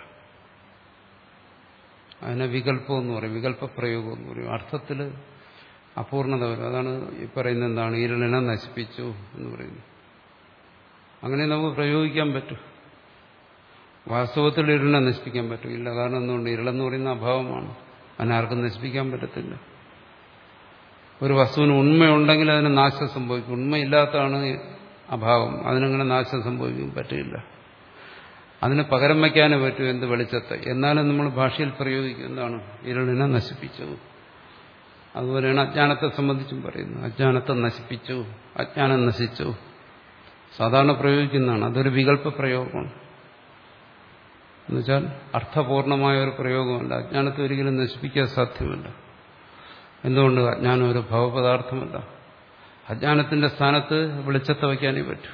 അതിനെ വികല്പം എന്ന് പറയും വികല്പ പ്രയോഗം എന്ന് പറയും അർത്ഥത്തിൽ അപൂർണത വരും അതാണ് ഈ പറയുന്നത് എന്താണ് ഇരുളിനെ നശിപ്പിച്ചു എന്ന് പറയുന്നത് അങ്ങനെ നമുക്ക് പ്രയോഗിക്കാൻ പറ്റും വാസ്തവത്തിൽ ഇരുളിനെ നശിപ്പിക്കാൻ പറ്റില്ല കാരണം എന്തുകൊണ്ട് ഇരുളെന്ന് പറയുന്ന അഭാവമാണ് അതിനാർക്കും നശിപ്പിക്കാൻ പറ്റത്തില്ല ഒരു വസ്തുവിന് ഉണ്മയുണ്ടെങ്കിൽ അതിന് നാശം സംഭവിക്കും ഉണ്മയില്ലാത്തതാണ് അഭാവം അതിനങ്ങനെ നാശം സംഭവിക്കാൻ പറ്റില്ല അതിന് പകരം വയ്ക്കാനേ പറ്റൂ എന്ത് വെളിച്ചത്തെ എന്നാലും നമ്മൾ ഭാഷയിൽ പ്രയോഗിക്കും എന്താണ് ഇരുളിനെ നശിപ്പിച്ചു അതുപോലെയാണ് അജ്ഞാനത്തെ സംബന്ധിച്ചും പറയുന്നത് അജ്ഞാനത്തെ നശിപ്പിച്ചു അജ്ഞാനം നശിച്ചു സാധാരണ പ്രയോഗിക്കുന്നതാണ് അതൊരു വികല്പ പ്രയോഗമാണ് എന്നുവെച്ചാൽ അർത്ഥപൂർണമായ ഒരു പ്രയോഗമല്ല അജ്ഞാനത്തെ ഒരിക്കലും നശിപ്പിക്കാൻ സാധ്യമല്ല എന്തുകൊണ്ട് അജ്ഞാനം ഒരു ഭവപദാർത്ഥമല്ല അജ്ഞാനത്തിന്റെ സ്ഥാനത്ത് വെളിച്ചത്തെ വയ്ക്കാനേ പറ്റൂ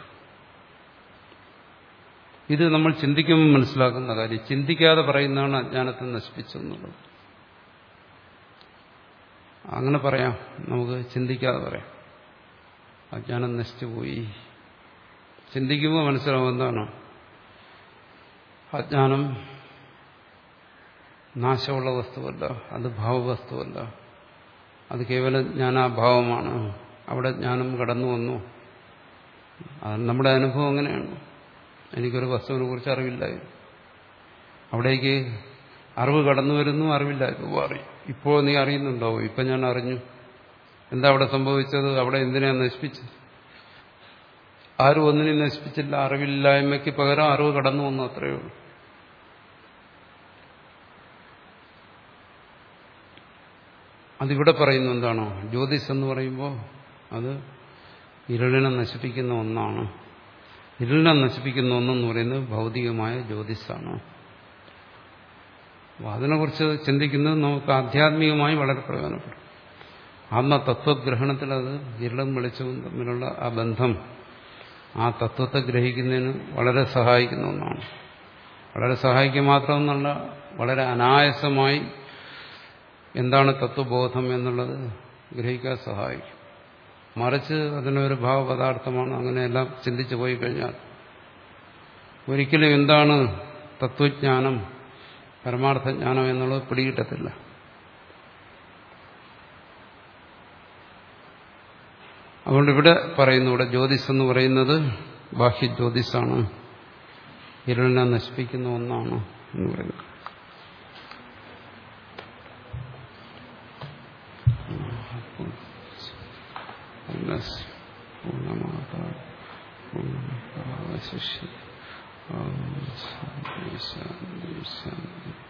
ഇത് നമ്മൾ ചിന്തിക്കുമ്പോൾ മനസ്സിലാക്കുന്ന കാര്യം ചിന്തിക്കാതെ പറയുന്നതാണ് അജ്ഞാനത്തെ നശിപ്പിച്ചെന്നുള്ളത് അങ്ങനെ പറയാം നമുക്ക് ചിന്തിക്കാതെ പറയാം അജ്ഞാനം നശിച്ചുപോയി ചിന്തിക്കുമ്പോൾ മനസ്സിലാവും എന്താണ് അജ്ഞാനം നാശമുള്ള വസ്തുവല്ല അത് ഭാവവസ്തുവല്ല അത് കേവലം ജ്ഞാനാഭാവമാണ് അവിടെ ജ്ഞാനം കടന്നു വന്നു അത് നമ്മുടെ അനുഭവം അങ്ങനെയാണ് എനിക്കൊരു വസ്തുവിനെ കുറിച്ച് അറിവില്ലായിരുന്നു അവിടേക്ക് അറിവ് കടന്നു വരുന്നു അറിവില്ല ഇപ്പോൾ അറിയും ഇപ്പോൾ നീ അറിയുന്നുണ്ടോ ഇപ്പൊ ഞാൻ അറിഞ്ഞു എന്താ അവിടെ സംഭവിച്ചത് അവിടെ എന്തിനാ നശിപ്പിച്ചത് ആരും ഒന്നിനെയും നശിപ്പിച്ചില്ല അറിവില്ലായ്മയ്ക്ക് പകരം അറിവ് കടന്നു വന്നു അത്രയേ ഉള്ളൂ അതിവിടെ പറയുന്ന എന്താണോ ജ്യോതിസ് എന്ന് പറയുമ്പോൾ അത് ഇരുളിനെ നശിപ്പിക്കുന്ന ഒന്നാണ് ഇരുളിനെ നശിപ്പിക്കുന്ന ഒന്നെന്ന് പറയുന്നത് ഭൗതികമായ ജ്യോതിസാണ് അപ്പോൾ അതിനെക്കുറിച്ച് ചിന്തിക്കുന്നത് നമുക്ക് ആധ്യാത്മികമായി വളരെ പ്രയോജനപ്പെടും ആത്മതത്വഗ്രഹണത്തിൽ അത് ഇരുളും വെളിച്ചവും തമ്മിലുള്ള ആ ബന്ധം ആ തത്വത്തെ ഗ്രഹിക്കുന്നതിന് വളരെ സഹായിക്കുന്ന ഒന്നാണ് വളരെ സഹായിക്കുക മാത്രമെന്നുള്ള വളരെ അനായാസമായി എന്താണ് തത്വബോധം എന്നുള്ളത് ഗ്രഹിക്കാൻ സഹായിക്കും മറിച്ച് അതിനൊരു ഭാവപദാർത്ഥമാണ് അങ്ങനെയെല്ലാം ചിന്തിച്ചു പോയി കഴിഞ്ഞാൽ ഒരിക്കലും എന്താണ് തത്വജ്ഞാനം പരമാർത്ഥജ്ഞാനം എന്നുള്ളത് പിടികിട്ടത്തില്ല അതുകൊണ്ട് ഇവിടെ പറയുന്നു ഇവിടെ ജ്യോതിസ് എന്ന് പറയുന്നത് ബാഹ്യ ജ്യോതിസാണ് ഇരുളിനെ നശിപ്പിക്കുന്ന ഒന്നാണ് എന്ന് പറയുന്നത് പൂർണ്ണമാതാ പൂർണ്ണശിഷ്യ ശാന്തി ശാന്തി ശാന്തി